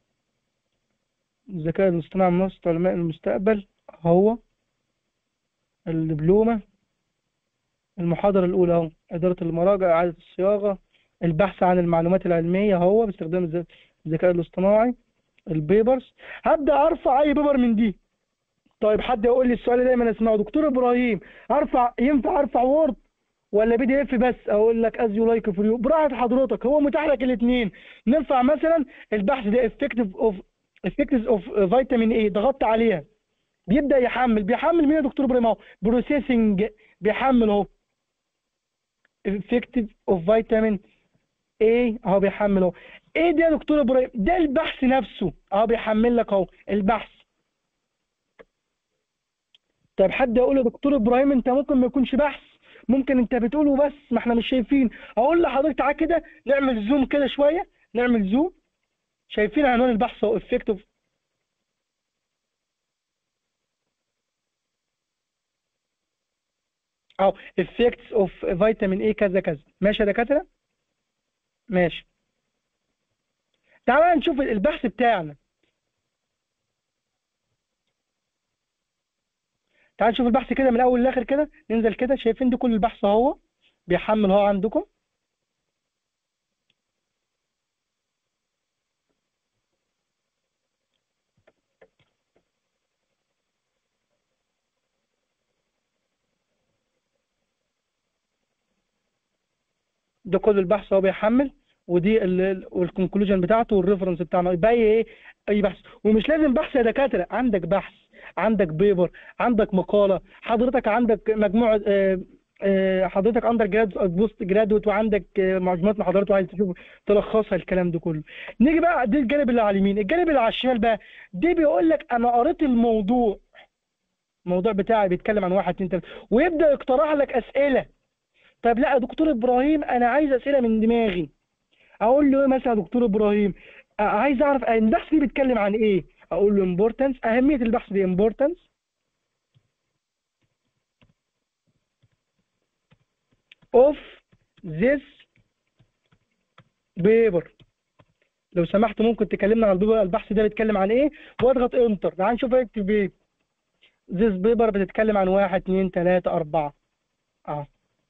الذكاء الاصطناعي منصة علماء المستقبل هو الدبلومة المحاضرة الأولى اهو إدارة المراجع إعادة الصياغة البحث عن المعلومات العلمية هو باستخدام الذكاء الاصطناعي البيبرز هبدا ارفع اي بيبر من دي طيب حد يقول لي السؤال اللي دايما اسمعه دكتور ابراهيم ارفع ينفع ارفع وورد ولا بي دي اف بس اقول لك از يو لايك فور يو براحه حضرتك هو متاح لك الاثنين نرفع مثلا البحث ده افكتيف اوف افكتيف اوف فيتامين اي ضغطت عليها بيبدا يحمل بيحمل مين يا دكتور ابراهيم اهو بروسيسنج بيحمل اهو افكتيف اوف فيتامين اي اهو بيحمل اهو ايه ده يا دكتور ابراهيم ده البحث نفسه اهو بيحمل لك اهو البحث طيب حد يقول يا دكتور ابراهيم انت ممكن ما يكونش بحث ممكن انت بتقوله بس ما احنا مش شايفين اقول لحضرتك تعالى كده نعمل زوم كده شويه نعمل زوم شايفين عنوان البحث اهو افكتيف او effects of vitamin A كذا كذا ماشي يا دكاتره ماشي تعالى نشوف البحث بتاعنا تعال نشوف البحث كده من الاول للاخر كده ننزل كده شايفين دي كل البحث اهو بيحمل اهو عندكم ده كل البحث هو بيحمل ودي والكونكلوجن بتاعته والريفرنس بتاعنا يبقى ايه اي بحث ومش لازم بحث يا دكاتره عندك بحث عندك بيبر عندك مقاله حضرتك عندك مجموعه آه، آه، حضرتك اندر جراد بوست جرادويت وعندك آه، مجموعه محاضرات وعايز تشوف تلخصها الكلام ده كله نيجي بقى دي الجانب اللي على اليمين الجانب اللي على الشمال بقى دي بيقول لك انا قريت الموضوع الموضوع بتاعي بيتكلم عن واحد اتنين تلاته ويبدا يقترح لك اسئله طب لا يا دكتور ابراهيم انا عايز اسئله من دماغي اقول له ايه مثلا يا دكتور ابراهيم آه، عايز اعرف البحث دي بيتكلم عن ايه اقول له importance اهميه البحث دي importance of this paper لو سمحت ممكن تكلمنا عن البيبر البحث ده بيتكلم عن ايه واضغط انتر تعال نشوف اكتب ايه this paper بتتكلم عن واحد اتنين تلاتة اربعة اه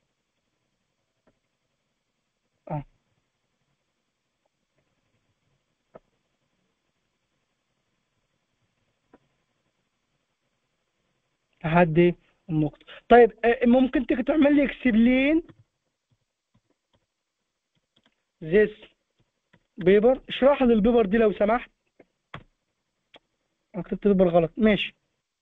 اه لحد النقطة طيب آه، ممكن تيجي تعمل لي اكسبلين this بيبر اشرح لي البيبر دي لو سمحت انا كتبت بيبر غلط ماشي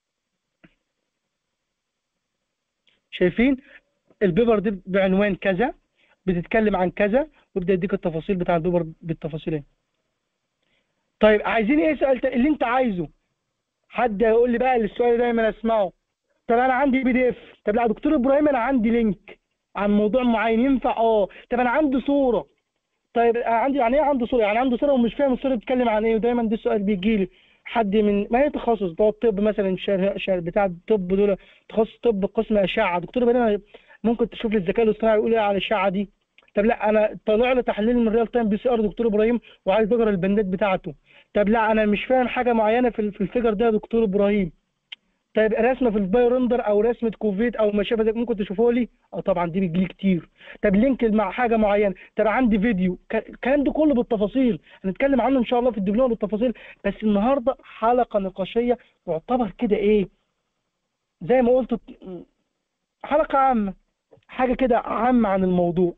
شايفين البيبر دي بعنوان كذا بتتكلم عن كذا ويبدا يديك التفاصيل بتاع البيبر بالتفاصيل ايه طيب عايزين ايه سؤال تاني؟ اللي انت عايزه حد يقول لي بقى السؤال اللي دايما اسمعه طب انا عندي بي دي اف طب لا يا دكتور ابراهيم انا عندي لينك عن موضوع معين ينفع اه طب انا عندي صوره طيب أنا عندي يعني ايه عندي صوره يعني عندي صوره ومش فاهم الصوره بتتكلم عن ايه ودايما ده السؤال بيجي لي حد من ما هي تخصص بتوع الطب مثلا شهر شهر بتاع الطب دول تخصص طب قسم اشعه دكتور ابراهيم ممكن تشوف لي الذكاء الاصطناعي يقول ايه على الاشعه دي طب لا انا طالع لي تحليل من ريال تايم بي سي ار دكتور ابراهيم وعايز اقرا البندات بتاعته طب لا انا مش فاهم حاجه معينه في في الفيجر ده يا دكتور ابراهيم طيب رسمه في البايو رندر او رسمه كوفيد او ما شابه ذلك ممكن تشوفوها لي اه طبعا دي بتجيلي كتير طب لينك مع حاجه معينه طب عندي فيديو ك- الكلام ده كله بالتفاصيل هنتكلم عنه ان شاء الله في الدبلومه بالتفاصيل بس النهارده حلقه نقاشيه تعتبر كده ايه زي ما قلت حلقه عامه حاجه كده عامه عن الموضوع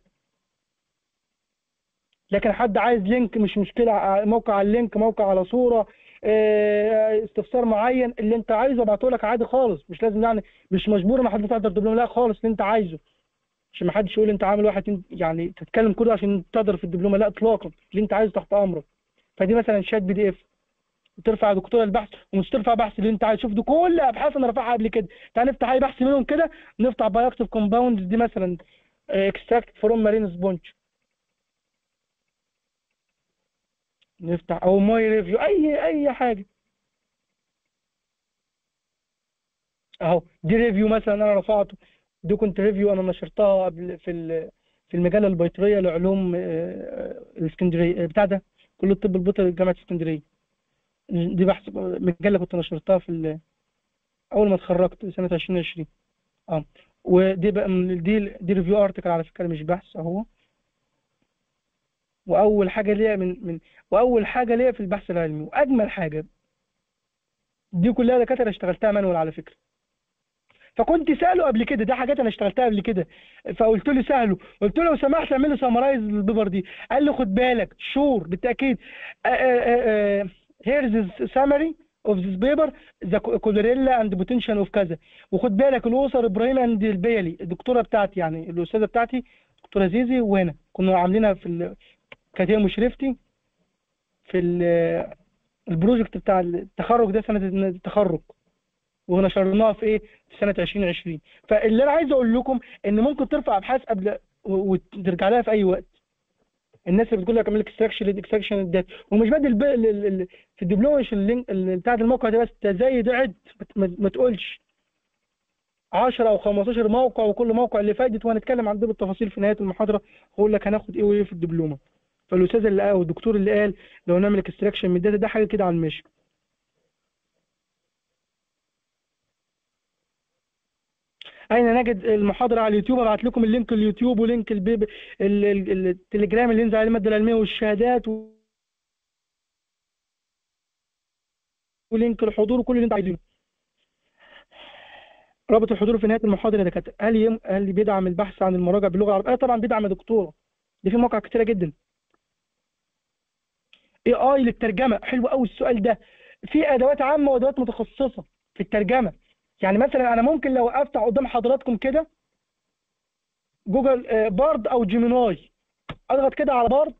لكن حد عايز لينك مش مشكله ع- موقع على اللينك موقع على صوره آه، استفسار معين اللي انت عايزه ابعته لك عادي خالص مش لازم يعني مش مجبور ان حد تحضر دبلوم لا خالص اللي انت عايزه عشان ما حدش يقول انت عامل واحد اتنين- يعني تتكلم كله عشان تقدر في الدبلومه لا اطلاقا اللي انت عايزه تحت امرك فدي مثلا شات بي دي اف ترفع دكتور البحث ومش ترفع بحث اللي انت عايز شوف دي كل ابحاث انا رافعها قبل كده تعال نفتح اي بحث منهم كده نفتح بايوكتيف كومباوند دي مثلا اكستراكت فروم مارين سبونج نفتح او ماي ريفيو اي اي حاجه اهو دي ريفيو مثلا انا رفعته دي كنت ريفيو انا نشرتها قبل في ال- في المجله البيطريه لعلوم آه، الاسكندريه آه، بتاع ده كليه الطب البيطري جامعه اسكندريه دي بحث مجله كنت نشرتها في ال- اول ما اتخرجت سنه 2020 اه ودي بقى من دي دي ريفيو ارتكل على فكره مش بحث اهو واول حاجه ليا من من واول حاجه ليا في البحث العلمي واجمل حاجه دي كلها دكاتره اشتغلتها مانوال على فكره فكنت ساله قبل كده ده حاجات انا اشتغلتها قبل كده فقلت له ساله قلت له لو سمحت اعمل لي سمرايز للبيبر دي قال لي خد بالك شور بالتاكيد هيرز سامري اوف ذيس بيبر ذا كولوريلا اند بوتنشال اوف كذا وخد بالك الاسر ابراهيم اند البيلي الدكتوره بتاعتي يعني الاستاذه بتاعتي دكتوره زيزي وهنا كنا عاملينها في ال... كانت هي مشرفتي في ال- البروجكت بتاع التخرج ده سنه التخرج ونشرناها في ايه في سنه 2020 فاللي انا عايز اقول لكم ان ممكن ترفع ابحاث قبل و- وترجع لها في اي وقت الناس اللي بتقول لك اعمل لك اكستراكشن اكستراكشن الداتا ومش بدل الب- ال- ال- ال- في الدبلوم مش اللينك ال- بتاع الموقع ده بس تزايد عد ما- ما تقولش 10 او 15 موقع وكل موقع اللي فاتت وهنتكلم عن ده بالتفاصيل في نهايه المحاضره هقول لك هناخد ايه وايه في الدبلومه فالاستاذ اللي قال والدكتور اللي قال لو نعمل اكستراكشن من الداتا ده حاجه كده على الماشي اين نجد المحاضره على اليوتيوب ابعت لكم اللينك اليوتيوب ولينك البيب ال- ال- التليجرام اللي ينزل عليه الماده العلميه والشهادات و... ولينك الحضور وكل اللي انت عايزينه رابط الحضور في نهايه المحاضره يا دكاتره هل يم... هل بيدعم البحث عن المراجع باللغه العربيه؟ اه طبعا بيدعم يا دكتوره دي في مواقع كتيره جدا اي اي للترجمه حلو قوي السؤال ده في ادوات عامه وادوات متخصصه في الترجمه يعني مثلا انا ممكن لو افتح قدام حضراتكم كده جوجل آه، بارد او جيميناي اضغط كده على بارد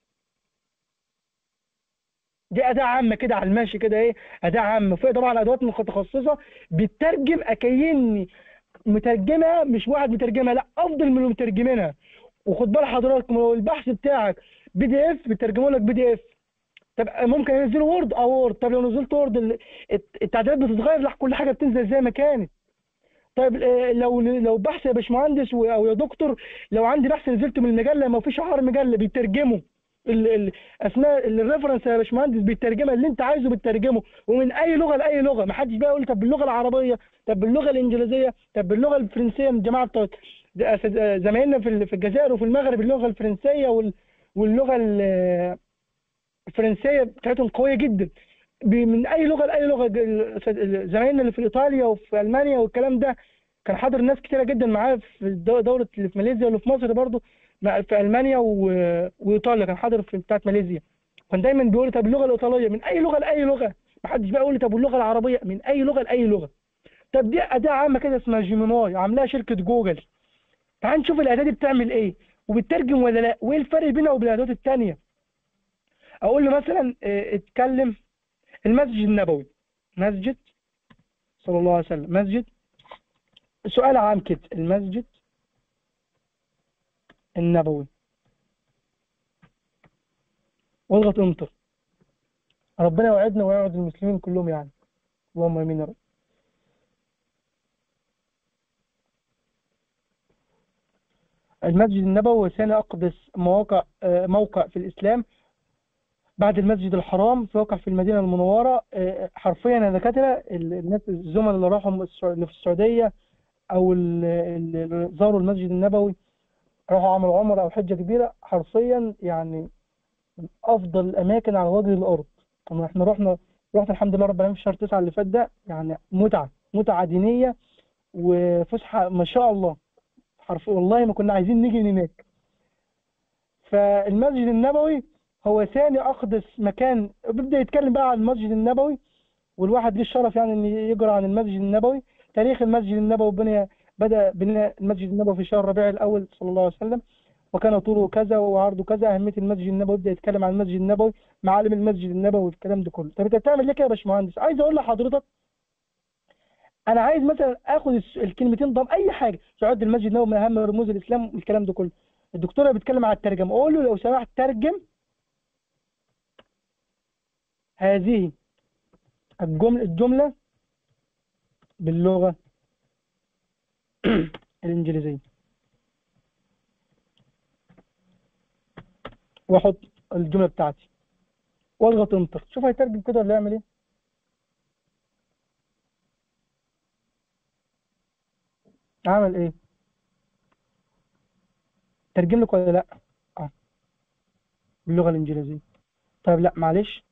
دي اداه عامه كده على الماشي كده ايه اداه عامه في طبعا ادوات متخصصه بتترجم اكيني مترجمها مش واحد مترجمها لا افضل من اللي مترجمينها وخد بال حضراتكم لو البحث بتاعك بي دي اف بيترجموا لك بي دي اف طب ممكن ينزلوا وورد اه وورد طب لو نزلت وورد ال- الت- التعديلات بتتغير لا كل حاجه بتنزل زي ما كانت طيب آه، لو لو بحث يا باشمهندس و- او يا دكتور لو عندي بحث نزلته من المجله ما فيش شعار مجله بيترجمه ال- ال- اسماء الريفرنس يا باشمهندس بيترجمها اللي انت عايزه بتترجمه ومن اي لغه لاي لغه ما حدش بقى يقول طب باللغه العربيه طب باللغه الانجليزيه طب باللغه الفرنسيه من الجماعه بتوع ده أساس- آه، زمايلنا في ال- في الجزائر وفي المغرب اللغه الفرنسيه وال- واللغه ال- الفرنسيه بتاعتهم قويه جدا ب- من اي لغه لاي لغه ال- زمايلنا اللي في ايطاليا وفي المانيا والكلام ده كان حاضر ناس كتيره جدا معايا في الدو- دوره اللي في ماليزيا واللي في مصر برضو مع- في المانيا و- وايطاليا كان حاضر في بتاعه ماليزيا كان دايما بيقول لي طب اللغه الايطاليه من اي لغه لاي لغه ما حدش بقى يقول لي طب واللغه العربيه من اي لغه لاي لغه طب دي اداه عامه كده اسمها جيميناي عاملاها شركه جوجل تعال نشوف الاداه دي بتعمل ايه وبتترجم ولا لا وايه الفرق بينها وبين الادوات الثانيه اقول له مثلا اه، اتكلم المسجد النبوي مسجد صلى الله عليه وسلم مسجد سؤال عام كده المسجد النبوي واضغط انتر ربنا يوعدنا ويوعد المسلمين كلهم يعني اللهم امين يا رب المسجد النبوي هو ثاني اقدس مواقع آه، موقع في الاسلام بعد المسجد الحرام في واقع في المدينه المنوره آه، حرفيا يا دكاتره ال- الناس الزملاء اللي راحوا السع- اللي في السعوديه او ال- اللي زاروا المسجد النبوي راحوا عملوا عمره او حجه كبيره حرفيا يعني من افضل الاماكن على وجه الارض طبعا احنا رحنا رحت الحمد لله رب العالمين في شهر 9 اللي فات ده يعني متعه متعه دينيه وفسحه ما شاء الله حرف والله ما كنا عايزين نيجي من هناك فالمسجد النبوي هو ثاني اقدس مكان بيبدا يتكلم بقى عن المسجد النبوي والواحد ليه الشرف يعني ان يقرا عن المسجد النبوي تاريخ المسجد النبوي بني بدا بناء المسجد النبوي في شهر ربيع الاول صلى الله عليه وسلم وكان طوله كذا وعرضه كذا اهميه المسجد النبوي يبدا يتكلم عن المسجد النبوي معالم المسجد النبوي والكلام ده كله طب انت بتعمل ليه كده يا باشمهندس عايز اقول لحضرتك انا عايز مثلا اخد الس- الكلمتين ضم اي حاجه تعد المسجد النبوي من اهم رموز الاسلام والكلام ده كله الدكتوره بتتكلم على الترجمه اقول له لو سمحت ترجم هذه الجمله الجمله باللغه الانجليزيه واحط الجمله بتاعتي واضغط انتر شوف هيترجم كده ولا يعمل ايه عمل ايه ترجم لك ولا لا اه باللغة الإنجليزية طيب لا معلش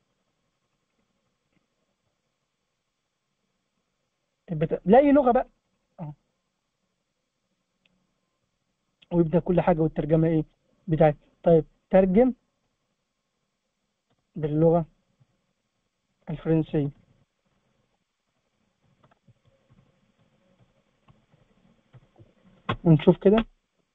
بت... لا أي لغة بقى اه ويبدأ كل حاجة والترجمة إيه بتاعت طيب ترجم باللغة الفرنسية ونشوف كده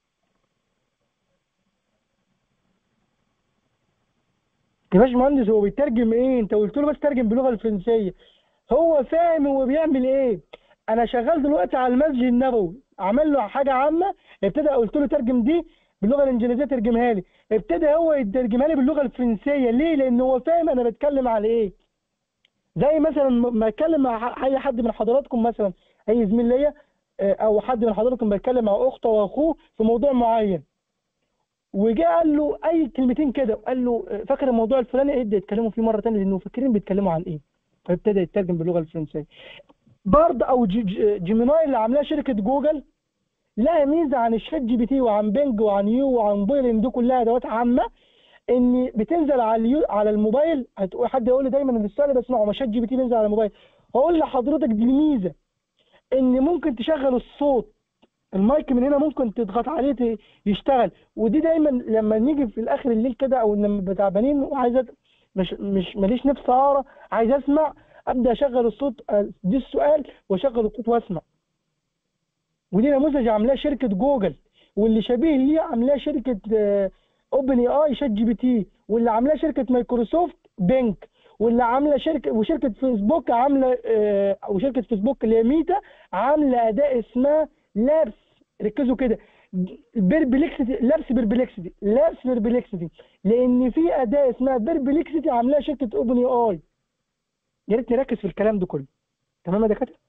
يا باشمهندس هو بيترجم ايه انت قلت له بس ترجم باللغه الفرنسيه هو فاهم هو بيعمل ايه انا شغال دلوقتي على المسجد النبوي عمل له حاجه عامه ابتدى قلت له ترجم دي باللغه الانجليزيه ترجمها لي ابتدى هو يترجمها لي باللغه الفرنسيه ليه لان هو فاهم انا بتكلم على ايه زي مثلا ما اتكلم مع اي حد من حضراتكم مثلا اي زميل ليا آه، او حد من حضراتكم بيتكلم مع اخته واخوه في موضوع معين وجاء قال له اي كلمتين كده قال له آه، فاكر الموضوع الفلاني ايه ده يتكلموا فيه مره ثانيه لانه فاكرين بيتكلموا عن ايه فابتدى يترجم باللغه الفرنسيه برضه او جي- جي- جيميناي اللي عاملاها شركه جوجل لها ميزه عن الشات جي بي تي وعن بينج وعن يو وعن بويلن دي كلها ادوات عامه ان بتنزل على اليو على الموبايل هتقول حد يقول لي دايما ان السؤال اللي بسمعه ما شات جي بي تي بينزل على الموبايل هقول لحضرتك دي ميزه ان ممكن تشغل الصوت المايك من هنا ممكن تضغط عليه ت- يشتغل ودي دايما لما نيجي في الاخر الليل كده او لما تعبانين وعايز أت- مش مش ماليش نفس اقرا عايز اسمع ابدا اشغل الصوت آه، دي السؤال واشغل الصوت واسمع ودي نموذج عاملاه شركه جوجل واللي شبيه ليه عاملاه شركه اوبن اي اي شات جي بي تي واللي عاملاه شركه مايكروسوفت بينك واللي عامله شركه وشركه فيسبوك عامله آه، وشركه فيسبوك اللي هي ميتا عامله اداه اسمها لابس ركزوا كده بيربلكسيتي لابس بيربلكسيتي لابس بيربلكسيتي لان في اداه اسمها بيربلكسيتي عاملاها شركه اوبن اي اي يا ريت نركز في الكلام ده كله تمام يا دكاتره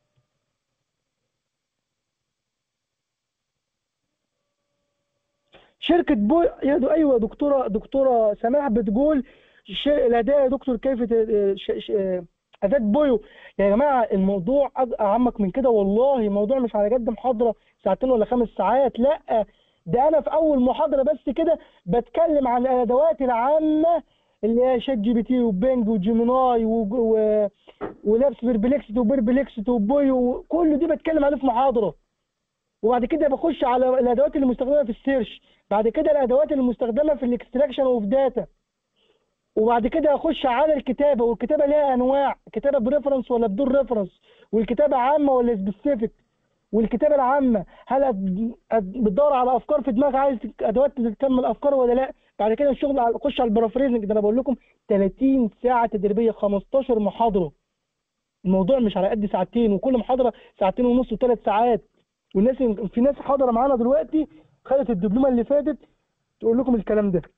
شركة بو يا دو أيوة دكتورة دكتورة سماح بتقول ش- الأداة يا دكتور كيف ت- ش... ش... أداة بويو يا جماعة الموضوع أج- أعمق من كده والله الموضوع مش على قد محاضرة ساعتين ولا خمس ساعات لا ده أنا في أول محاضرة بس كده بتكلم عن الأدوات العامة اللي هي شات جي بي تي وبينج وجيميناي و... و... ولابس بيربلكسيتي وبيربلكسيتي وبويو كل دي بتكلم عليه في محاضرة وبعد كده بخش على الادوات اللي مستخدمه في السيرش بعد كده الادوات اللي مستخدمه في الاكستراكشن اوف داتا وبعد كده اخش على الكتابه والكتابه ليها انواع كتابه بريفرنس ولا بدون ريفرنس والكتابه عامه ولا سبيسيفيك والكتابه العامه هل أد- أد- بتدور على افكار في دماغك عايز تك- ادوات تكمل افكار ولا لا بعد كده الشغل على اخش على البرافريزنج ده انا بقول لكم 30 ساعه تدريبيه 15 محاضره الموضوع مش على قد ساعتين وكل محاضره ساعتين ونص وثلاث ساعات والناس في ناس حاضره معانا دلوقتي خدت الدبلومه اللي فاتت تقول لكم الكلام ده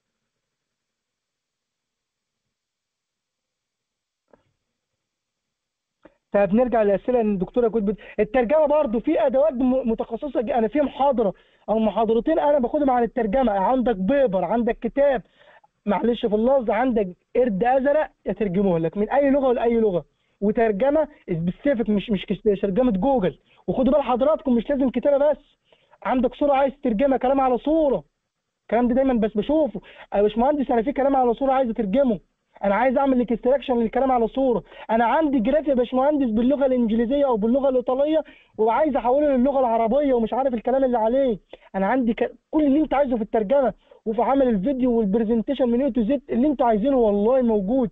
طب نرجع للاسئله ان الدكتوره كنت بت... الترجمه برضو في ادوات م- متخصصه ج- انا في محاضره او محاضرتين انا باخدهم عن الترجمه عندك بيبر عندك كتاب معلش في اللفظ عندك قرد ازرق يترجموه لك من اي لغه لاي لغه وترجمه سبيسيفيك مش مش كس- ترجمه جوجل وخدوا بال حضراتكم مش لازم كتابه بس عندك صوره عايز ترجمها كلام على صوره الكلام ده دايما بس بشوفه يا باشمهندس انا في كلام على صوره عايز اترجمه انا عايز اعمل اكستراكشن للكلام على صوره انا عندي جراف يا باشمهندس باللغه الانجليزيه او باللغه الايطاليه وعايز احوله للغه العربيه ومش عارف الكلام اللي عليه انا عندي ك... كل اللي انت عايزه في الترجمه وفي عمل الفيديو والبرزنتيشن من اي تو زد اللي انتوا عايزينه والله موجود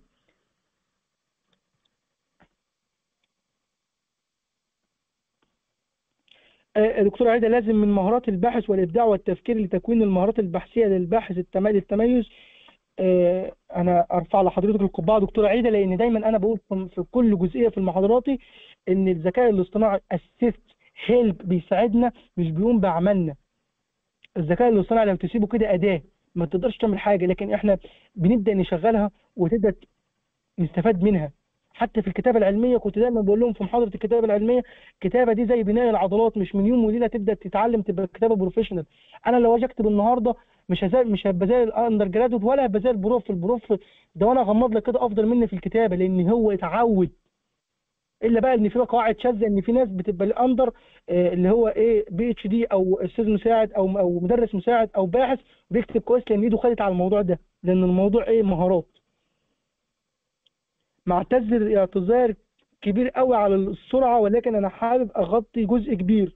آه، دكتور عايدة لازم من مهارات الباحث والإبداع والتفكير لتكوين المهارات البحثية للباحث التم- للتميز آه، أنا أرفع لحضرتك القبعة دكتور عايدة لأن دايما أنا بقول في في كل جزئية في محاضراتي إن الذكاء الاصطناعي أسيست هيلب بيساعدنا مش بيقوم بعملنا الذكاء الاصطناعي لو تسيبه كده أداة ما تقدرش تعمل حاجة لكن إحنا بنبدأ نشغلها وتبدأ نستفاد منها حتى في الكتابة العلمية كنت دايما بقول لهم في محاضرة الكتابة العلمية الكتابة دي زي بناء العضلات مش من يوم وليلة تبدأ تتعلم تبقى كتابة بروفيشنال أنا لو أجي أكتب النهاردة مش هزال مش هبقى زي الأندر جرادويت ولا هبقى زي البروف البروف ده وأنا أغمض لك كده أفضل مني في الكتابة لأن هو اتعود الا بقى ان في قواعد شاذه ان في ناس بتبقى الاندر آه، اللي هو ايه بي اتش دي او استاذ مساعد او او مدرس مساعد او باحث بيكتب كويس لان ايده خدت على الموضوع ده لان الموضوع ايه مهارات معتذر اعتذار كبير قوي على السرعه ولكن انا حابب اغطي جزء كبير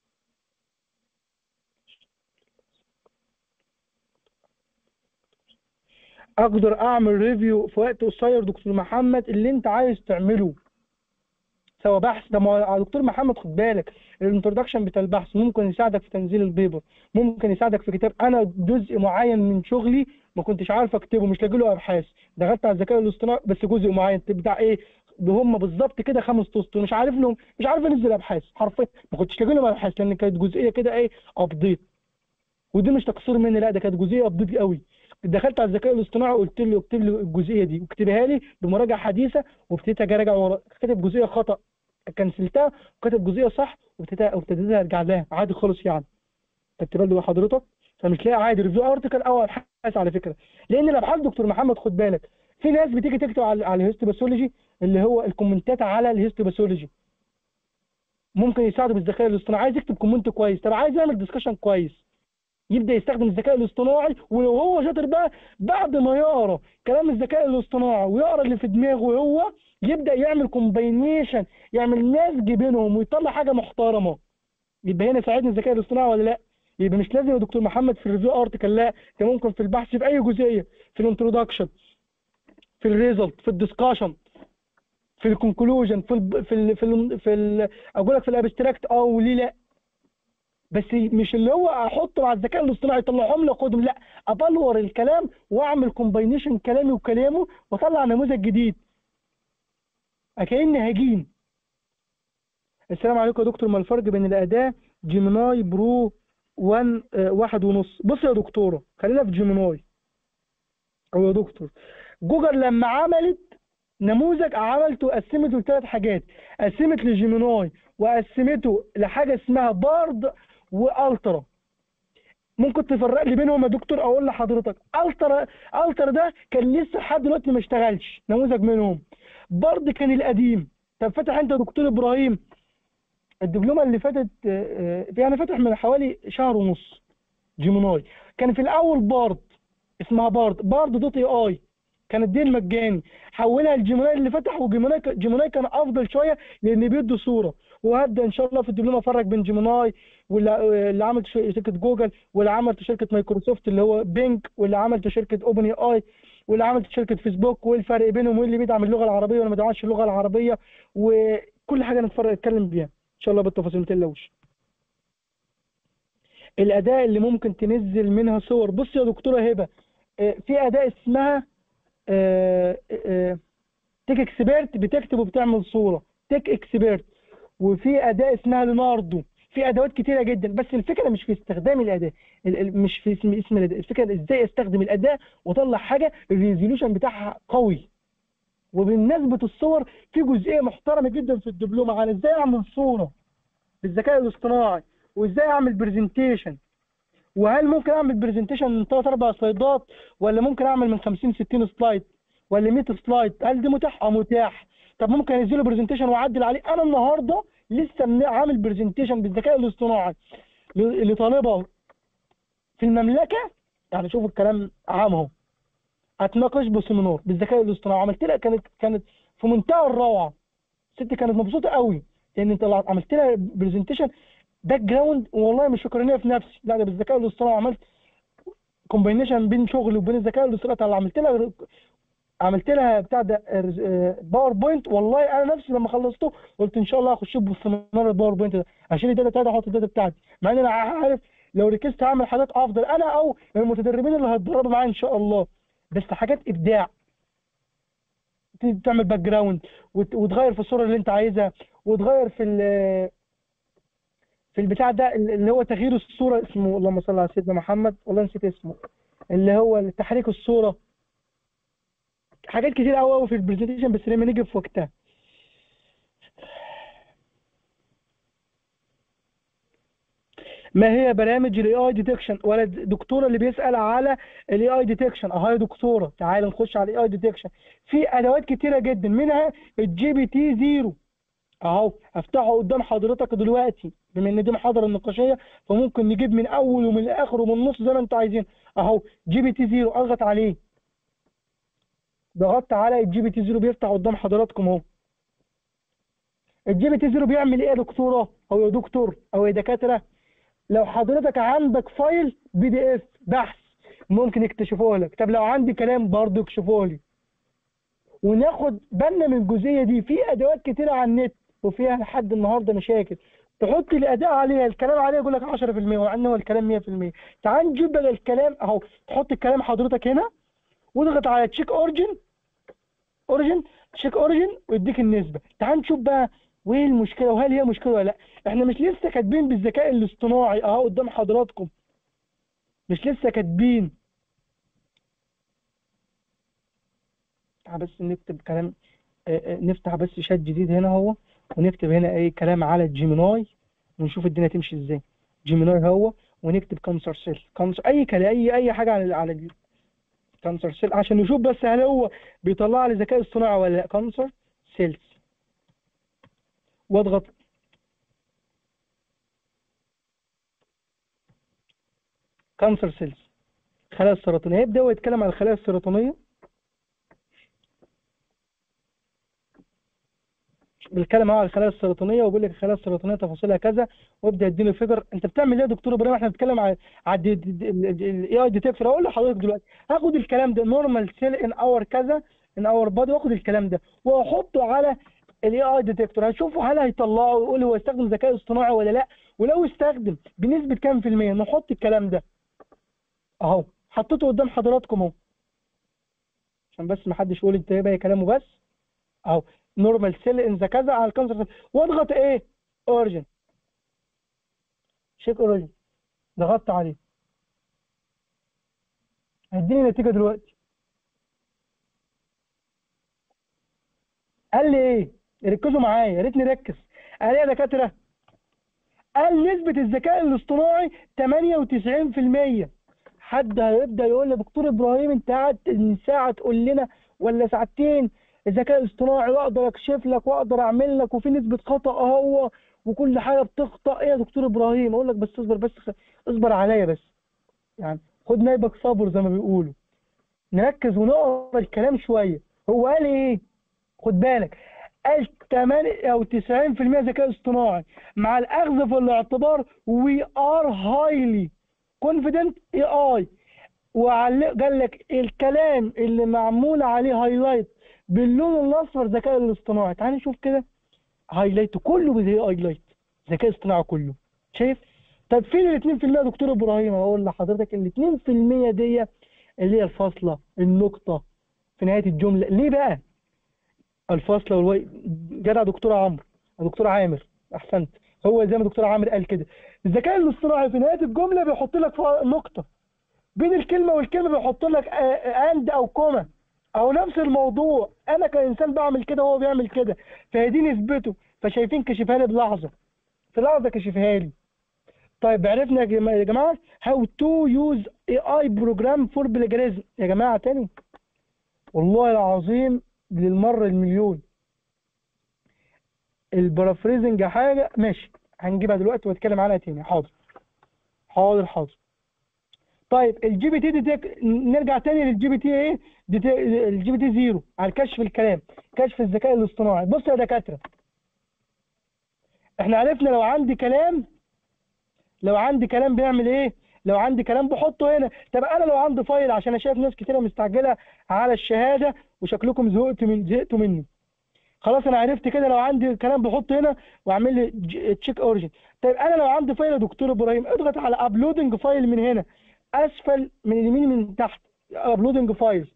اقدر اعمل ريفيو في وقت قصير دكتور محمد اللي انت عايز تعمله سواء بحث ده ما هو دكتور محمد خد بالك الانترودكشن بتاع البحث ممكن يساعدك في تنزيل البيبر ممكن يساعدك في كتاب انا جزء معين من شغلي ما كنتش عارف اكتبه مش لاقي له ابحاث دخلت على الذكاء الاصطناعي بس جزء معين بتاع ايه هم بالظبط كده خمس اسطر مش عارف لهم مش عارف انزل ابحاث حرفيا ما كنتش لاقي لهم ابحاث لان كانت جزئيه كده ايه ابديت ودي مش تقصير مني لا ده كانت جزئيه ابديت قوي دخلت على الذكاء الاصطناعي وقلت له اكتب لي الجزئيه دي واكتبها لي بمراجعه حديثه وابتديت اجي اراجع ورا كاتب جزئيه خطا كنسلتها وكاتب جزئيه صح وابتديت وابتديت ارجع لها عادي خالص يعني خدت بالك حضرتك فمش لاقي عادي ريفيو ارتكل او ابحاث على فكره لان الابحاث دكتور محمد خد بالك في ناس بتيجي تكتب على على الهيستوباثولوجي اللي هو الكومنتات على الهيستوباثولوجي ممكن يساعده بالذكاء الاصطناعي عايز يكتب كومنت كويس طب عايز يعمل ديسكشن كويس يبدا يستخدم الذكاء الاصطناعي ولو هو شاطر بقى بعد ما يقرا كلام الذكاء الاصطناعي ويقرا اللي في دماغه هو يبدا يعمل كومباينيشن يعمل نسج بينهم ويطلع حاجه محترمه يبقى هنا ساعدني الذكاء الاصطناعي ولا لا يبقى مش لازم يا دكتور محمد في الريفيو ارتكل لا انت ممكن في البحث في اي جزئيه في الانترودكشن في الريزلت في الدسكشن في الكونكلوجن في ال في ال في ال في ال اقول لك في الابستراكت اه وليه لا بس مش اللي هو احطه مع الذكاء الاصطناعي يطلعهم لي اخدهم لا ابلور الكلام واعمل كومباينيشن كلامي وكلامه واطلع نموذج جديد كاني هجين السلام عليكم يا دكتور ما الفرق بين الاداه جيميناي برو 1 آه، واحد ونص بص يا دكتوره خلينا في جيميناي او يا دكتور جوجل لما عملت نموذج عملته قسمته لثلاث حاجات قسمت لجيميناي وقسمته لحاجه اسمها بارد والترا ممكن تفرق لي بينهم يا دكتور اقول لحضرتك الترا الترا ده كان لسه لحد دلوقتي ما اشتغلش نموذج منهم بارد كان القديم طب فتح انت يا دكتور ابراهيم الدبلومه اللي فاتت آه، آه، يعني فاتح من حوالي شهر ونص جيميناي كان في الاول بارد اسمها بارد بارد دوت اي اي كانت دي المجاني حولها لجيميناي اللي فتح وجيميناي ك- جيميناي كان افضل شويه لان بيدوا صوره وهبدا ان شاء الله في الدبلومه افرق بين جيميناي واللي اللي عملت ش- شركه جوجل واللي عملت شركه مايكروسوفت اللي هو بينج واللي عملت شركه اوبن اي اي واللي عملت شركه فيسبوك وايه الفرق بينهم وايه اللي بيدعم اللغه العربيه ولا ما بيدعمش اللغه العربيه وكل حاجه نتفرج نتكلم بيها ان شاء الله بالتفاصيل ما تقلقوش الاداه اللي ممكن تنزل منها صور بص يا دكتوره هبه آه، في اداه اسمها آه، آه، تيك اكسبيرت بتكتب وبتعمل صوره تيك اكسبيرت وفي اداه اسمها ليناردو في ادوات كتيره جدا بس الفكره مش في استخدام الاداه ال- ال- مش في اسم اسم الاداه الفكره ازاي استخدم الاداه واطلع حاجه الريزوليوشن بتاعها قوي وبالنسبه الصور في جزئيه محترمه جدا في الدبلومه عن ازاي اعمل صوره بالذكاء الاصطناعي وازاي اعمل برزنتيشن وهل ممكن اعمل برزنتيشن من 3 4 سلايدات ولا ممكن اعمل من 50 60 سلايد ولا 100 سلايد هل دي متاح اه متاح طب ممكن انزله برزنتيشن واعدل عليه انا النهارده لسه من- عامل برزنتيشن بالذكاء الاصطناعي ل- لطالبه في المملكه يعني شوف الكلام عام اهو هتناقش بسيمينار بالذكاء الاصطناعي عملت لها كانت كانت في منتهى الروعه الست كانت مبسوطه قوي لان طلعت عملت لها برزنتيشن باك جراوند والله مش فكرنيه في نفسي لا ده بالذكاء الاصطناعي عملت كومباينيشن بين شغلي وبين الذكاء الاصطناعي اللي عملت لها عملت لها بتاع ده باوربوينت والله انا نفسي لما خلصته قلت ان شاء الله هخش بالسيمينار الباوربوينت ده اشيل الداتا بتاعتي احط الداتا بتاعتي مع ان انا عارف لو ركزت هعمل حاجات افضل انا او المتدربين اللي هيتدربوا معايا ان شاء الله بس حاجات ابداع ت- تعمل باك جراوند وت- وتغير في الصوره اللي انت عايزها وتغير في ال- في البتاع ده اللي هو تغيير الصوره اسمه اللهم صل على سيدنا محمد والله نسيت اسمه اللي هو تحريك الصوره حاجات كتير قوي قوي في البرزنتيشن بس لما نيجي في وقتها ما هي برامج الاي اي ديتكشن ولا الدكتوره اللي بيسال على الاي اي ديتكشن اهو يا دكتوره تعالى نخش على الاي اي ديتكشن في ادوات كتيره جدا منها الجي بي تي زيرو اهو افتحه قدام حضرتك دلوقتي بما ان دي محاضره نقاشيه فممكن نجيب من اول ومن الاخر ومن النص زي ما انتوا عايزين اهو جي بي تي زيرو اضغط عليه ضغطت على الجي بي تي 0 بيفتح قدام حضراتكم اهو الجي بي تي 0 بيعمل ايه يا دكتوره او يا دكتور او يا دكاتره لو حضرتك عندك فايل بي دي اف بحث ممكن يكتشفوه لك طب لو عندي كلام برضه يكشفوه لي وناخد بالنا من الجزئيه دي في ادوات كتيره على النت وفيها لحد النهارده مشاكل تحط الاداء عليها الكلام عليها يقول لك 10% ومع ان هو الكلام 100% تعال نجيب بقى الكلام اهو تحط الكلام حضرتك هنا واضغط على تشيك اوريجن اوريجن تشيك اوريجن ويديك النسبه تعال نشوف بقى وايه المشكله وهل هي مشكله ولا لا احنا مش لسه كاتبين بالذكاء الاصطناعي اهو قدام حضراتكم مش لسه كاتبين تعال بس نكتب كلام آه، آه، نفتح بس شات جديد هنا اهو ونكتب هنا اي كلام على الجيميناي ونشوف الدنيا تمشي ازاي جيميناي هو ونكتب كانسر سيل كانسر اي كلام اي اي حاجه على على كانسر سيل عشان نشوف بس هل هو بيطلع لي ذكاء اصطناعي ولا لا كانسر سيلز واضغط كانسر سيلز الخلايا السرطانيه يبدا هو يتكلم عن الخلايا السرطانيه بيتكلم معاه على الخلايا السرطانيه وبيقول لك الخلايا السرطانيه تفاصيلها كذا ويبدا يديني فيجر انت بتعمل ايه يا دكتور ابراهيم احنا بنتكلم على على الاي اي ديتكتور اقول لحضرتك دلوقتي هاخد الكلام ده نورمال سيل ان اور كذا ان اور بادي واخد الكلام ده واحطه على الاي اي ديتكتور هشوفه هل هيطلعه ويقول لي هو يستخدم ذكاء اصطناعي ولا لا ولو استخدم بنسبه كام في الميه نحط الكلام ده اهو حطيته قدام حضراتكم اهو عشان بس ما حدش يقول انت ايه بقى كلامه بس اهو نورمال سيل ان ذا كذا على الكانسر سيل واضغط ايه اوريجن شيك اوريجن ضغطت عليه هيديني نتيجه دلوقتي قال لي ايه ركزوا معايا يا ريت نركز قال ايه يا دكاتره قال نسبة الذكاء الاصطناعي 98% حد هيبدأ يقول لي دكتور إبراهيم أنت قاعد ساعة تقول لنا ولا ساعتين الذكاء الاصطناعي واقدر اكشف لك واقدر اعمل لك وفي نسبه خطا اهو وكل حاجه بتخطا ايه يا دكتور ابراهيم اقول لك بس اصبر بس اصبر عليا بس يعني خد نايبك صبر زي ما بيقولوا نركز ونقرا الكلام شويه هو قال ايه خد بالك قال 8 او 90% ذكاء اصطناعي مع الاخذ في الاعتبار وي ار هايلي كونفيدنت اي اي وقال لك الكلام اللي معمول عليه هايلايت باللون الاصفر ذكاء الاصطناعي تعال نشوف كده هايلايت كله بزي هايلايت ذكاء اصطناعي كله شايف طب فين ال 2% يا دكتور ابراهيم اقول لحضرتك ال 2% دي اللي هي الفاصله النقطه في نهايه الجمله ليه بقى الفاصله والواي جدع دكتور عمرو دكتور عامر احسنت هو زي ما دكتور عامر قال كده الذكاء الاصطناعي في نهايه الجمله بيحط لك نقطه بين الكلمه والكلمه بيحط لك اند او كوما او نفس الموضوع انا كانسان بعمل كده وهو بيعمل كده فهي دي نسبته فشايفين كشفها لي بلحظه في لحظه كشفها لي طيب عرفنا يا جماعه هاو تو يوز اي اي بروجرام فور بلاجريزم يا جماعه تاني والله العظيم للمره المليون البرافريزنج حاجه ماشي هنجيبها دلوقتي واتكلم عنها تاني حاضر حاضر حاضر طيب الجي بي تي دي نرجع تاني للجي بي تي ايه الجي بي تي زيرو على كشف الكلام كشف الذكاء الاصطناعي بص يا دكاتره احنا عرفنا لو عندي كلام لو عندي كلام بيعمل ايه لو عندي كلام بحطه هنا طب انا لو عندي فايل عشان انا شايف ناس كتيره مستعجله على الشهاده وشكلكم زهقت من زهقتوا مني خلاص انا عرفت كده لو عندي كلام بحطه هنا واعمل لي تشيك اوريجن طيب انا لو عندي فايل يا دكتور ابراهيم اضغط على ابلودنج فايل من هنا اسفل من اليمين من تحت ابلودنج فايل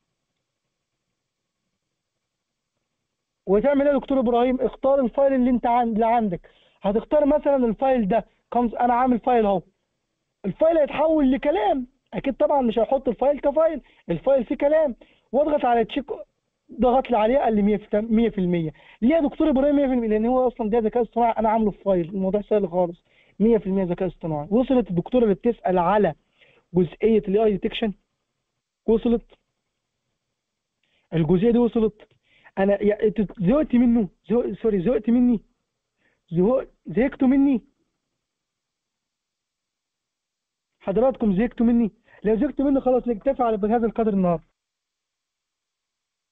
وتعمل ايه يا دكتور ابراهيم اختار الفايل اللي انت عند اللي عندك هتختار مثلا الفايل ده كمز انا عامل فايل اهو الفايل هيتحول لكلام اكيد طبعا مش هيحط الفايل كفايل الفايل فيه كلام واضغط على تشيك ضغط لي عليه قال لي 100% ليه يا دكتور ابراهيم 100% لان هو اصلا ده ذكاء اصطناعي انا عامله في فايل الموضوع سهل خالص 100% ذكاء اصطناعي وصلت الدكتوره اللي بتسال على جزئيه الاي ديتكشن وصلت الجزئيه دي وصلت انا زهقت منه زهق سوري زهقت مني زهقت زهقتوا مني حضراتكم زهقتوا مني لو زهقتوا مني خلاص نكتفي على بهذا القدر النهارده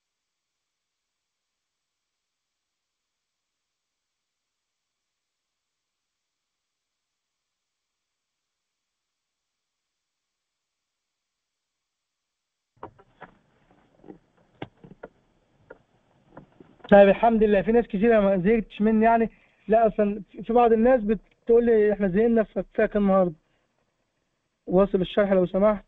طيب الحمد لله في ناس كتيرة ما زهقتش مني يعني لا اصلا في بعض الناس بتقول لي احنا زهقنا فكفاك النهارده واصل الشرح لو سمحت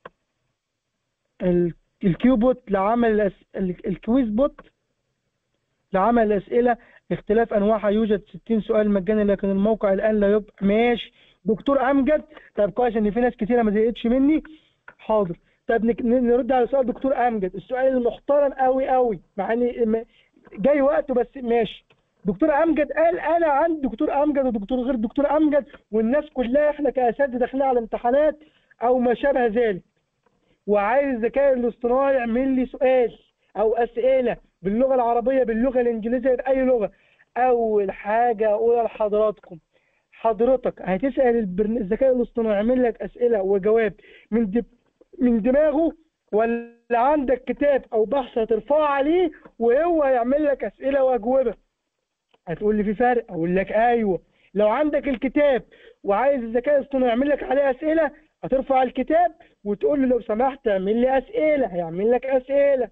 ال- الكيو بوت لعمل الأس... ال- الكويز بوت لعمل الأسئلة اختلاف أنواعها يوجد 60 سؤال مجاني لكن الموقع الآن لا يبقى ماشي دكتور أمجد طب كويس إن في ناس كتيرة ما زهقتش مني حاضر طب نك- ن- نرد على سؤال دكتور أمجد السؤال المحترم قوي قوي مع إن م- جاي وقته بس ماشي دكتور أمجد قال أنا عندي دكتور أمجد ودكتور غير دكتور أمجد والناس كلها إحنا كأساتذة داخلين على امتحانات أو ما شابه ذلك وعايز الذكاء الاصطناعي يعمل لي سؤال او اسئله باللغه العربيه باللغه الانجليزيه باي لغه اول حاجه اقولها لحضراتكم حضرتك هتسال البرن... الذكاء الاصطناعي يعمل لك اسئله وجواب من دب... من دماغه ولا عندك كتاب او بحث هترفعه عليه وهو يعمل لك اسئله واجوبه هتقول لي في فرق اقول لك ايوه لو عندك الكتاب وعايز الذكاء الاصطناعي يعمل لك عليه اسئله هترفع الكتاب وتقول له لو سمحت اعمل لي اسئله هيعمل لك اسئله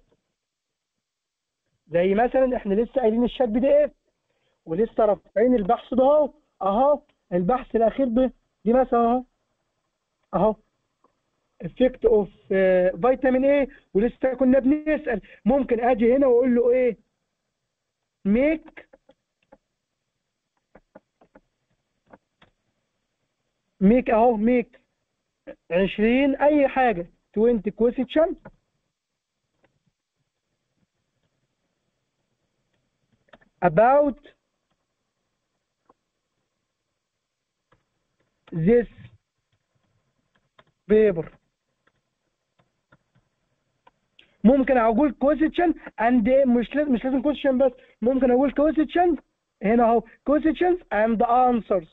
زي مثلا احنا لسه قايلين الشات بي دي اف ولسه رافعين البحث ده اهو اهو البحث الاخير ده دي مثلا اهو اهو افكت اوف فيتامين ايه ولسه كنا بنسال ممكن اجي هنا واقول له ايه ميك ميك اهو ميك 20 اي حاجه 20 question about this paper ممكن اقول question and مش لازم مش لازم question بس ممكن اقول question هنا اهو questions and answers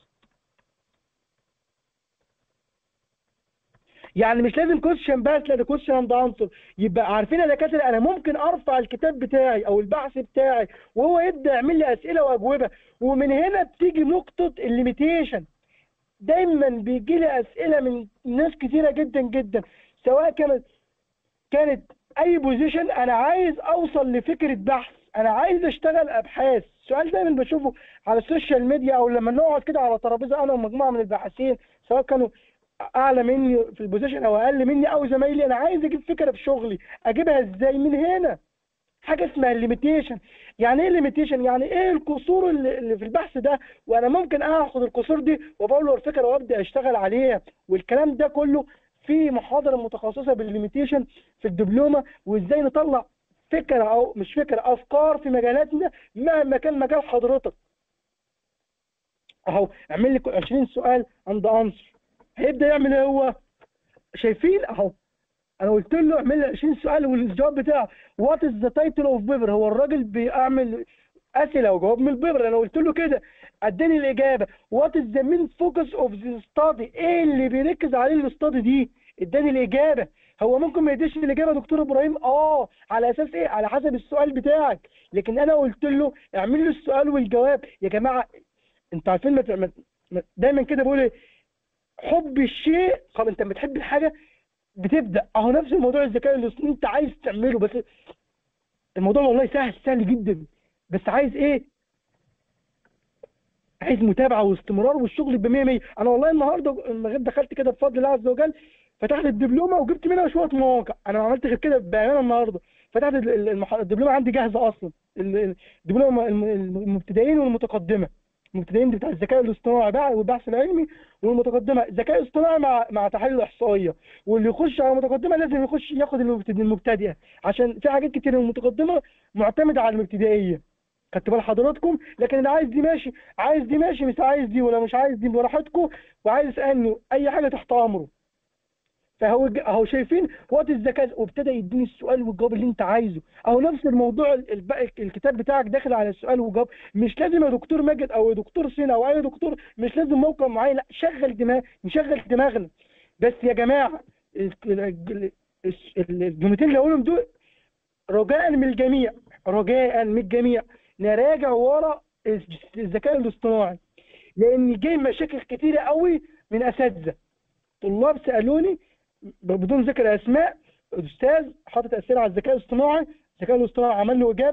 يعني مش لازم كويشن بس لا ده كويشن اند انسر يبقى عارفين يا دكاتره انا ممكن ارفع الكتاب بتاعي او البحث بتاعي وهو يبدا يعمل لي اسئله واجوبه ومن هنا بتيجي نقطه الليميتيشن دايما بيجي لي اسئله من ناس كتيره جدا جدا سواء كانت كانت اي بوزيشن انا عايز اوصل لفكره بحث انا عايز اشتغل ابحاث السؤال دايما بشوفه على السوشيال ميديا او لما نقعد كده على ترابيزه انا ومجموعه من الباحثين سواء كانوا اعلى مني في البوزيشن او اقل مني او زمايلي انا عايز اجيب فكره في شغلي اجيبها ازاي من هنا حاجه اسمها الليميتيشن يعني ايه الليميتيشن يعني ايه القصور اللي اللي في البحث ده وانا ممكن اخد القصور دي وبقول له الفكره وابدا اشتغل عليها والكلام ده كله في محاضره متخصصه بالليميتيشن في الدبلومه وازاي نطلع فكره او مش فكره افكار في مجالاتنا مهما كان مجال حضرتك اهو اعمل لي 20 سؤال عند انسر هيبدا يعمل ايه هو شايفين اهو انا قلت له اعمل لي 20 سؤال والجواب بتاعه وات از ذا تايتل اوف بيبر هو الراجل بيعمل اسئله وجواب من البيبر انا قلت له كده اداني الاجابه وات از ذا مين فوكس اوف ذا ستادي ايه اللي بيركز عليه الاستادي دي اداني الاجابه هو ممكن ما يديش الاجابه دكتور ابراهيم اه على اساس ايه على حسب السؤال بتاعك لكن انا قلت له اعمل له السؤال والجواب يا جماعه انتوا عارفين ما تعمل- ما- دايما كده بقول ايه حب الشيء طب انت بتحب الحاجه بتبدا اهو نفس الموضوع الذكاء الاصطناعي انت عايز تعمله بس الموضوع والله سهل سهل جدا بس عايز ايه عايز متابعه واستمرار والشغل ب 100 100 انا والله النهارده المغرب دخلت كده بفضل الله عز وجل فتحت الدبلومه وجبت منها شويه مواقع انا ما عملت غير كده بامانه النهارده فتحت ال- ال- المح- الدبلومه عندي جاهزه اصلا ال- ال- الدبلومه الم- المبتدئين والمتقدمه المبتدئين دي بتاع الذكاء الاصطناعي بقى والبحث العلمي والمتقدمه الذكاء الاصطناعي مع مع تحليل الاحصائيه واللي يخش على المتقدمه لازم يخش ياخد المبتدئ- المبتدئه عشان في حاجات كتير المتقدمه معتمده على الابتدائيه خدت بال حضراتكم لكن اللي عايز دي ماشي عايز دي ماشي مش عايز دي ولا مش عايز دي براحتكم وعايز يسالني اي حاجه تحت امره فهو ج- اهو شايفين وقت الذكاء وابتدى يديني السؤال والجواب اللي انت عايزه اهو نفس الموضوع ال- الب- الكتاب بتاعك داخل على السؤال والجواب مش لازم يا دكتور ماجد او يا دكتور سين او اي دكتور مش لازم موقع معين لا شغل دماغ نشغل دماغنا بس يا جماعه ال- ال- ال- ال- الجملتين اللي هقولهم دول رجاء من الجميع رجاء من الجميع نراجع ورا الذكاء الاصطناعي لان جاي مشاكل كتيره قوي من اساتذه طلاب سالوني بدون ذكر اسماء استاذ حاطط اسئله على الذكاء الاصطناعي الذكاء الاصطناعي عمل له اجابه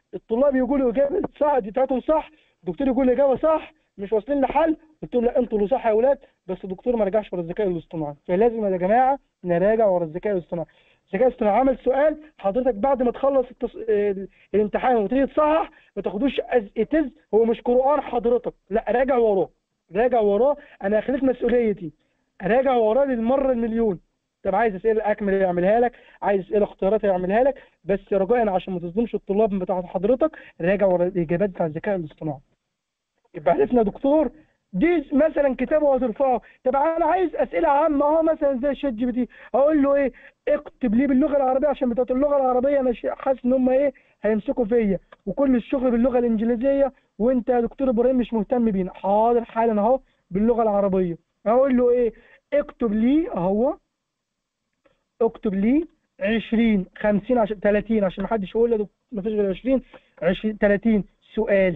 الطلاب يقولوا اجابه صح دي بتاعتهم صح الدكتور يقول اجابه صح مش واصلين لحل قلت لهم لا انتوا اللي صح يا اولاد بس الدكتور ما رجعش ورا الذكاء الاصطناعي فلازم يا جماعه نراجع ورا الذكاء الاصطناعي الذكاء الاصطناعي عمل سؤال حضرتك بعد ما تخلص التص... ال- الامتحان وتيجي تصحح ما تاخدوش از اتز هو مش قران حضرتك لا راجع وراه راجع وراه انا اخليت مسؤوليتي راجع وراه للمره المليون طب عايز اسئله اكمل يعملها لك عايز اسئله اختيارات يعملها لك بس رجاء عشان ما تظلمش الطلاب بتاعت حضرتك راجع ورا الاجابات بتاع الذكاء الاصطناعي يبقى عرفنا يا دكتور دي مثلا كتابه وهترفعه طب انا عايز اسئله عامه اهو مثلا زي شات جي بي تي اقول له ايه اكتب لي باللغه العربيه عشان بتاعت اللغه العربيه انا شا- حاسس ان هم ايه هيمسكوا فيا وكل الشغل باللغه الانجليزيه وانت يا دكتور ابراهيم مش مهتم بينا حاضر حالا اهو باللغه العربيه اقول له ايه اكتب لي اهو اكتب لي 20 50 عشان 30 عشان ما حدش يقول لي ما فيش غير 20 20 30 سؤال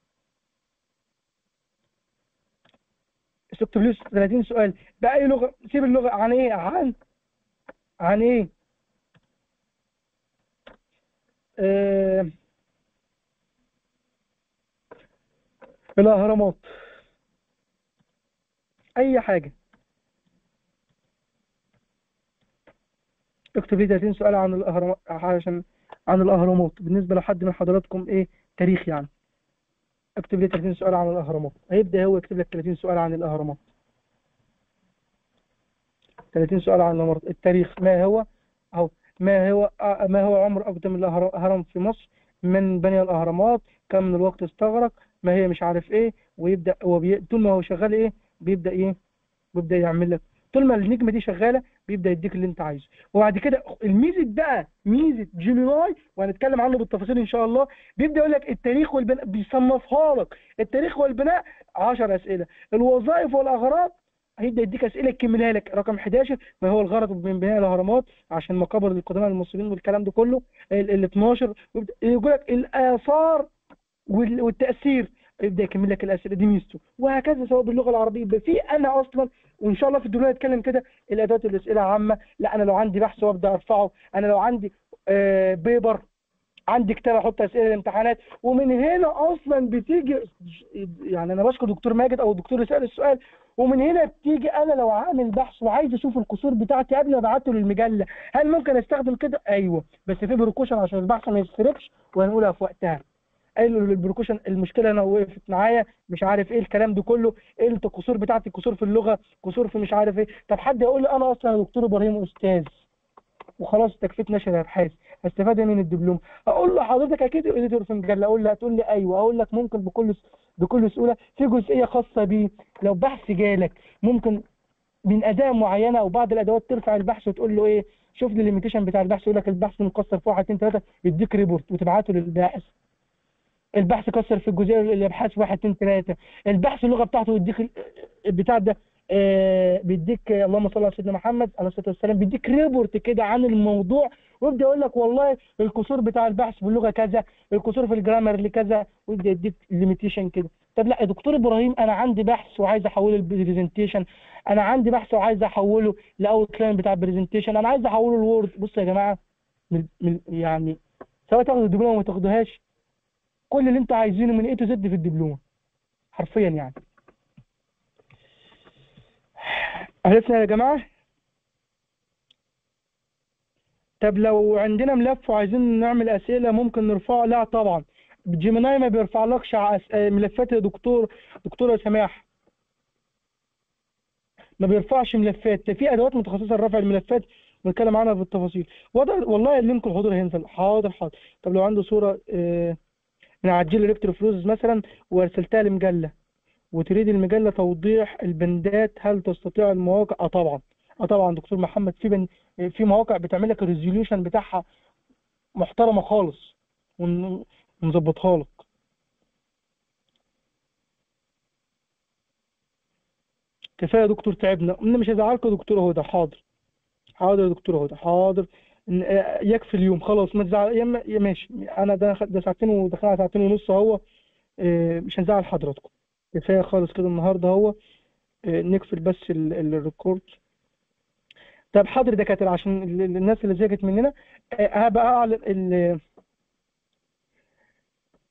اكتب لي 30 سؤال بأي لغة سيب اللغة عن ايه عن عن ايه آه... الأهرامات أي حاجة اكتب لي 30 سؤال عن الأهرامات عشان عن الأهرامات بالنسبة لحد من حضراتكم ايه تاريخ يعني اكتب لي 30 سؤال عن الأهرامات هيبدأ هو يكتب لك 30 سؤال عن الأهرامات 30 سؤال عن الأهرامات التاريخ ما هو أو ما هو آه، ما هو عمر أقدم الهرم في مصر من بني الأهرامات كم من الوقت استغرق ما هي مش عارف ايه ويبدأ هو بي... طول ما هو شغال ايه بيبدأ ايه بيبدأ يعمل لك طول ما النجمة دي شغالة بيبدأ يديك اللي انت عايزه وبعد كده الميزة بقى ميزة جيميناي وهنتكلم عنه بالتفاصيل ان شاء الله بيبدأ يقول لك التاريخ والبناء بيصنفها لك التاريخ والبناء 10 أسئلة الوظائف والأغراض هيبدأ يديك أسئلة يكملها لك رقم 11 ما هو الغرض من بناء الأهرامات عشان مقابر القدماء المصريين والكلام ده كله ال ال 12 ويبدأ يقول لك الآثار وال- والتأثير يبدأ يكمل لك الأسئلة دي ميزته وهكذا سواء باللغة العربية يبقى في أنا أصلا وإن شاء الله في الدنيا نتكلم كده الأدوات الأسئلة عامة لا أنا لو عندي بحث وأبدأ أرفعه أنا لو عندي آه بيبر عندي كتاب احط اسئله الامتحانات ومن هنا اصلا بتيجي يعني انا بشكر دكتور ماجد او الدكتور اللي سال السؤال ومن هنا بتيجي انا لو عامل بحث وعايز اشوف القصور بتاعتي قبل ما ابعته للمجله هل ممكن استخدم كده ايوه بس في بريكوشن عشان البحث ما يسرقش وهنقولها في وقتها قال له البريكوشن المشكله انا وقفت معايا مش عارف ايه الكلام ده كله ايه القصور بتاعتي قصور في اللغه قصور في مش عارف ايه طب حد يقول لي انا اصلا يا دكتور ابراهيم استاذ وخلاص تكفيت نشر ابحاث هستفاد إيه من الدبلوم اقول له حضرتك اكيد اديتور في مجله اقول له هتقول لي ايوه اقول لك ممكن بكل بكل سهوله في جزئيه خاصه بيه لو بحث جالك ممكن من اداه معينه او بعض الادوات ترفع البحث وتقول له ايه شوف لي الليميتيشن بتاع البحث يقول لك البحث مقصر في 1 2 3 يديك ريبورت وتبعته للباحث البحث كسر في الجزئيه الابحاث 1 2 3 البحث اللغه بتاعته يديك ال- البتاع ده آه، بيديك آه، اللهم صل على سيدنا محمد عليه الصلاه والسلام بيديك ريبورت كده عن الموضوع ويبدا يقول لك والله القصور بتاع البحث باللغه كذا القصور في الجرامر لكذا ويبدا يديك ليميتيشن كده طب لا يا دكتور ابراهيم انا عندي بحث وعايز احوله للبرزنتيشن انا عندي بحث وعايز احوله لاوت لاين بتاع البرزنتيشن انا عايز احوله لوورد بصوا يا جماعه من من يعني سواء تاخدوا الدبلومه ما تاخدوهاش كل اللي انتوا عايزينه من اي تو زد في الدبلومه حرفيا يعني عرفنا يا جماعه طب لو عندنا ملف وعايزين نعمل اسئله ممكن نرفعه لا طبعا جيميناي ما بيرفعلكش عس- آه، ملفات يا دكتور دكتوره سماح ما بيرفعش ملفات في ادوات متخصصه لرفع الملفات ونتكلم عنها بالتفاصيل وضع والله اللينك الحضور هينزل حاضر حاضر طب لو عنده صوره آه، من عجل الكتروفلوز مثلا وارسلتها لمجله وتريد المجله توضيح البندات هل تستطيع المواقع اه طبعا اه طبعا دكتور محمد في بن... في مواقع بتعمل لك الريزوليوشن بتاعها محترمه خالص ون- ونظبطها لك كفايه يا دكتور تعبنا انا مش هزعلكم يا دكتور هدى حاضر حاضر يا دكتور هدى حاضر ن- آه، يكفي اليوم خلاص ما تزعل يا ما- يا ماشي انا ده ده ساعتين ودخلنا على ساعتين ونص اهو آه، مش هنزعل حضراتكم كفايه خالص كده النهارده اهو آه، نقفل بس ال- ال- الريكورد طب حاضر دكاتره عشان ال- ال- الناس اللي زهقت مننا آه، هبقى اعلن ال-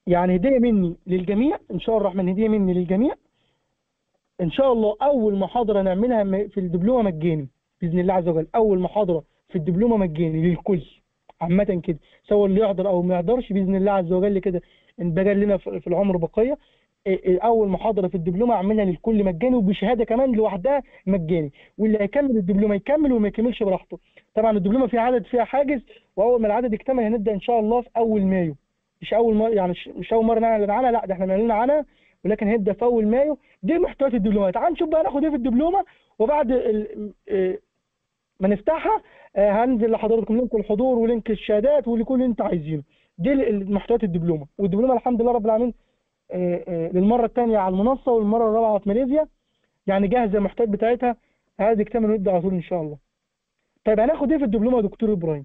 يعني هديه مني للجميع ان شاء الله الرحمن هديه مني للجميع ان شاء الله اول محاضره نعملها م- في الدبلومه مجاني باذن الله عز وجل اول محاضره في الدبلومه مجاني للكل عامه كده سواء اللي يحضر او ما يحضرش باذن الله عز وجل كده ان بقى لنا في في العمر بقيه إيه إيه اول محاضره في الدبلومه اعملها للكل مجاني وبشهاده كمان لوحدها مجاني واللي هيكمل الدبلومه يكمل وما يكملش براحته طبعا الدبلومه فيها عدد فيها حاجز واول ما العدد يكتمل هنبدا ان شاء الله في اول مايو مش اول مره يعني مش- مش اول مره نعلن عنها لا ده احنا معلنين عنها ولكن هيبدا في اول مايو دي محتويات الدبلومه تعال نشوف بقى ناخد ايه في الدبلومه وبعد ال- آه، ما نفتحها آه، هنزل لحضراتكم لينك الحضور ولينك الشهادات ولكل اللي انت عايزينه دي ال- محتويات الدبلومه والدبلومه الحمد لله رب العالمين آه، آه، للمره الثانيه على المنصه والمره الرابعه في ماليزيا يعني جاهزه المحتويات بتاعتها عايز يكتمل ونبدا على طول ان شاء الله طيب هناخد ايه في الدبلومه يا دكتور ابراهيم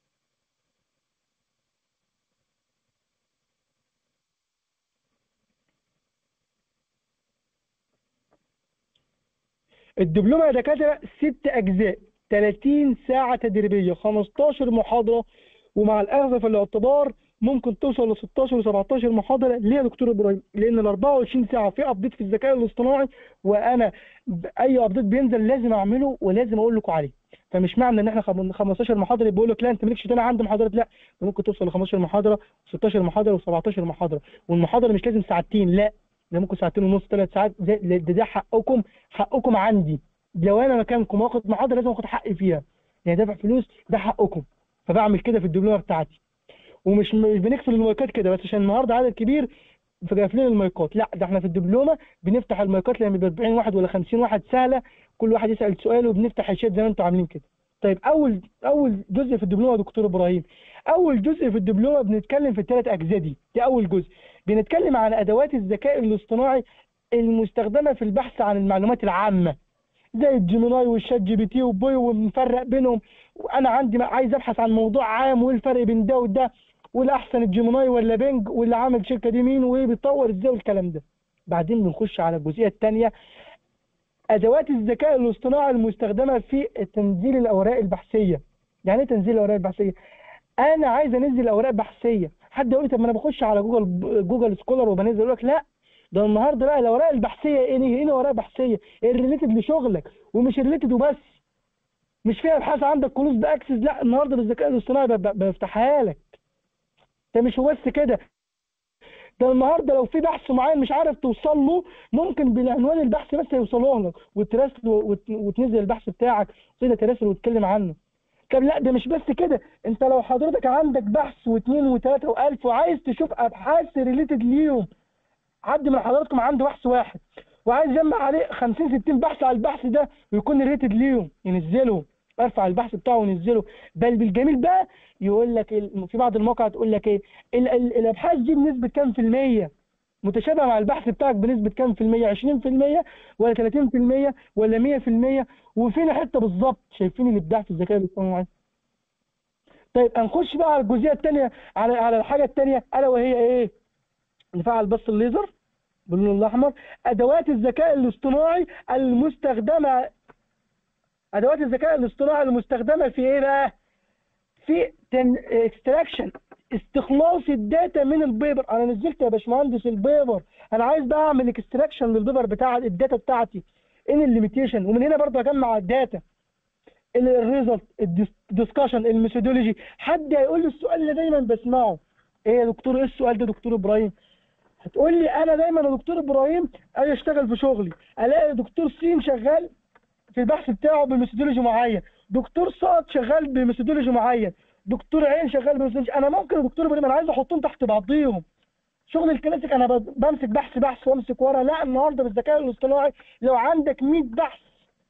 الدبلومه يا دكاتره ست اجزاء 30 ساعه تدريبيه 15 محاضره ومع الاخذ في الاعتبار ممكن توصل ل 16 و17 محاضره ليه يا دكتور ابراهيم؟ لان ال 24 ساعه في ابديت في الذكاء الاصطناعي وانا ب- اي ابديت بينزل لازم اعمله ولازم اقول لكم عليه فمش معنى ان احنا خم- 15 محاضره بيقول لك لا انت مالكش تاني عندي محاضرات لا ده ممكن توصل ل 15 محاضره 16 محاضره و17 محاضره والمحاضره مش لازم ساعتين لا ده ممكن ساعتين ونص ثلاث ساعات ده, ده, ده حقكم حقكم عندي لو انا مكانكم واخد محاضره لازم اخد حقي فيها يعني دافع فلوس ده حقكم فبعمل كده في الدبلومه بتاعتي ومش مش بنقفل المايكات كده بس عشان النهارده عدد كبير فقافلين المايكات لا ده احنا في الدبلومه بنفتح المايكات لما يبقى 40 واحد ولا 50 واحد سهله كل واحد يسال سؤال وبنفتح الشات زي ما انتم عاملين كده طيب اول اول جزء في الدبلومه يا دكتور ابراهيم اول جزء في الدبلومه بنتكلم في الثلاث اجزاء دي دي اول جزء بنتكلم عن ادوات الذكاء الاصطناعي المستخدمه في البحث عن المعلومات العامه زي الجيميناي والشات جي بي تي وبوي وبنفرق بينهم وانا عندي عايز ابحث عن موضوع عام وايه الفرق بين ده وده والاحسن الجيميناي ولا بينج واللي عامل الشركه دي مين وايه بيتطور ازاي والكلام ده بعدين بنخش على الجزئيه الثانيه ادوات الذكاء الاصطناعي المستخدمه في تنزيل الاوراق البحثيه يعني ايه تنزيل الاوراق البحثيه انا عايز انزل اوراق بحثيه حد يقول لي طب ما انا بخش على جوجل جوجل سكولر وبنزل يقول لك لا ده النهارده بقى الاوراق البحثيه ايه ايه الاوراق البحثيه الريليتد لشغلك ومش ريليتد وبس مش فيها ابحاث عندك كلوز باكسس لا النهارده بالذكاء الاصطناعي ب- ب- بفتحها لك ده مش هو بس كده ده النهارده لو في بحث معين مش عارف توصل له ممكن بالعنوان البحث بس يوصله لك وتراسل وت- وتنزل البحث بتاعك وتقدر تراسل وتتكلم عنه طب لا ده مش بس كده انت لو حضرتك عندك بحث واثنين وثلاثه والف وعايز تشوف ابحاث ريليتد ليهم حد من حضراتكم عنده بحث واحد وعايز يجمع عليه 50 60 بحث على البحث ده ويكون ريتد ليهم ينزله ارفع البحث بتاعه ونزله بل بالجميل بقى يقول لك ال- في بعض المواقع تقول لك ايه ال- ال- الابحاث دي بنسبه كام في الميه متشابهه مع البحث بتاعك بنسبه كام في الميه 20% ولا 30% ولا 100% وفين حته بالظبط شايفين الابداع في الذكاء الاصطناعي طيب هنخش بقى على الجزئيه الثانيه على على الحاجه الثانيه الا وهي ايه نفعل بس الليزر باللون الاحمر ادوات الذكاء الاصطناعي المستخدمه ادوات الذكاء الاصطناعي المستخدمه في ايه بقى في اكستراكشن استخلاص الداتا من البيبر انا نزلت يا باشمهندس البيبر انا عايز بقى اعمل اكستراكشن للبيبر بتاع الداتا بتاعتي ان الليميتيشن ومن هنا برضه اجمع الداتا الريزلت الدسكشن الميثودولوجي حد هيقول لي السؤال اللي دايما بسمعه ايه يا دكتور ايه السؤال ده دكتور ابراهيم هتقول لي انا دايما يا دكتور ابراهيم اجي اشتغل في شغلي الاقي دكتور سين شغال في البحث بتاعه بميثودولوجي معين دكتور صاد شغال بميثودولوجي معين دكتور عين شغال بميثودولوجي انا ممكن يا دكتور ابراهيم انا عايز احطهم تحت بعضيهم شغل الكلاسيك انا ب- بمسك بحث بحث وامسك ورا لا النهارده بالذكاء الاصطناعي لو عندك 100 بحث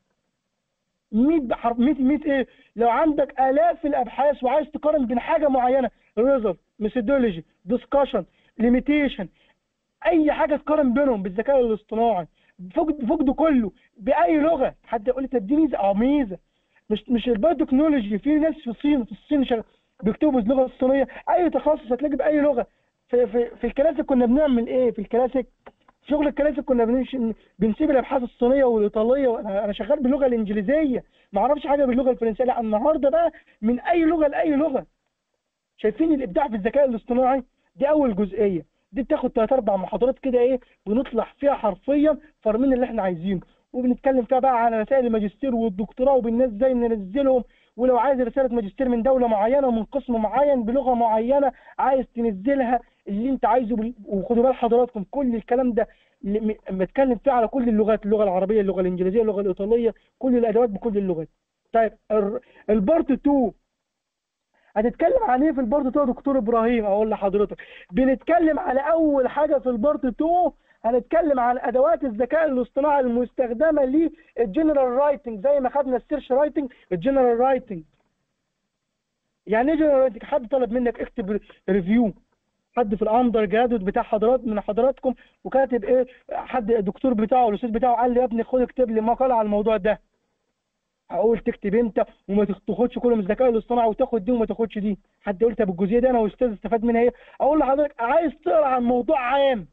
100 بحر 100 100 ايه لو عندك الاف الابحاث وعايز تقارن بين حاجه معينه ريزلت ميثودولوجي ديسكشن ليميتيشن اي حاجه تقارن بينهم بالذكاء الاصطناعي فوق فوق ده كله باي لغه حد يقول لي طب دي ميزه اه ميزه مش مش البايوتكنولوجي في ناس في الصين في الصين شغ- بيكتبوا باللغه الصينيه اي تخصص هتلاقي باي لغه في في في الكلاسيك كنا بنعمل ايه في الكلاسيك شغل الكلاسيك كنا بنش... بنسيب الابحاث الصينيه والايطاليه وانا انا شغال باللغه الانجليزيه ما اعرفش حاجه باللغه الفرنسيه لا النهارده بقى من اي لغه لاي لغه شايفين الابداع في الذكاء الاصطناعي دي اول جزئيه دي بتاخد ثلاث اربع محاضرات كده ايه بنطلع فيها حرفيا فارمين اللي احنا عايزينه وبنتكلم فيها بقى على رسائل الماجستير والدكتوراه وبالناس ازاي ننزلهم ولو عايز رساله ماجستير من دوله معينه ومن قسم معين بلغه معينه عايز تنزلها اللي انت عايزه بال... وخدوا بال حضراتكم كل الكلام ده اللي م- بتكلم فيه على كل اللغات اللغه العربيه اللغه الانجليزيه اللغه الايطاليه كل الادوات بكل اللغات طيب ال- البارت 2 هتتكلم عن ايه في البارت 2 يا دكتور ابراهيم اقول لحضرتك بنتكلم على اول حاجه في البارت 2 هنتكلم عن ادوات الذكاء الاصطناعي المستخدمه للجنرال رايتنج زي ما خدنا السيرش رايتنج الجنرال رايتنج يعني ايه جنرال رايتنج حد طلب منك اكتب ريفيو حد في الاندر جرادويت بتاع حضرات من حضراتكم وكاتب ايه حد الدكتور بتاعه الاستاذ بتاعه قال لي يا ابني خد اكتب لي مقاله على الموضوع ده هقول تكتب انت وما تاخدش كله من الذكاء الاصطناعي وتاخد دي وما تاخدش دي حد يقول طب الجزئيه دي انا واستاذ استفاد منها ايه اقول لحضرتك عايز تقرا عن موضوع عام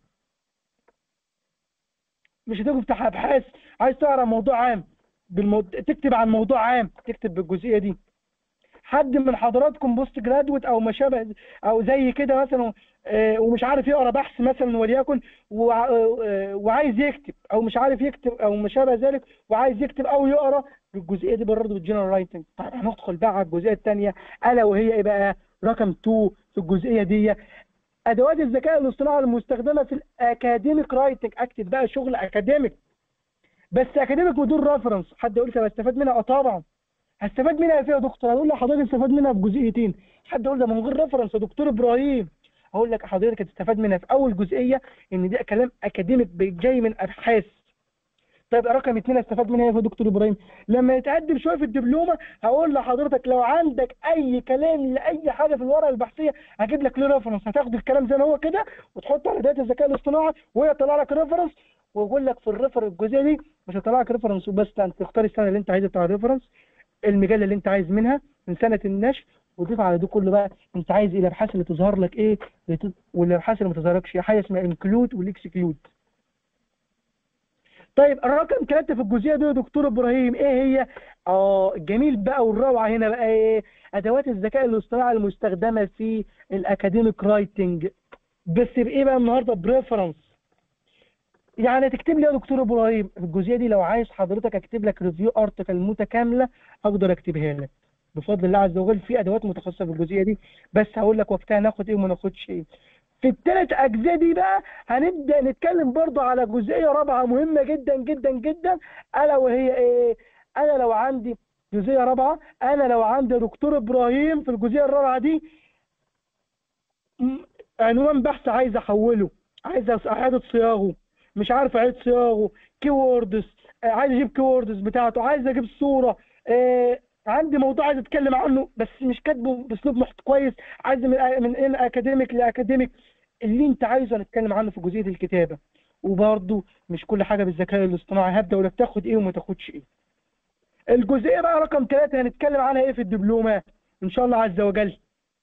مش هتكتب تفتح ابحاث عايز تقرا عن موضوع عام بالمو... تكتب عن موضوع عام تكتب بالجزئيه دي حد من حضراتكم بوست جرادويت او ما شابه او زي كده مثلا آه، ومش عارف يقرا بحث مثلا وليكن وع- آه، وعايز يكتب او مش عارف يكتب او ما شابه ذلك وعايز يكتب او يقرا الجزئيه دي برضه بالجنرال رايتنج طيب هندخل بقى على الجزئيه الثانيه الا وهي ايه بقى رقم 2 في الجزئيه دي ادوات الذكاء الاصطناعي المستخدمه في الاكاديميك رايتنج اكتب بقى شغل اكاديميك بس اكاديميك بدون ريفرنس حد يقول طب استفاد منها اه طبعا هستفاد منها فيها يا دكتور هقول لحضرتك استفاد منها في جزئيتين حد يقول ده من غير ريفرنس يا دكتور ابراهيم اقول لك حضرتك هتستفاد منها في اول جزئيه ان ده كلام اكاديميك جاي من ابحاث طيب رقم اثنين استفاد منها ايه يا دكتور ابراهيم لما يتقدم شويه في الدبلومه هقول لحضرتك لو عندك اي كلام لاي حاجه في الورقه البحثيه هجيب لك له ريفرنس هتاخد الكلام زي ما هو كده وتحطه على اداه الذكاء الاصطناعي وهي تطلع لك ريفرنس واقول لك في الريفرنس الجزئيه دي مش هتطلع لك ريفرنس وبس لا انت تختار السنه اللي انت عايزها بتاع الريفرنس المجله اللي انت عايز منها من سنه النشر وضيف على ده كله بقى انت عايز ايه الابحاث اللي تظهر لك ايه اللي تظ- والابحاث اللي ما تظهرلكش حاجه اسمها انكلود والاكسكلود طيب الرقم ثلاثة في الجزئية دي يا دكتور ابراهيم ايه هي؟ اه الجميل بقى والروعة هنا بقى ايه؟ ادوات الذكاء الاصطناعي المستخدمة في الاكاديميك رايتنج بس بايه بقى النهارده بريفرنس يعني تكتب لي يا دكتور ابراهيم في الجزئيه دي لو عايز حضرتك اكتب لك ريفيو ارتكل متكامله اقدر اكتبها لك بفضل الله عز وجل في ادوات متخصصه في الجزئيه دي بس هقول لك وقتها ناخد ايه وما ناخدش ايه في الثلاث اجزاء دي بقى هنبدا نتكلم برضو على جزئيه رابعه مهمه جدا جدا جدا الا وهي ايه انا لو عندي جزئيه رابعه انا لو عندي دكتور ابراهيم في الجزئيه الرابعه دي م- عنوان بحث عايز احوله عايز أس- اعاده صياغه مش عارف اعيد صياغه كي ووردز عايز اجيب كي ووردز بتاعته عايز اجيب صوره آه، عندي موضوع عايز اتكلم عنه بس مش كاتبه باسلوب محت كويس عايز من من ان اكاديميك لاكاديميك اللي انت عايزه نتكلم عنه في جزئيه الكتابه وبرضه مش كل حاجه بالذكاء الاصطناعي هبدا ولا بتاخد ايه وما تاخدش ايه الجزئيه بقى رقم ثلاثة هنتكلم عنها ايه في الدبلومات ان شاء الله عز وجل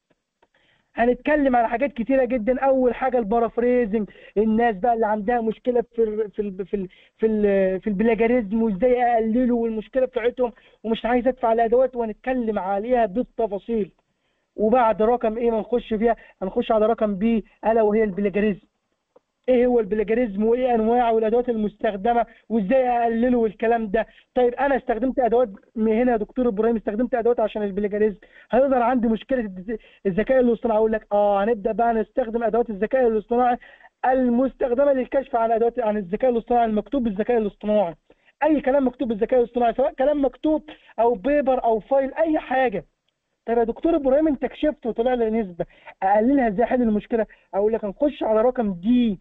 هنتكلم على حاجات كتيره جدا اول حاجه البارافريزنج الناس بقى اللي عندها مشكله في ال في ال في ال في, ال في البلاجاريزم وازاي اقلله والمشكله بتاعتهم ومش عايز ادفع الادوات وهنتكلم عليها بالتفاصيل وبعد رقم ايه ما نخش فيها هنخش على رقم بي الا وهي البلاجاريزم ايه هو البلاجاريزم وايه انواعه والادوات المستخدمه وازاي اقلله والكلام ده طيب انا استخدمت ادوات من هنا يا دكتور ابراهيم استخدمت ادوات عشان البلاجاريزم هيظهر عندي مشكله الز- الذكاء الاصطناعي اقول لك اه هنبدا بقى نستخدم ادوات الذكاء الاصطناعي المستخدمه للكشف عن ادوات عن الذكاء الاصطناعي المكتوب بالذكاء الاصطناعي اي كلام مكتوب بالذكاء الاصطناعي سواء كلام مكتوب او بيبر او فايل اي حاجه طيب يا دكتور ابراهيم انت كشفت وطلع لي نسبه اقللها ازاي احل المشكله اقول لك هنخش على رقم دي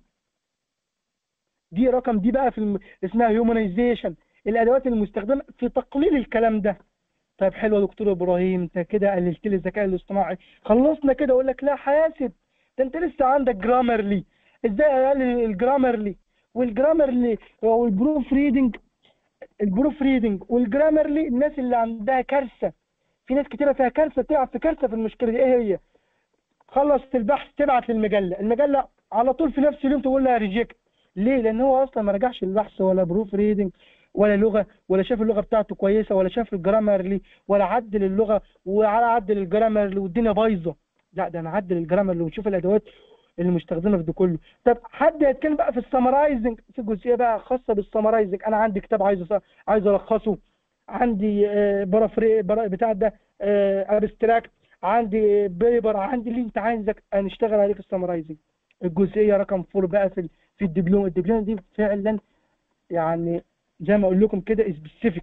دي رقم دي بقى في الم... اسمها هيومنايزيشن الادوات المستخدمه في تقليل الكلام ده طيب حلو يا دكتور ابراهيم انت كده قللت لي الذكاء الاصطناعي خلصنا كده اقول لك لا حاسب ده انت لسه عندك جرامرلي ازاي اقلل الجرامرلي والجرامرلي والبروف ريدنج البروف ريدنج والجرامرلي الناس اللي عندها كارثه في ناس كتيره فيها كارثه بتلعب في كارثه في المشكله دي ايه هي خلصت البحث تبعت للمجله المجله على طول في نفس اليوم تقول لها ريجكت ليه لان هو اصلا ما رجعش البحث ولا بروف ريدنج ولا لغه ولا شاف اللغه بتاعته كويسه ولا شاف الجرامرلي ولا عدل اللغه وعلى عدل الجرامرلي والدنيا بايظه لا ده انا عدل الجرامرلي ونشوف الادوات المستخدمه في ده كله طب حد يتكلم بقى في السمرايزنج في جزئيه بقى خاصه بالسمرايزنج انا عندي كتاب عايز أص- عايز الخصه عندي آه، برافري برا بتاع ده ابستراكت عندي بيبر عندي اللي انت عايزك هنشتغل عليه في السمرايزنج الجزئيه رقم فور بقى في ال- في الدبلوم الدبلوم دي فعلا يعني زي ما اقول لكم كده سبيسيفيك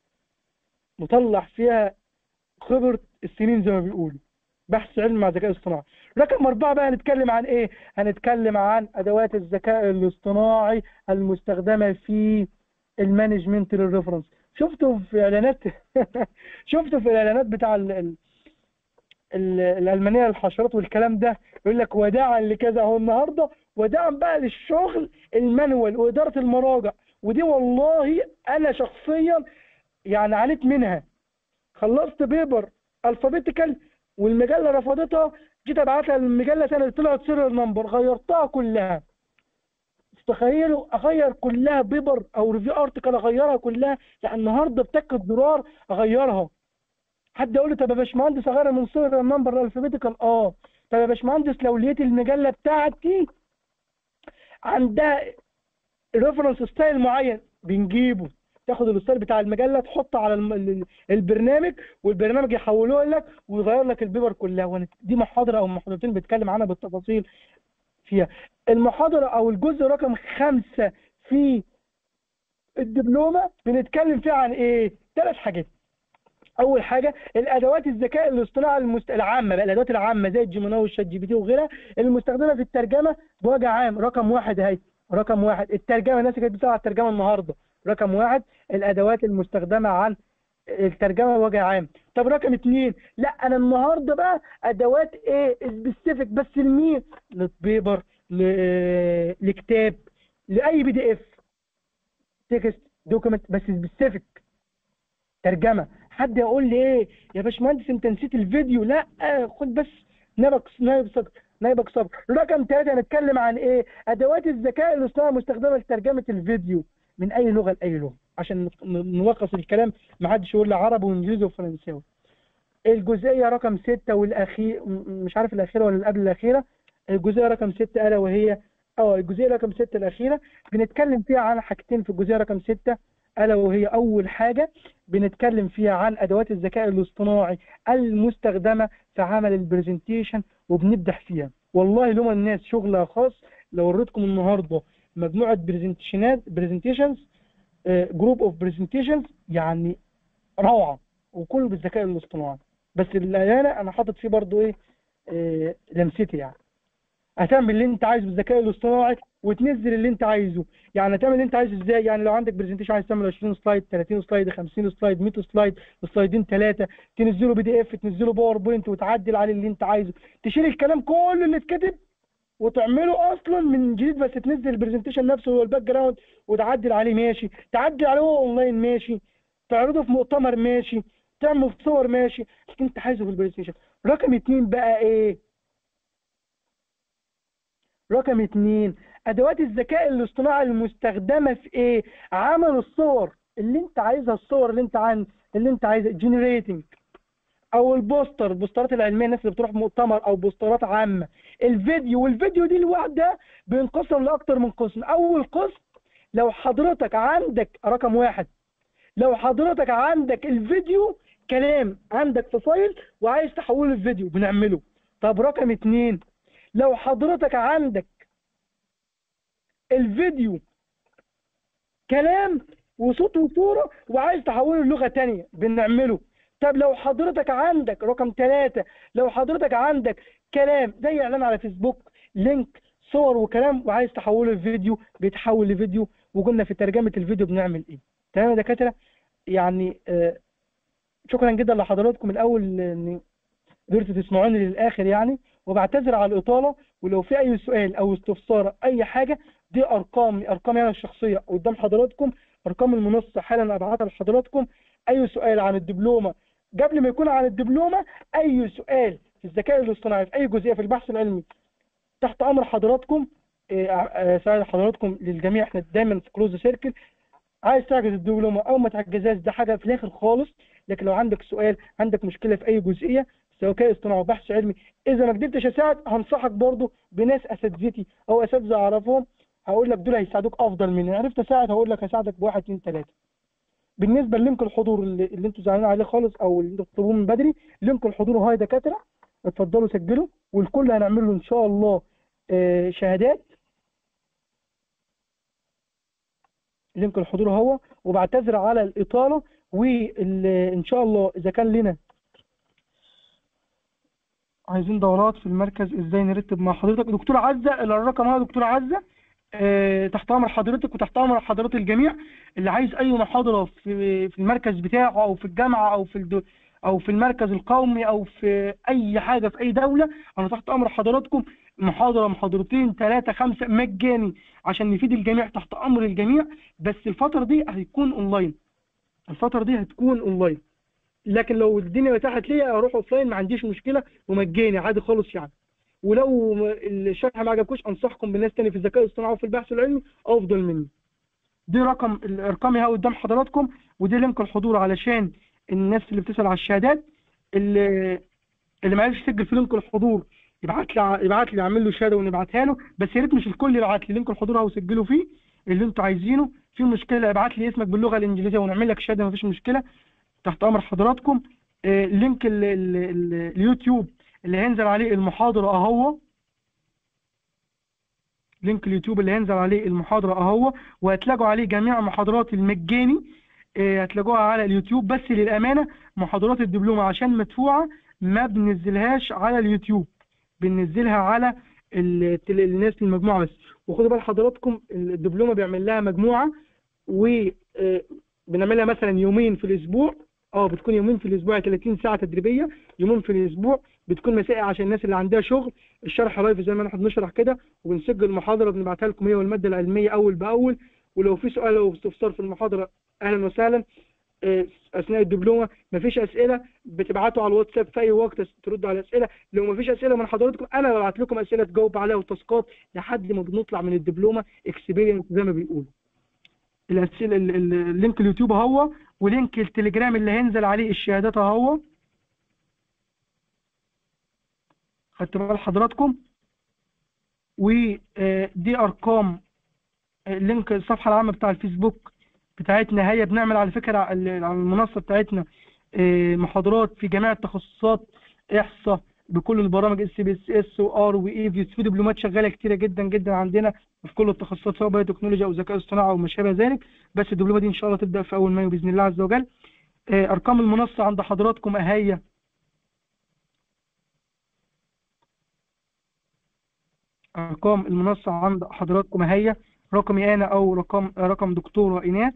مطلع فيها خبرة السنين زي ما بيقولوا بحث علمي مع الذكاء الاصطناعي رقم أربعة بقى هنتكلم عن إيه؟ هنتكلم عن أدوات الذكاء الاصطناعي المستخدمة في المانجمنت للريفرنس شفتوا في إعلانات شفتوا في الإعلانات بتاع ال... ال... ال- الألمانية للحشرات والكلام ده يقول لك وداعا لكذا هو النهاردة وداعا بقى للشغل المانوال وإدارة المراجع ودي والله أنا شخصيا يعني عانيت منها خلصت بيبر الفابيتيكال والمجله رفضتها جيت ابعتها للمجله تاني طلعت سيريال نمبر غيرتها كلها تخيلوا اغير كلها بيبر او ريفيو ارتكل اغيرها كلها يعني النهارده بتك زرار اغيرها حد يقول لي طب يا باشمهندس اغير من سيريال نمبر للفابيتيكال اه طب يا باشمهندس لو لقيت المجله بتاعتي عندها ريفرنس ستايل معين بنجيبه تاخد الستايل بتاع المجله تحطه على الم- ال- البرنامج والبرنامج يحوله لك ويغير لك البيبر كلها وأنا دي محاضره او محاضرتين بتكلم عنها بالتفاصيل فيها المحاضره او الجزء رقم خمسة في الدبلومه بنتكلم فيها عن ايه ثلاث حاجات اول حاجه الادوات الذكاء الاصطناعي المست... العامه بقى الادوات العامه زي الجيميناي والشات جي بي تي وغيرها المستخدمه في الترجمه بوجه عام رقم واحد اهي رقم واحد الترجمه الناس كانت بتسال على الترجمه النهارده رقم واحد الادوات المستخدمه عن الترجمه بوجه عام طب رقم اتنين لا انا النهارده بقى ادوات ايه سبيسيفيك بس لمين للبيبر ل- لكتاب لاي بي دي اف تكست دوكيمنت بس سبيسيفيك ترجمه حد يقول لي ايه يا باشمهندس انت نسيت الفيديو لا خد بس نايبك نايب صبر نايبك صبر رقم ثلاثة هنتكلم عن ايه ادوات الذكاء الاصطناعي المستخدمه لترجمه الفيديو من اي لغه لاي لغه عشان ن- نلخص الكلام ما حدش يقول لي عربي وانجليزي وفرنساوي الجزئيه رقم ستة والاخير م- مش عارف الاخيره ولا اللي قبل الاخيره الجزئيه رقم ستة الا وهي اه الجزئيه رقم ستة الاخيره بنتكلم فيها عن حاجتين في الجزئيه رقم ستة الا وهي اول حاجه بنتكلم فيها عن ادوات الذكاء الاصطناعي المستخدمه في عمل البرزنتيشن وبنبدع فيها والله لما الناس شغلها خاص لو وريتكم النهارده مجموعه برزنتيشنات برزنتيشنز جروب اوف برزنتيشنز يعني روعه وكله بالذكاء الاصطناعي بس الامانه انا حاطط فيه برضو ايه آه، لمستي يعني هتعمل اللي انت عايزه بالذكاء الاصطناعي وتنزل اللي انت عايزه يعني هتعمل اللي انت عايزه ازاي يعني لو عندك برزنتيشن عايز تعمل 20 سلايد 30 سلايد 50 سلايد 100 سلايد سلايدين ثلاثه تنزله بي دي اف تنزله باوربوينت وتعدل عليه اللي انت عايزه تشيل الكلام كله اللي اتكتب وتعمله اصلا من جديد بس تنزل البرزنتيشن نفسه والباك جراوند وتعدل عليه ماشي تعدل عليه هو اونلاين ماشي تعرضه في مؤتمر ماشي تعمل في صور ماشي لكن انت عايزه في البرزنتيشن رقم اتنين بقى ايه رقم اتنين ادوات الذكاء الاصطناعي المستخدمه في ايه عمل الصور اللي انت عايزها الصور اللي انت عن اللي انت عايزها جنريتنج او البوستر البوسترات العلميه الناس اللي بتروح مؤتمر او بوسترات عامه الفيديو والفيديو دي لوحدها بينقسم لاكتر من قسم اول قسم لو حضرتك عندك رقم واحد لو حضرتك عندك الفيديو كلام عندك في فايل وعايز تحوله لفيديو بنعمله طب رقم اتنين لو حضرتك عندك الفيديو كلام وصوت وصورة وعايز تحوله للغة تانية بنعمله طب لو حضرتك عندك رقم ثلاثة لو حضرتك عندك كلام زي اعلان على فيسبوك لينك صور وكلام وعايز تحوله لفيديو بيتحول لفيديو وقلنا في ترجمة الفيديو بنعمل ايه تمام يا دكاترة يعني آه شكرا جدا لحضراتكم الاول ان قدرتوا تسمعوني للاخر يعني وبعتذر على الاطاله ولو في اي سؤال او استفسار اي حاجه دي ارقام ارقامي انا الشخصيه قدام حضراتكم ارقام المنصه حالا ابعتها لحضراتكم اي سؤال عن الدبلومه قبل ما يكون عن الدبلومه اي سؤال في الذكاء الاصطناعي في اي جزئيه في البحث العلمي تحت امر حضراتكم إيه، آه، سؤال حضراتكم للجميع احنا دايما في كلوز سيركل عايز تعجز الدبلومه او ما تعجزهاش ده حاجه في الاخر خالص لكن لو عندك سؤال عندك مشكله في اي جزئيه ذكاء اصطناعي وبحث علمي اذا ما قدرتش اساعد هنصحك برضو بناس اساتذتي او اساتذه اعرفهم هقول لك دول هيساعدوك افضل مني عرفت اساعد هقول لك هساعدك بواحد اتنين تلاته بالنسبه للينك الحضور اللي, اللي انتوا زعلانين عليه خالص او اللي انتوا بتطلبوه من بدري لينك الحضور هاي دكاتره اتفضلوا سجلوا والكل هنعمل له ان شاء الله آه، شهادات لينك الحضور هو وبعتذر على الاطاله وان شاء الله اذا كان لنا عايزين دورات في المركز ازاي نرتب مع حضرتك دكتوره عزه الرقم هو دكتوره عزه آه، تحت امر حضرتك وتحت امر حضرات الجميع اللي عايز اي محاضره في في المركز بتاعه او في الجامعه او في الدو او في المركز القومي او في اي حاجه في اي دوله انا تحت امر حضراتكم محاضره محاضرتين ثلاثه خمسه مجاني عشان نفيد الجميع تحت امر الجميع بس الفتره دي هيكون اونلاين الفتره دي هتكون اونلاين لكن لو الدنيا اتاحت ليا اروح اوفلاين ما عنديش مشكله ومجاني عادي خالص يعني ولو م- الشرح ما عجبكوش انصحكم بناس تاني في الذكاء الاصطناعي وفي البحث العلمي افضل مني دي رقم الارقام اهي قدام حضراتكم ودي لينك الحضور علشان الناس اللي بتسال على الشهادات اللي اللي ما عرفش يسجل في لينك الحضور يبعت لي يبعت لي اعمل له شهاده ونبعتها له بس يا ريت مش الكل يبعت لي لينك الحضور اهو سجلوا فيه اللي انتوا عايزينه في مشكله ابعت لي اسمك باللغه الانجليزيه ونعمل لك شهاده مفيش مشكله تحت امر حضراتكم آه، لينك ال ال ال اليوتيوب اللي هينزل عليه المحاضره اهو لينك اليوتيوب اللي هينزل عليه المحاضره اهو وهتلاقوا عليه جميع محاضراتي المجاني آه، هتلاقوها على اليوتيوب بس للامانه محاضرات الدبلومه عشان مدفوعه ما بننزلهاش على اليوتيوب بننزلها على ال- التل- الناس المجموعه بس وخدوا بال حضراتكم الدبلومه بيعمل لها مجموعه وبنعملها مثلا يومين في الاسبوع اه بتكون يومين في الاسبوع 30 ساعه تدريبيه يومين في الاسبوع بتكون مسائل عشان الناس اللي عندها شغل الشرح لايف زي ما احنا بنشرح كده وبنسجل محاضره بنبعتها لكم هي والماده العلميه اول باول ولو في سؤال او استفسار في المحاضره اهلا وسهلا آه، اثناء الدبلومه مفيش اسئله بتبعتوا على الواتساب في اي وقت تردوا على اسئله لو مفيش اسئله من حضراتكم انا ببعت لكم اسئله تجاوب عليها وتاسكات لحد ما بنطلع من الدبلومه اكسبيرينس زي ما بيقولوا الاسئله ال- ال- اللينك اليوتيوب اهو ولينك التليجرام اللي هينزل عليه الشهادات اهو خدت بال حضراتكم ودي ارقام اللينك الصفحه العامه بتاع الفيسبوك بتاعتنا هي بنعمل على فكره على على المنصه بتاعتنا آه، محاضرات في جميع التخصصات احصاء بكل البرامج اس بي اس اس وار وايفيس في دبلومات شغاله كتيره جدا جدا عندنا في كل التخصصات سواء بايو تكنولوجيا او ذكاء اصطناعي او ما شابه ذلك بس الدبلومه دي ان شاء الله تبدا في اول مايو باذن الله عز وجل آه، ارقام المنصه عند حضراتكم اهي ارقام المنصه عند حضراتكم اهي رقمي انا او رقم رقم دكتوره ايناس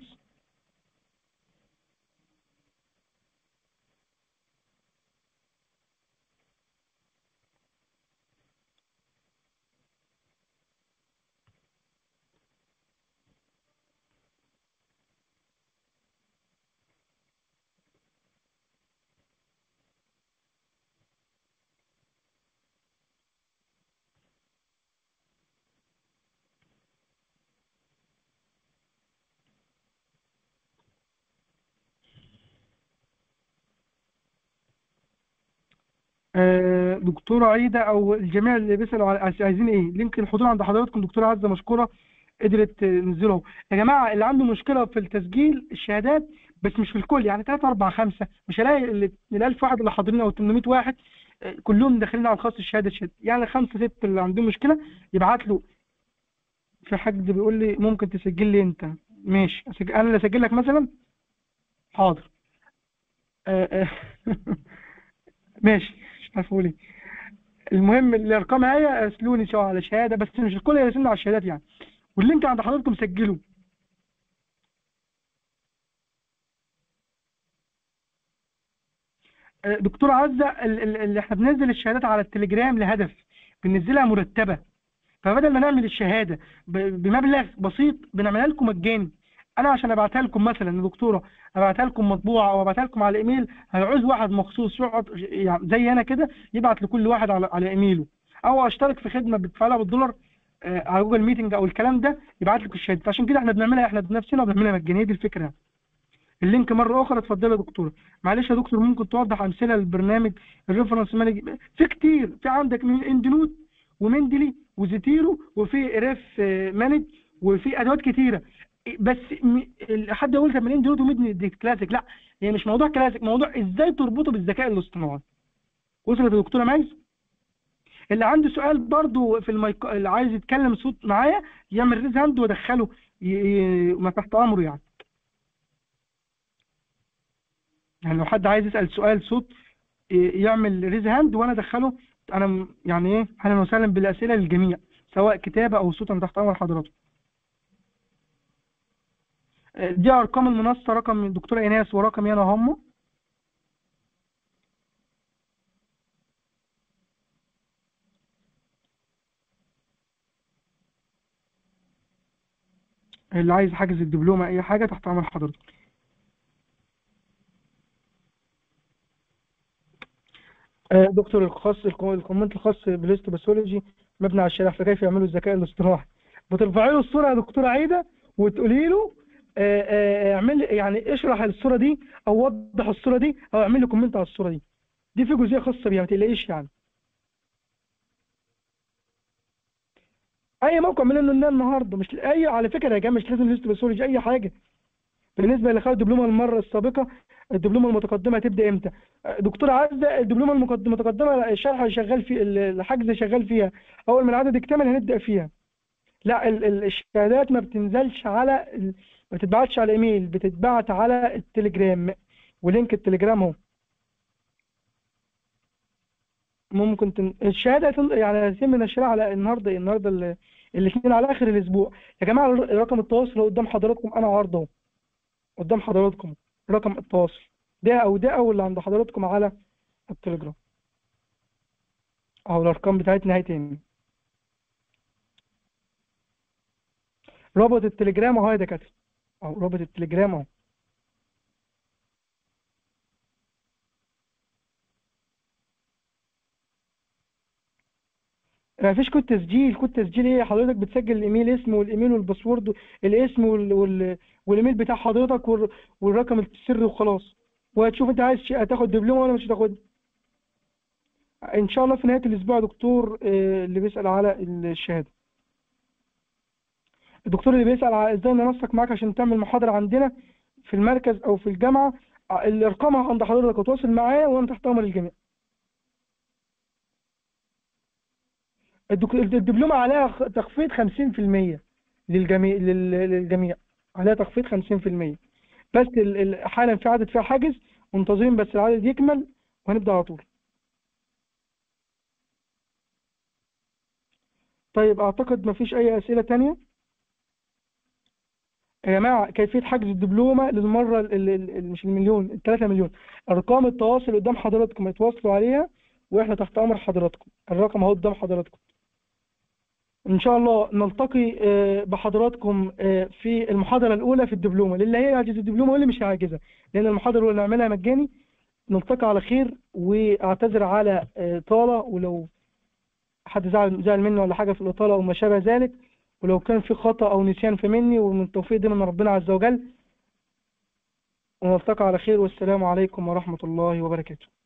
آه، دكتورة عايدة أو الجميع اللي بيسألوا على عايز- عايزين إيه؟ لينك الحضور عند حضراتكم دكتورة عزة مشكورة قدرت تنزله يا جماعة اللي عنده مشكلة في التسجيل الشهادات بس مش في الكل يعني 3 4 5 مش هلاقي ال ال 1000 واحد اللي حاضرين أو 800 واحد آه، كلهم داخلين على الخاص الشهادة شهادة يعني خمسة ستة اللي عندهم مشكلة يبعت له في حد بيقول لي ممكن تسجل لي أنت ماشي أسجل أنا اللي أسجل لك مثلا حاضر آه، آه. ماشي مش عارف اقول ايه المهم الارقام هي ارسلوني سواء على شهاده بس مش الكل يرسلنا على الشهادات يعني واللينك عند حضراتكم سجلوا آه، دكتور عزة ال- ال- اللي احنا بننزل الشهادات على التليجرام لهدف بننزلها مرتبة فبدل ما نعمل الشهادة ب- بمبلغ بسيط بنعملها لكم مجاني انا عشان ابعتها لكم مثلا يا دكتوره ابعتها لكم مطبوعه او ابعتها لكم على ايميل هيعوز واحد مخصوص يقعد يعني زي انا كده يبعت لكل واحد على على ايميله او اشترك في خدمه بتدفع لها بالدولار آه، على جوجل ميتنج او الكلام ده يبعت لك الشهاده عشان كده احنا بنعملها احنا بنفسنا وبنعملها مجانيه دي الفكره اللينك مرة أخرى اتفضل يا دكتور معلش يا دكتور ممكن توضح أمثلة للبرنامج الريفرنس مانج في كتير في عندك من اندنوت ومندلي وزيتيرو وفي ريف مانج وفي أدوات كتيرة بس م- ال- حد يقول طب من اندنوت ومندلي دي كلاسيك لا هي مش موضوع كلاسيك موضوع ازاي تربطه بالذكاء الاصطناعي وصلت يا دكتورة ماجد اللي عنده سؤال برضو في المايك اللي عايز يتكلم صوت معايا يعمل ريز هاند وادخله ي... ي... ما تحت امره يعني يعني لو حد عايز يسأل سؤال صوت ي- يعمل ريز هاند وانا ادخله انا م- يعني ايه اهلا وسهلا بالاسئله للجميع سواء كتابه او صوت انا تحت امر حضراتكم آه، دي ارقام المنصه رقم الدكتوره ايناس ورقمي انا هم اللي عايز حاجز الدبلومه اي حاجه تحت امر حضرتك آه، دكتور الخاص الكو- الكومنت الخاص بالهيستوباثولوجي مبني على الشرح فكيف يعملوا الذكاء الاصطناعي بترفعي له الصوره يا دكتوره عايده وتقولي له آه، آه، اعمل يعني اشرح الصوره دي او وضح الصوره دي او اعمل لي كومنت على الصوره دي دي في جزئيه خاصه بيها ما تقلقيش يعني اي موقع من انه النهارده مش اي على فكره يا جماعه مش لازم الهيستوباثولوجي اي حاجه بالنسبه اللي خد الدبلومه المره السابقه الدبلومه المتقدمه هتبدا امتى دكتور عزه الدبلومه المقد- المتقدمه الشرح شغال في الحجز شغال فيها اول ما العدد يكتمل هنبدا فيها لا ال- ال- الشهادات ما بتنزلش على ال- ما بتتبعتش على ايميل بتتبعت على التليجرام ولينك التليجرام اهو ممكن تن... الشهاده تن... يعني يتم نشرها على النهارده النهارده ال- الاثنين على اخر الاسبوع يا جماعه الر- رقم التواصل اللي قدام حضراتكم انا عارضه قدام حضراتكم رقم التواصل ده او ده او اللي عند حضراتكم على التليجرام اهو الارقام بتاعتنا اهي تاني رابط التليجرام اهو يا دكاتره اهو رابط التليجرام اهو ما فيش كود تسجيل كود تسجيل ايه حضرتك بتسجل الايميل اسمه والايميل والباسورد الاسم وال... وال... والايميل بتاع حضرتك وال... والرقم السري وخلاص وهتشوف انت عايز ش- هتاخد دبلومه ولا مش هتاخد ان شاء الله في نهايه الاسبوع يا دكتور آه، اللي بيسال على الشهاده الدكتور اللي بيسال على ازاي ننسق معاك عشان تعمل محاضره عندنا في المركز او في الجامعه آه، الارقام عند حضرتك وتواصل معايا وانا تحت امر الجميع الدك- الدبلومة عليها خ- تخفيض 50% للجميع لل- للجميع عليها تخفيض 50% بس ال- ال- حالا في عدد فيها حاجز منتظرين بس العدد يكمل وهنبدأ على طول طيب أعتقد مفيش أي أسئلة تانية يا جماعة كيفية حجز الدبلومة للمرة ال- ال- ال- مش المليون التلاتة مليون أرقام التواصل قدام حضراتكم يتواصلوا عليها وإحنا تحت أمر حضراتكم الرقم أهو قدام حضراتكم إن شاء الله نلتقي آه، بحضراتكم آه، في المحاضرة الأولى في الدبلومة للي هيعجز الدبلومة واللي مش هيعجزها لأن المحاضرة الأولى نعملها مجاني نلتقي على خير وأعتذر على آه، طالة ولو حد زعل زعل مني ولا حاجة في الإطالة أو ما شابه ذلك ولو كان في خطأ أو نسيان في مني ومن التوفيق ده من ربنا عز وجل ونلتقي على خير والسلام عليكم ورحمة الله وبركاته